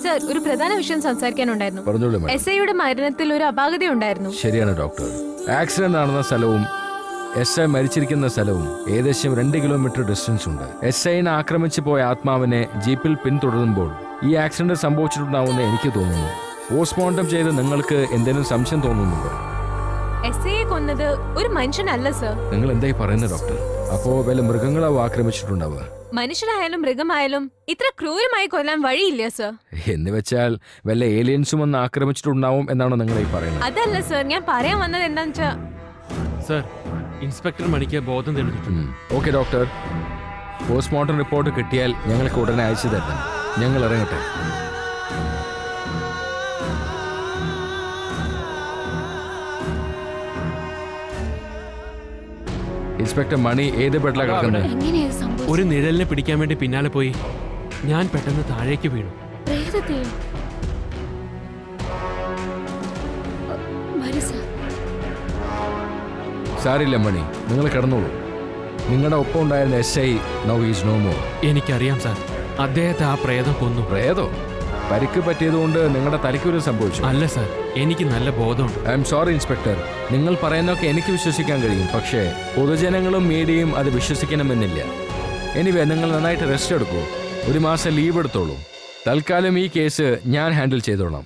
സർ ഒരു പ്രധാന വിഷയം സംസാരിക്കാനുണ്ടായിരുന്നു പറഞ്ഞോളൂ madam. എസ് ഐയുടെ മരണത്തിൽ ഒരു അപാകതയുണ്ടായിരുന്നു ശരിയാണ് ഡോക്ടർ ആക്സിഡന്റ് നടന്ന സ്ഥലവും എസ് ഐ മരിച്ചിരിക്കുന്ന സ്ഥലവും ഏകദേശം രണ്ട് കിലോമീറ്റർ ഡിസ്റ്റൻസ് ഉണ്ട് എസ് ഐനെ ആക്രമിച്ചു പോയ ആത്മാവിനെ ജീപ്പിൽ പിന്തുടരുമ്പോൾ ഈ ആക്സിഡന്റ് സംഭവിച്ചിട്ടുണ്ടാവുമെന്ന് എനിക്ക് തോന്നുന്നു പോസ്റ്റ്മോർട്ടം ചെയ്ത് നിങ്ങൾക്ക് എന്തെങ്കിലും സംശയം തോന്നുന്നുണ്ടോ എസ് ഐയെ കൊന്നത് ഒരു മനുഷ്യനല്ല സർ നിങ്ങൾ എന്തായി പറയുന്നത് ഡോക്ടർ അപ്പോ വല്ല മൃഗങ്ങളാവും ആക്രമിച്ചിട്ടുണ്ടാവുക മനുഷ്യരായാലും മൃഗമായാലും ഇത്ര ക്രൂരമായി കൊല്ലാൻ വഴിയില്ല സർ എന്ന് വെച്ചാൽ വല്ല ഏലിയൻസും വന്ന് ആക്രമിച്ചിട്ടുണ്ടാവും എന്നാണ് നിങ്ങൾ ഈ പറയുന്നത് അതല്ല സർ ഞാൻ പറയാൻ വന്നത് എന്താന്ന് വെച്ചാ സർ ഇൻസ്പെക്ടർ മണിക്ക് ബോധം തെളിഞ്ഞിട്ടുണ്ട് ഓക്കെ ഡോക്ടർ പോസ്റ്റ്മോർട്ടം റിപ്പോർട്ട് കിട്ടിയാൽ ഞങ്ങൾക്ക് ഉടനെ അയച്ചു തരണം ഞങ്ങൾ ഇറങ്ങട്ടെ ഇൻസ്പെക്ടർ മണി ഏത് ബെഡിലാ കിടക്കുന്നത് എങ്ങനെയാ ഇത് സംഭവിച്ചത് ഒരു നിഴലിനെ പിടിക്കാൻ വേണ്ടി പിന്നാലെ പോയി ഞാൻ പെട്ടെന്ന് താഴേക്ക് വീണു പ്രേതത്തെയോ വരൂ സാർ സാരില്ല മണി നിങ്ങൾ കിടന്നോളൂ നിങ്ങളുടെ ഒപ്പം ഉണ്ടായിരുന്ന S I now is no more എനിക്കറിയാം സാർ അദ്ദേഹത്തെ ആ പ്രേതം കൊന്നു പ്രേതോ പരിക്ക് പറ്റിയതുകൊണ്ട് നിങ്ങളുടെ തലയ്ക്കൊരു സംഭവിച്ചു അല്ല സാർ എനിക്ക് നല്ല ബോധമുണ്ട് ഐ എം സോറി ഇൻസ്പെക്ടർ നിങ്ങൾ പറയുന്നതൊക്കെ എനിക്ക് വിശ്വസിക്കാൻ കഴിയും പക്ഷേ പൊതുജനങ്ങളും മീഡിയയും അത് വിശ്വസിക്കണമെന്നില്ല എനിവേ നിങ്ങൾ നന്നായിട്ട് റെസ്റ്റ് എടുക്കൂ ഒരു മാസം ലീവ് എടുത്തോളൂ തൽക്കാലം ഈ കേസ് ഞാൻ ഹാൻഡിൽ ചെയ്തോളാം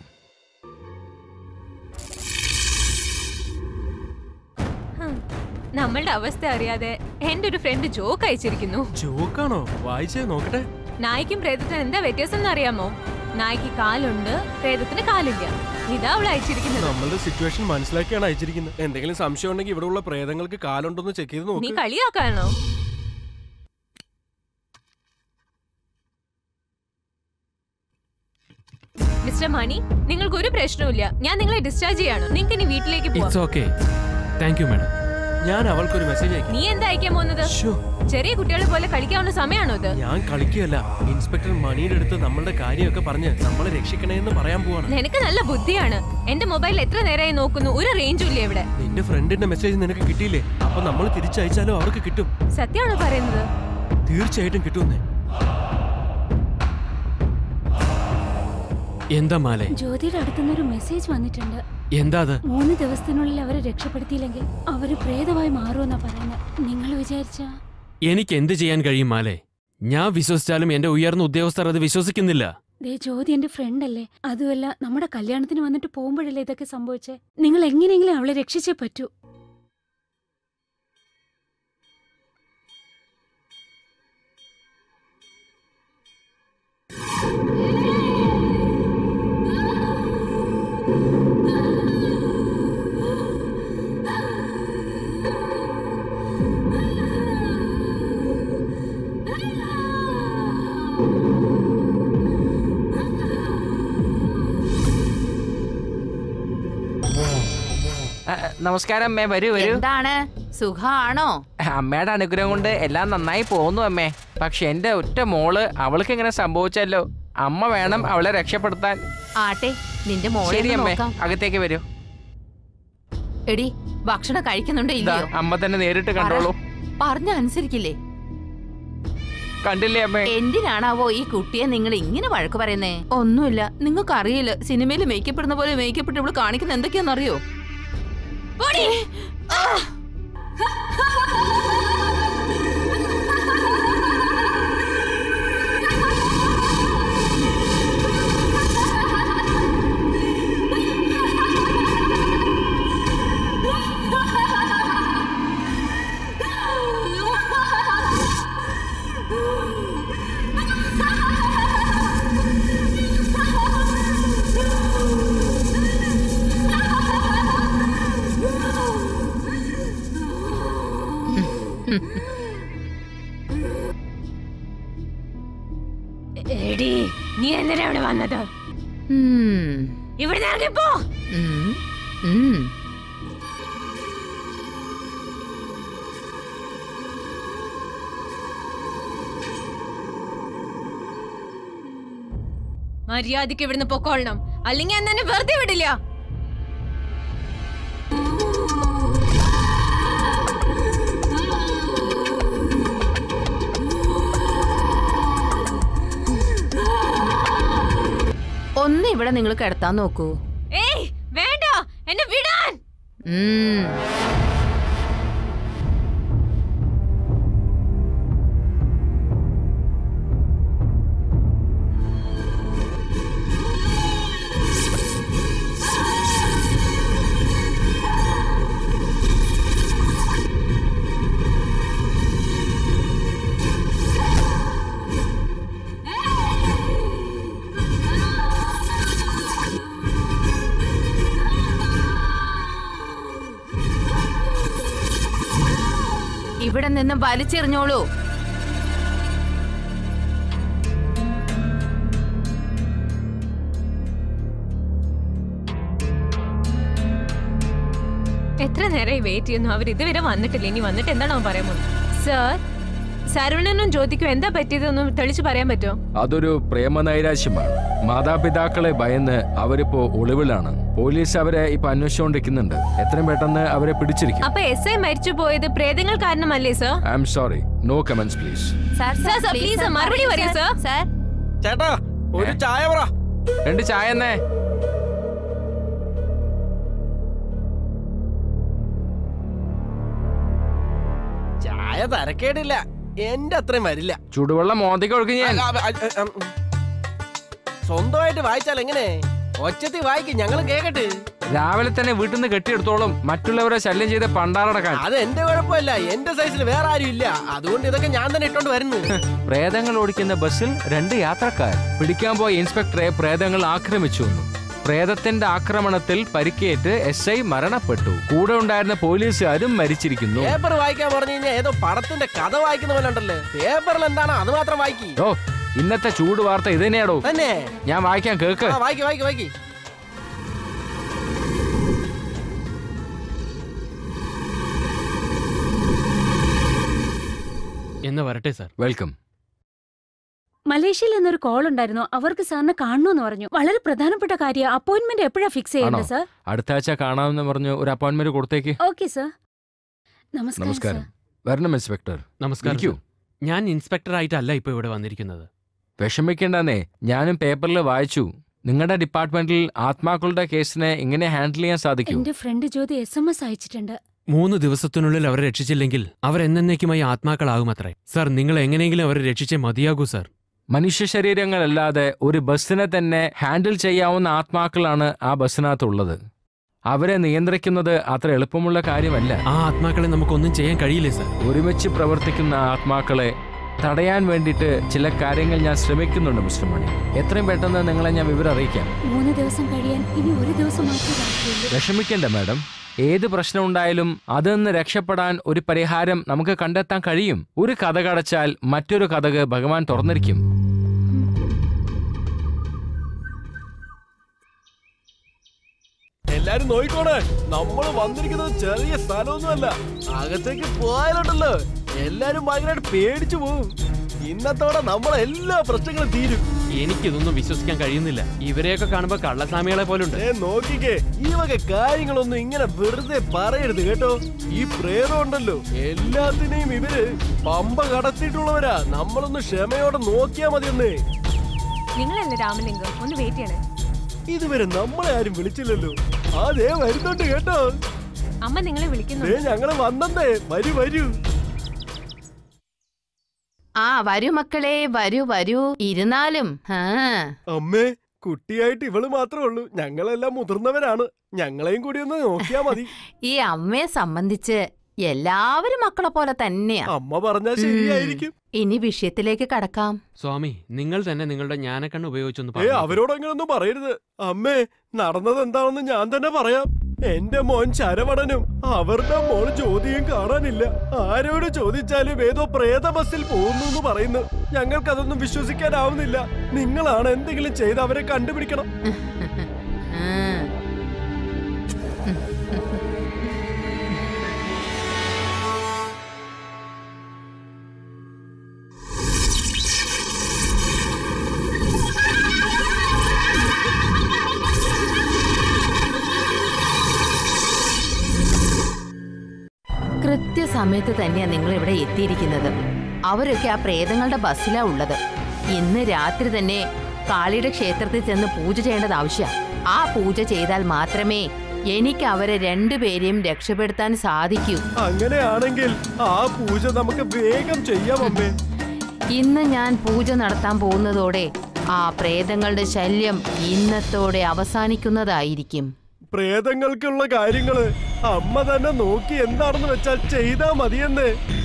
ഹും. നമ്മളുടെ അവസ്ഥ അറിയാതെ എന്റെ ഒരു ഫ്രണ്ട് ജോക്ക് അയച്ചിരിക്കുന്നു ജോക്കാണോ വായിച്ചേ നോക്കട്ടെ നായ്ക്കും പ്രേതത്തിനും എന്താ വ്യത്യാസം എന്ന് അറിയാമോ നായ്ക്ക് കാലുണ്ട് പ്രേതത്തിന് കാലില്ല ഇതാ അവൾ അയച്ചിരിക്കുന്നത് നമ്മളുടെ സിറ്റുവേഷൻ മനസ്സിലാക്കിയാണ് അയച്ചിരിക്കുന്നത് എന്തെങ്കിലും സംശയം ഉണ്ടെങ്കിൽ ഇവിടെ ഉള്ള പ്രേതങ്ങൾക്ക് കാലുണ്ടോന്ന് ചെക്ക് ചെയ്ത് നീ നോക്ക് കളിയാക്കാണോ മിസ്റ്റർ മണി നിങ്ങൾക്ക് ഒരു പ്രശ്നവുമില്ല ഞാൻ നിങ്ങളെ ഡിസ്ചാർജ് ചെയ്യാണ് നിങ്ങൾക്ക് ഇനി വീട്ടിലേക്ക് ഇറ്റ്സ് പോവാം ഓക്കെ താങ്ക് യു മാഡം ഞാൻ അവൾക്കൊരു മെസ്സേജ് അയക്കും നീ എന്താ അയക്കാൻ പോകുന്നത് ചെറിയ കുട്ടികളെ പോലെ കളിക്കാവുന്ന സമയമാണോ ഇത് ഞാൻ കളിക്കുകയല്ല ഇൻസ്പെക്ടർ മണിയുടെ അടുത്ത് നമ്മളുടെ കാര്യമൊക്കെ പറഞ്ഞ് നമ്മളെ രക്ഷിക്കണേ എന്ന് പറയാൻ പോവാണ് നിനക്ക് നല്ല ബുദ്ധിയാണ് എന്റെ മൊബൈൽ എത്ര നേരമായി നോക്കുന്നു ഒരു റേഞ്ചും ഇല്ല ഇവിടെ നിന്റെ ഫ്രണ്ടിന്റെ മെസ്സേജ് നിനക്ക് കിട്ടിയില്ലേ അപ്പൊ നമ്മൾ തിരിച്ചയച്ചാലോ അവർക്ക് കിട്ടും സത്യമാണോ പറയുന്നത് തീർച്ചയായിട്ടും കിട്ടുമെന്നേ എന്താ മാലേ ജ്യോതിയുടെ അടുത്തുനിന്ന് ഒരു മെസ്സേജ് വന്നിട്ടുണ്ട് എന്താ അത് മൂന്ന് ദിവസത്തിനുള്ളിൽ അവരെ രക്ഷപ്പെടുത്തിയില്ലെങ്കിൽ അവര് പ്രേതമായി മാറുമെന്നാ പറയുന്നത് നിങ്ങൾ വിചാരിച്ച എനിക്ക് എന്ത് ചെയ്യാൻ കഴിയും മാലേ ഞാൻ വിശ്വസിച്ചാലും എന്റെ ഉയർന്ന ഉദ്യോഗസ്ഥർ അത് വിശ്വസിക്കുന്നില്ല ദേ ജ്യോതി എന്റെ ഫ്രണ്ട് അല്ലേ അതുമല്ല നമ്മുടെ കല്യാണത്തിന് വന്നിട്ട് പോകുമ്പോഴല്ലേ ഇതൊക്കെ സംഭവിച്ചേ നിങ്ങൾ എങ്ങനെയെങ്കിലും അവളെ രക്ഷിച്ചേ പറ്റൂ ആ, നമസ്കാരം അമ്മേ വരൂ വരൂ എന്താണ് സുഖാണോ അമ്മയുടെ അനുഗ്രഹം കൊണ്ട് എല്ലാം നന്നായി പോകുന്നു അമ്മേ പക്ഷെ എന്റെ ഒറ്റ മോള് അവൾക്ക് ഇങ്ങനെ സംഭവിച്ചല്ലോ അമ്മ വേണം അവളെ രക്ഷപ്പെടുത്താൻ ആട്ടെ നിന്റെ മോളെ ശരി ഒന്ന് അമ്മേ നോക്കാം അകത്തേക്ക് വരൂ എടി ഭക്ഷണം കഴിക്കുന്നുണ്ടോ ദാ, ഇല്ലയോ അമ്മ തന്നെ നേരിട്ട് കണ്ടോളൂ പറഞ്ഞ അനുസരിക്കില്ലേ കണ്ടില്ലേ അമ്മേ എന്തിനാണാവോ ഈ കുട്ടിയെ നിങ്ങൾ ഇങ്ങനെ വഴക്ക് പറയുന്നേ ഒന്നുമില്ല നിങ്ങൾക്ക് അറിയില്ല സിനിമയിൽ മേക്കപ്പ് ഇടുന്ന പോലെ മേക്കപ്പ് ഇട്ട് ഇവിടെ കാണിക്കുന്ന എന്തൊക്കെയാണെന്നറിയോ പോടി. ആ. എടി നീ എന്തിനാ ഇവിടെ വന്നത് ഉം. ഇവിടെ ഇറങ്ങിപ്പോ ഉം. ഉം. മര്യാദക്ക് ഇവിടുന്ന് പൊക്കോളണം അല്ലെങ്കിൽ ഞാൻ തന്നെ വെറുതെ വിടില്ല ഇവിടെ നിങ്ങൾ കിടത്താൻ നോക്കൂ ഏയ് വേണ്ട എന്നെ വിടാൻ ഉം. ഇവിടെ നിന്ന് വലിച്ചെറിഞ്ഞോളൂ എത്ര നേരമായി വെയിറ്റ് ചെയ്യുന്നു അവർ ഇതുവരെ വന്നിട്ടില്ല ഇനി വന്നിട്ട് എന്താണ് അവൻ പറയാൻ പോകുന്നത് സർ സരവണനും ജ്യോതിക്കും എന്താ പറ്റിയതെന്ന് തെളിച്ചു പറയാൻ പറ്റുമോ അതൊരു പ്രേമനൈരാശ്യമാണ് മാതാപിതാക്കളെ ഭയന്ന് അവരിപ്പോ ഒളിവിലാണ് പോലീസ് അവരെ ഇപ്പൊ അന്വേഷിച്ചുകൊണ്ടിരിക്കുന്നുണ്ട് എത്രയും പെട്ടെന്ന് അവരെ പിടിച്ചിരിക്കും അപ്പൊ എസ് ഐ മരിച്ചു പോയത് പ്രേതങ്ങൾ കാരണമല്ലേ sir I'm sorry no comments please sir sir sir please മറുപടി പറയൂ സർ സർ ചേട്ടാ ഒരു ചായ പറ രണ്ട് ചായ എന്നേ ചായ തരക്കേടില്ല എന്റെ അത്രയും വരില്ല ചൂടുവെള്ളം മോന്തയ്ക്ക് ഒഴുക്കി ഞാൻ ആ, ആ, ആ, ഉം. സ്വന്തമായിട്ട് വായിച്ചാൽ എങ്ങനെ ഒച്ചത്തിൽ വായിക്കും ഞങ്ങൾ കേക്കട്ടെ രാവിലെ തന്നെ വീട്ടിൽ നിന്ന് കെട്ടിയെടുത്തോളും മറ്റുള്ളവരെ ശല്യം ചെയ്ത് പണ്ടാറടക്കാൻ അത് എന്റെ കുഴപ്പമില്ല എന്റെ സൈസിൽ വേറെ ആരും ഇല്ല അതുകൊണ്ട് ഇതൊക്കെ ഞാൻ തന്നെ ഇട്ടോണ്ട് വരുന്നു പ്രേതങ്ങൾ ഓടിക്കുന്ന ബസ്സിൽ രണ്ട് യാത്രക്കാർ പിടിക്കാൻ പോയ ഇൻസ്പെക്ടറെ പ്രേതങ്ങൾ ആക്രമിച്ചു വന്നു പ്രേതത്തിന്റെ ആക്രമണത്തിൽ പരിക്കേറ്റ് എസ് ഐ മരണപ്പെട്ടു കൂടെ ഉണ്ടായിരുന്ന പോലീസുകാരും മരിച്ചിരിക്കുന്നു പേപ്പർ വായിക്കാൻ പറഞ്ഞു കഴിഞ്ഞാൽ ഏതോ പടത്തിന്റെ കഥ വായിക്കുന്ന പോലെ ഉണ്ടല്ലോ പേപ്പറിൽ എന്താണോ അത് മാത്രം വായിക്കി ഓ ഇന്നത്തെ ചൂട് വാർത്ത ഇത് തന്നെയാടോ തന്നെ ഞാൻ വായിക്കാൻ കേക്ക് ആ, വായിക്ക് വായിക്ക് വായിക്ക് എന്ന് വരട്ടെ സാർ വെൽക്കം മലേഷ്യയിൽ നിന്നൊരു കോൾ ഉണ്ടായിരുന്നു അവർക്ക് സാറിനെ കാണണമെന്ന് പറഞ്ഞു വളരെ പ്രധാനപ്പെട്ട കാര്യം അപ്പോയിന്റ്മെന്റ് എപ്പോഴാ ഫിക്സ് ആണോ ചെയ്യേണ്ടത് സർ അടുത്ത ആഴ്ച കാണാമെന്ന് പറഞ്ഞു ഒരു അപ്പോയിന്റ്മെന്റ് കൊടുത്തേക്ക് ഓക്കെ സർ നമസ്കാരം നമസ്കാരം സർ വരണം ഇൻസ്പെക്ടർ നമസ്കാരം ഇരിക്കൂ. സർ. ഞാൻ ഇൻസ്പെക്ടർ ആയിട്ടല്ല ഇപ്പൊ ഇവിടെ വന്നിരിക്കുന്നത് വിഷമിക്കേണ്ടെന്നേ ഞാനും പേപ്പറിൽ വായിച്ചു നിങ്ങളുടെ ഡിപ്പാർട്ട്മെന്റിൽ ആത്മാക്കളുടെ കേസിനെ ഇങ്ങനെ ഹാൻഡിൽ ചെയ്യാൻ സാധിക്കൂ എന്റെ friend Jyothi S M S അയച്ചിട്ടുണ്ട് മൂന്ന് ദിവസത്തിനുള്ളിൽ അവരെ രക്ഷിച്ചില്ലെങ്കിൽ അവർ എന്നേക്കുമായി ആത്മാക്കളാകുമത്രേ സാർ നിങ്ങൾ എങ്ങനെയെങ്കിലും അവരെ രക്ഷിച്ചേ മതിയാകൂ സാർ മനുഷ്യ ശരീരങ്ങളല്ലാതെ ഒരു ബസ്സിനെ തന്നെ ഹാൻഡിൽ ചെയ്യാവുന്ന ആത്മാക്കളാണ് ആ ബസ്സിനകത്തുള്ളത് അവരെ നിയന്ത്രിക്കുന്നത് അത്ര എളുപ്പമുള്ള കാര്യമല്ല ആ ആത്മാക്കളെ നമുക്കൊന്നും ചെയ്യാൻ കഴിയില്ലേ സാർ ഒരുമിച്ച് പ്രവർത്തിക്കുന്ന ആത്മാക്കളെ തടയാൻ വേണ്ടിയിട്ട് ചില കാര്യങ്ങൾ ഞാൻ ശ്രമിക്കുന്നുണ്ട് മിസ്റ്റർ മണി എത്രയും പെട്ടെന്ന് നിങ്ങളെ ഞാൻ വിവരം അറിയിക്കാം മൂന്ന് ദിവസം കഴിയാൻ ഇനി ഒരു ദിവസം മാത്രമേ ബാക്കിയുള്ളൂ വിഷമിക്കണ്ട മാഡം ഏത് പ്രശ്നം ഉണ്ടായാലും അതിൽ നിന്ന് രക്ഷപ്പെടാൻ ഒരു പരിഹാരം നമുക്ക് കണ്ടെത്താൻ കഴിയും ഒരു കഥ കടച്ചാൽ മറ്റൊരു കഥക് ഭഗവാൻ തുറന്നിരിക്കും എല്ലാരും നോയിക്കോണേ നമ്മൾ വന്നിരിക്കുന്നത് ചെറിയ സ്ഥലമൊന്നുമല്ല അകത്തേക്ക് പോയാലുണ്ടല്ലോ എല്ലാരും ഭയങ്കരമായിട്ട് പേടിച്ചു പോവും ഇന്നത്തോടെ നമ്മളെ എല്ലാ പ്രശ്നങ്ങളും തീരും എനിക്കിതൊന്നും വിശ്വസിക്കാൻ കഴിയുന്നില്ല ഇവരെയൊക്കെ കാണുമ്പോ കള്ളസ്വാമികളെ പോലുണ്ട് ഏ നോക്കിക്കേ ഈ വക കാര്യങ്ങളൊന്നും ഇങ്ങനെ വെറുതെ പറയരുത് കേട്ടോ ഈ പ്രേതം ഉണ്ടല്ലോ എല്ലാത്തിനെയും ഇവര് പമ്പ കടത്തിയിട്ടുള്ളവരാ നമ്മളൊന്ന് ക്ഷമയോടെ നോക്കിയാ മതിയെന്നേ നിങ്ങളല്ലേ രാമലിംഗം ഒന്ന് വെയിറ്റ് ചെയ്യണേ ഇതുവരെ നമ്മളെ ആരും വിളിച്ചില്ലല്ലോ അതേ വരുന്നുണ്ട് കേട്ടോ അമ്മ നിങ്ങളെ ദേ വിളിക്കുന്നു ഞങ്ങള് വന്നേ വരൂ വരൂ ആ വരൂ മക്കളെ വരൂ വരൂ ഇരുന്നാലും ആ അമ്മേ കുട്ടിയായിട്ട് ഇവള് മാത്രമേ ഉള്ളൂ ഞങ്ങളെല്ലാം മുതിർന്നവരാണ് ഞങ്ങളെയും കൂടി ഒന്ന് നോക്കിയാ മതി ഈ അമ്മയെ സംബന്ധിച്ച് എല്ലാവരും മക്കളെ പോലെ തന്നെയാ അമ്മ പറഞ്ഞാ ശരിയായിരിക്കും ഇനി വിഷയത്തിലേക്ക് കടക്കാം സ്വാമി നിങ്ങൾ തന്നെ നിങ്ങളുടെ ജ്ഞാനക്കണ്ണ് ഉപയോഗിച്ചൊന്ന് ഏ പറഞ്ഞു അവരോട് അങ്ങനൊന്നും പറയരുത് അമ്മേ നടന്നത് എന്താണെന്ന് ഞാൻ തന്നെ പറയാം എന്റെ മോൻ ശരവണനും അവരുടെ മോൾ ജ്യോതിയും കാണാനില്ല ആരോട് ചോദിച്ചാലും ഏതോ പ്രേത ബസ്സിൽ പോകുന്നു എന്ന് പറയുന്നു ഞങ്ങൾക്കതൊന്നും വിശ്വസിക്കാനാവുന്നില്ല നിങ്ങളാണ് എന്തെങ്കിലും ചെയ്ത് അവരെ കണ്ടുപിടിക്കണം കൃത്യസമയത്ത് തന്നെയാ നിങ്ങൾ ഇവിടെ എത്തിയിരിക്കുന്നത് അവരൊക്കെ ആ പ്രേതങ്ങളുടെ ബസ്സിലാ ഉള്ളത് ഇന്ന് രാത്രി തന്നെ കാളിയുടെ ക്ഷേത്രത്തിൽ ചെന്ന് പൂജ ചെയ്യേണ്ടത് ആവശ്യമാണ് ആ പൂജ ചെയ്താൽ മാത്രമേ എനിക്ക് അവരെ രണ്ടുപേരെയും രക്ഷപ്പെടുത്താൻ സാധിക്കൂ അങ്ങനെയാണെങ്കിൽ ആ പൂജ നമുക്ക് വേഗം ചെയ്യാം അമ്മേ ഇന്ന് ഞാൻ പൂജ നടത്താൻ പോകുന്നതോടെ ആ പ്രേതങ്ങളുടെ ശല്യം ഇന്നത്തോടെ അവസാനിക്കുന്നതായിരിക്കും പ്രേതങ്ങൾക്കുള്ള കാര്യങ്ങള് അമ്മ തന്നെ നോക്കി എന്താണെന്ന് വെച്ചാൽ ചെയ്താ മതിയെന്ന്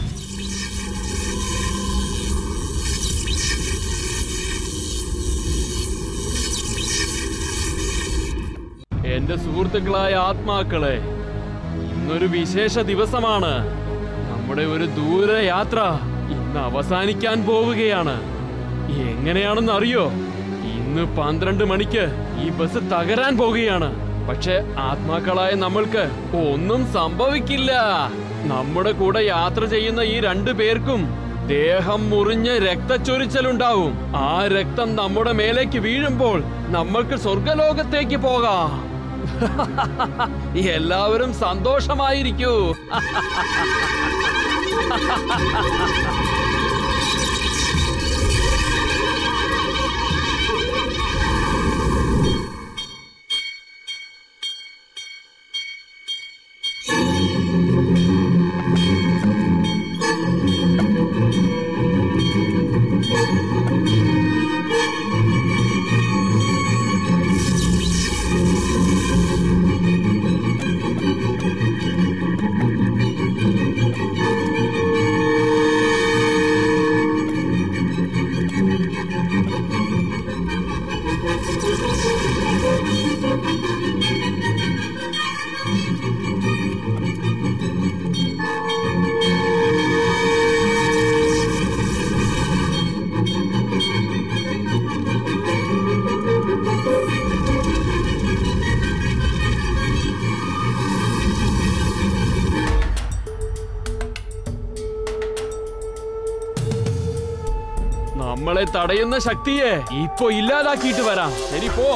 എന്റെ സുഹൃത്തുക്കളായ ആത്മാക്കളെ ഇന്നൊരു വിശേഷ ദിവസമാണ് നമ്മുടെ ഒരു ദൂരയാത്ര ഇന്ന് അവസാനിക്കാൻ പോവുകയാണ് എങ്ങനെയാണെന്ന് അറിയോ ഇന്ന് പന്ത്രണ്ട് മണിക്ക് ഈ ബസ് തകരാൻ പോകുകയാണ് പക്ഷെ ആത്മാക്കളായ നമ്മൾക്ക് ഒന്നും സംഭവിക്കില്ല നമ്മുടെ കൂടെ യാത്ര ചെയ്യുന്ന ഈ രണ്ടു പേർക്കും ദേഹം മുറിഞ്ഞ് രക്തച്ചൊരിച്ചലുണ്ടാവും ആ രക്തം നമ്മുടെ മേലേക്ക് വീഴുമ്പോൾ നമ്മൾക്ക് സ്വർഗലോകത്തേക്ക് പോകാം എല്ലാവരും സന്തോഷമായിരിക്കൂ നമ്മളെ തടയുന്ന ശക്തിയെ ഇപ്പൊ ഇല്ലാതാക്കിയിട്ട് വരാം ശരി പോ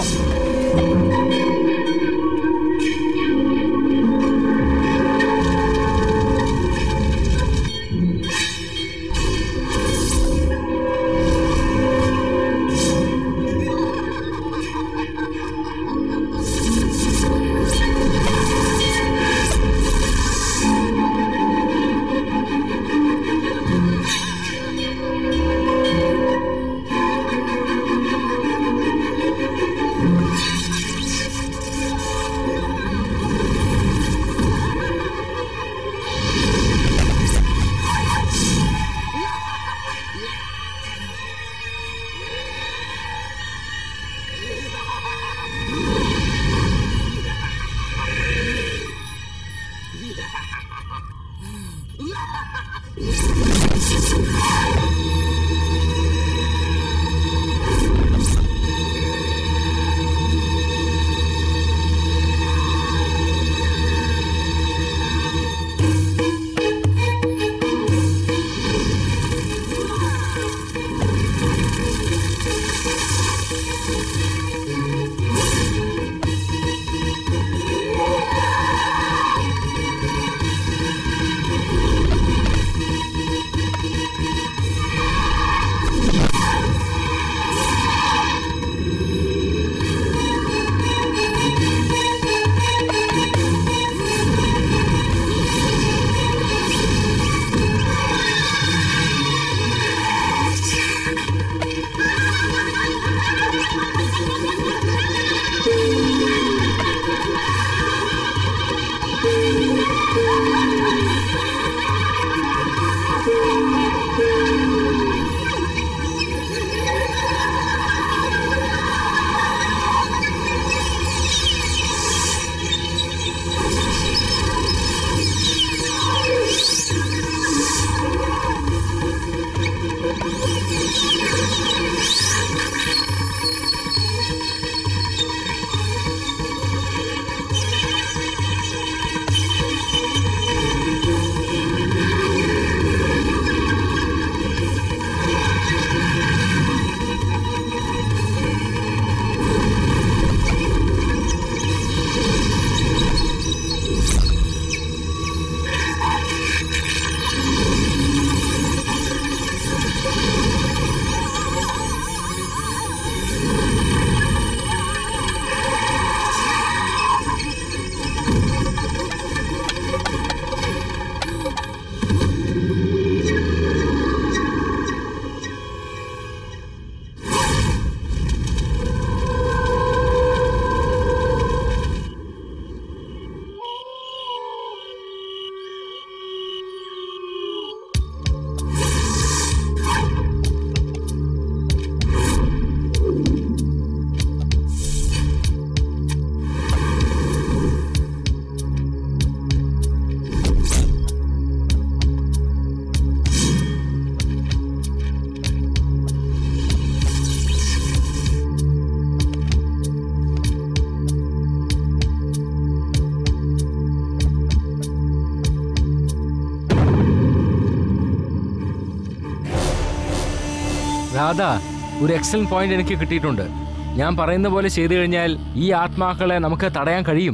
രാധ ഒരു എക്സലന്റ് പോയിന്റ് എനിക്ക് കിട്ടിയിട്ടുണ്ട് ഞാൻ പറയുന്ന പോലെ ചെയ്തു കഴിഞ്ഞാൽ ഈ ആത്മാക്കളെ നമുക്ക് തടയാൻ കഴിയും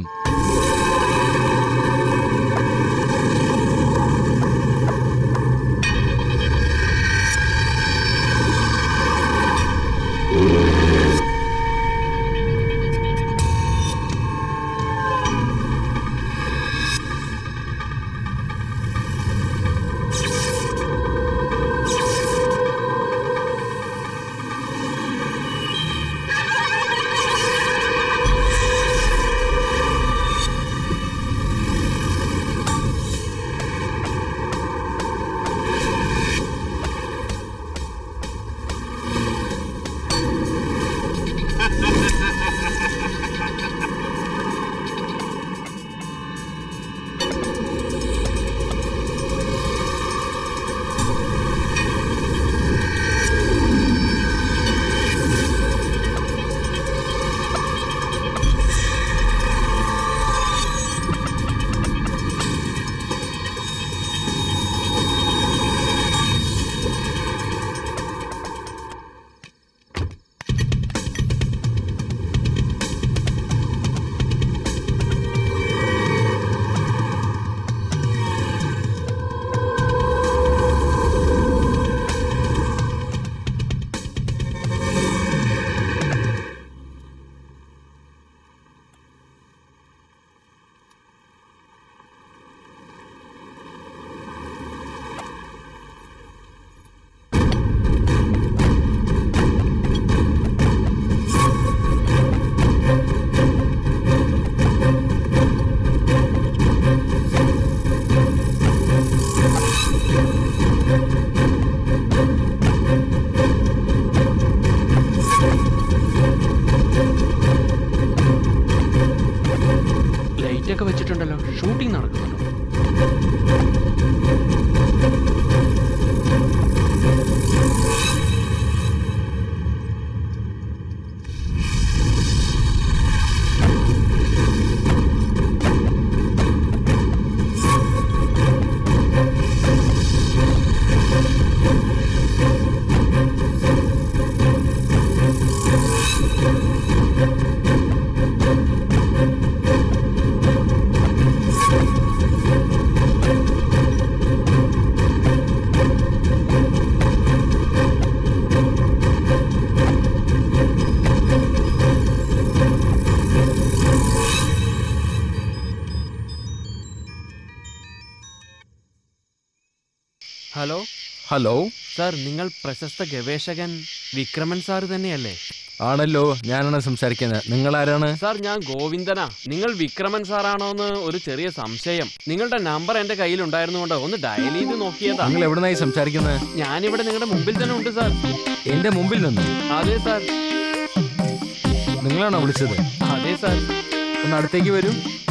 ലൈറ്റ് ഒക്കെ വെച്ചിട്ടുണ്ടല്ലോ ഷൂട്ടിംഗ് നടക്കുന്നുണ്ടോ ഹലോ ഹലോ സാർ നിങ്ങൾ പ്രശസ്ത ഗവേഷകൻ വിക്രമൻ സാർ തന്നെയല്ലേ ആണല്ലോ ഞാനാണ് സംസാരിക്കുന്നത് നിങ്ങൾ ആരാണ് സാർ ഞാൻ ഗോവിന്ദനാ നിങ്ങൾ വിക്രമൻ സാറാണോ എന്ന് ഒരു ചെറിയ സംശയം നിങ്ങളുടെ നമ്പർ എന്റെ കയ്യിൽ ഉണ്ടായിരുന്നുകൊണ്ട് ഒന്ന് ഡയൽ ചെയ്ത് നോക്കിയതാ നിങ്ങൾ എവിടുന്നായി സംസാരിക്കുന്നത് ഞാനിവിടെ നിങ്ങളുടെ മുമ്പിൽ തന്നെ ഉണ്ട് സാർ എന്റെ മുമ്പിൽ നിന്ന് അതെ സാർ നിങ്ങളാണോ വിളിച്ചത് അതെ സാർ ഒന്ന് അടുത്തേക്ക് വരൂ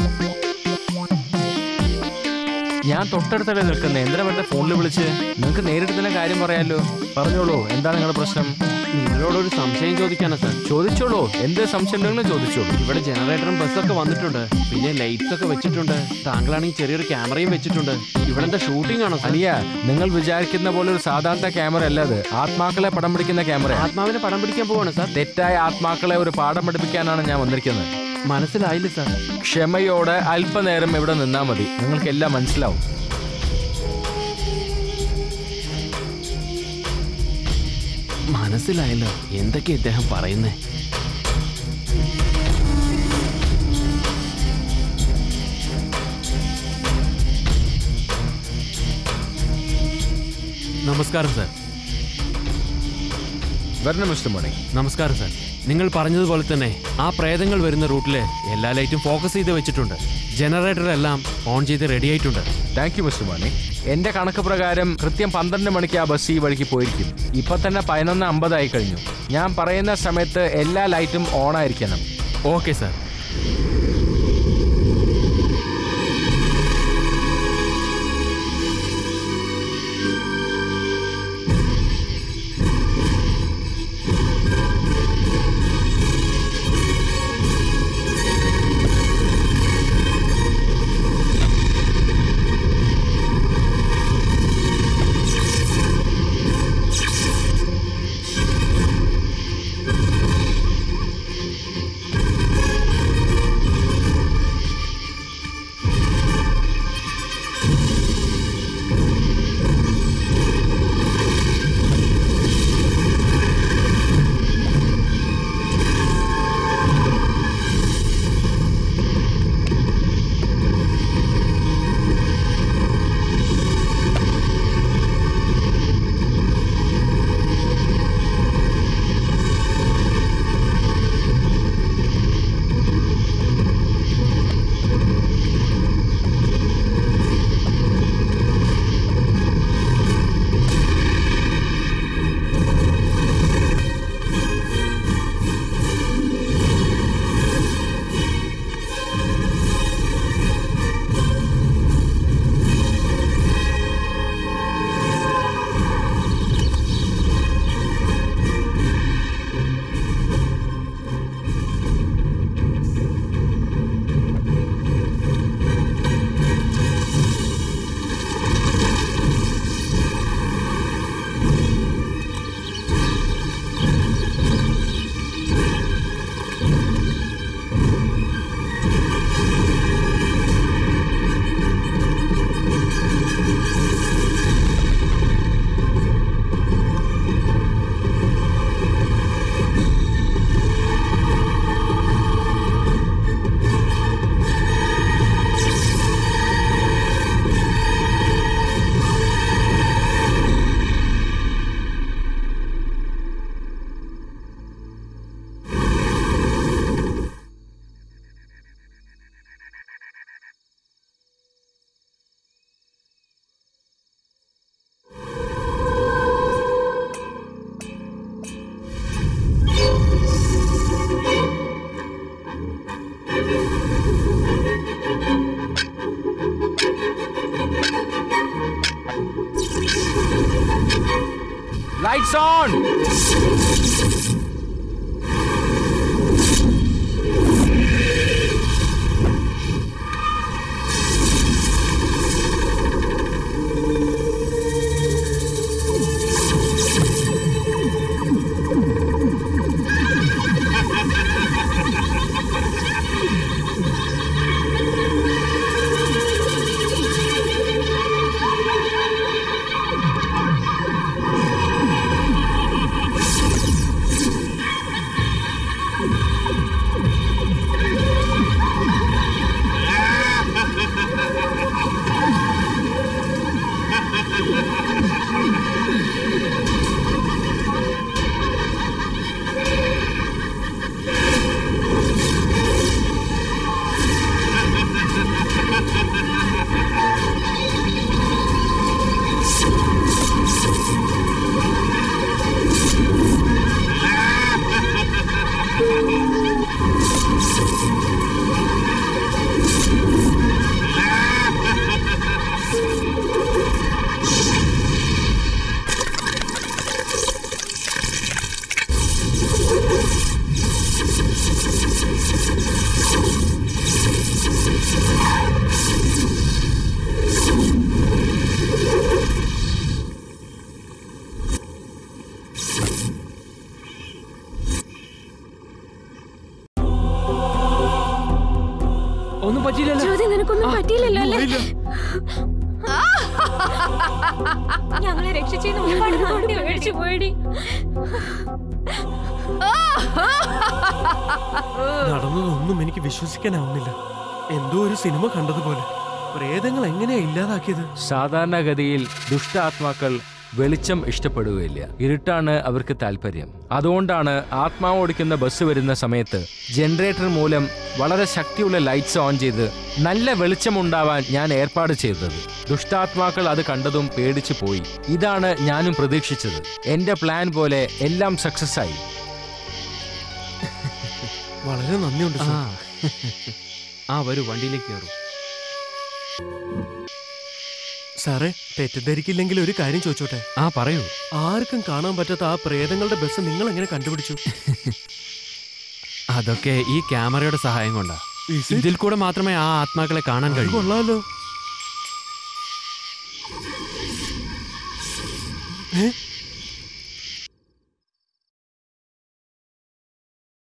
ഞാൻ തൊട്ടടുത്തല്ലേ നിൽക്കുന്നത് എന്തിനാ വെറുതെ ഫോണിൽ വിളിച്ച് നിങ്ങൾക്ക് നേരിട്ട് തന്നെ കാര്യം പറയാലോ പറഞ്ഞോളൂ എന്താണ് നിങ്ങളുടെ പ്രശ്നം നിങ്ങളോടൊരു സംശയം ചോദിക്കാനാ സാർ ചോദിച്ചോളൂ എന്ത് സംശയം ഉണ്ടെങ്കിലും ചോദിച്ചോളൂ ഇവിടെ ജനറേറ്ററും ബസ്സൊക്കെ വന്നിട്ടുണ്ട് പിന്നെ ലൈറ്റ്സ് ഒക്കെ വെച്ചിട്ടുണ്ട് താങ്കളാണെങ്കിൽ ചെറിയൊരു ക്യാമറയും വെച്ചിട്ടുണ്ട് ഇവിടെ എന്താ ഷൂട്ടിംഗ് ആണോ സാർ അലിയ നിങ്ങൾ വിചാരിക്കുന്ന പോലെ ഒരു സാധാരണ ക്യാമറ അല്ല അത് ആത്മാക്കളെ പടം പിടിക്കുന്ന ക്യാമറ ആത്മാവിനെ പടം പിടിക്കാൻ പോവാണ് സാർ തെറ്റായ ആത്മാക്കളെ ഒരു പാഠം പഠിപ്പിക്കാനാണ് ഞാൻ വന്നിരിക്കുന്നത് മനസ്സിലായില്ല സാർ ക്ഷമയോടെ അല്പനേരം ഇവിടെ നിന്നാ മതി നിങ്ങൾക്ക് എല്ലാം മനസ്സിലാവും മനസ്സിലായല്ലോ എന്തൊക്കെ ഇദ്ദേഹം പറയുന്നേ നമസ്കാരം സാർ വരണം മിസ്റ്റർ മണി നമസ്കാരം സാർ നിങ്ങൾ പറഞ്ഞതുപോലെ തന്നെ ആ പ്രേതങ്ങൾ വരുന്ന റൂട്ടില് എല്ലാ ലൈറ്റും ഫോക്കസ് ചെയ്ത് വെച്ചിട്ടുണ്ട് ജനറേറ്റർ എല്ലാം ഓൺ ചെയ്ത് റെഡി ആയിട്ടുണ്ട് താങ്ക് യു മിസ്റ്റർ മണി എന്റെ കണക്ക് പ്രകാരം കൃത്യം പന്ത്രണ്ട് മണിക്ക് ആ ബസ് ഈ വഴിക്ക് പോയിരിക്കും ഇപ്പൊ തന്നെ പതിനൊന്ന് അമ്പതായി കഴിഞ്ഞു ഞാൻ പറയുന്ന സമയത്ത് എല്ലാ ലൈറ്റും ഓൺ ആയിരിക്കണം ഓക്കെ സാർ ലൈറ്റ്സ് ഓൺ ഒന്നും പറ്റിയില്ലല്ലോ ജ്യോതി നിനക്കൊന്നും പറ്റിയില്ലല്ലോ അല്ലേ ഞങ്ങളെ രക്ഷിച്ചതിന് ഒരുപാട് നന്ദി പേടിച്ചു പോയടി നടന്നതൊന്നും എനിക്ക് വിശ്വസിക്കാനാവുന്നില്ല എന്തോ ഒരു സിനിമ കണ്ടതുപോലെ പ്രേതങ്ങൾ എങ്ങനെയാ ഇല്ലാതാക്കിയത് സാധാരണഗതിയിൽ ദുഷ്ടാത്മാക്കൾ വെളിച്ചം ഇഷ്ടപ്പെടുകയില്ല ഇരുട്ടാണ് അവർക്ക് താല്പര്യം അതുകൊണ്ടാണ് ആത്മാവ് ഓടിക്കുന്ന ബസ് വരുന്ന സമയത്ത് ജനറേറ്റർ മൂലം വളരെ ശക്തിയുള്ള ലൈറ്റ്സ് ഓൺ ചെയ്ത് നല്ല വെളിച്ചമുണ്ടാവാൻ ഞാൻ ഏർപ്പാട് ചെയ്തത് ദുഷ്ടാത്മാക്കൾ അത് കണ്ടതും പേടിച്ചു പോയി ഇതാണ് ഞാനും പ്രതീക്ഷിച്ചത് എന്റെ പ്ലാൻ പോലെ എല്ലാം സക്സസ് ആയി വളരെ നന്ദിയുണ്ട് ആ. സർ. ആ വരൂ വണ്ടിയിലേക്ക് കയറൂ സാറേ തെറ്റിദ്ധരിക്കില്ലെങ്കിൽ ഒരു കാര്യം ചോദിച്ചോട്ടെ ആ പറയൂ ആർക്കും കാണാൻ പറ്റാത്ത ആ പ്രേതങ്ങളുടെ ബസ് നിങ്ങൾ എങ്ങനെ കണ്ടുപിടിച്ചു അതൊക്കെ ഈ ക്യാമറയുടെ സഹായം കൊണ്ടാ ഇതിൽ കൂടെ മാത്രമേ ആ ആത്മാക്കളെ കാണാൻ അത് കഴിയൂ കൊള്ളാലോ ഏ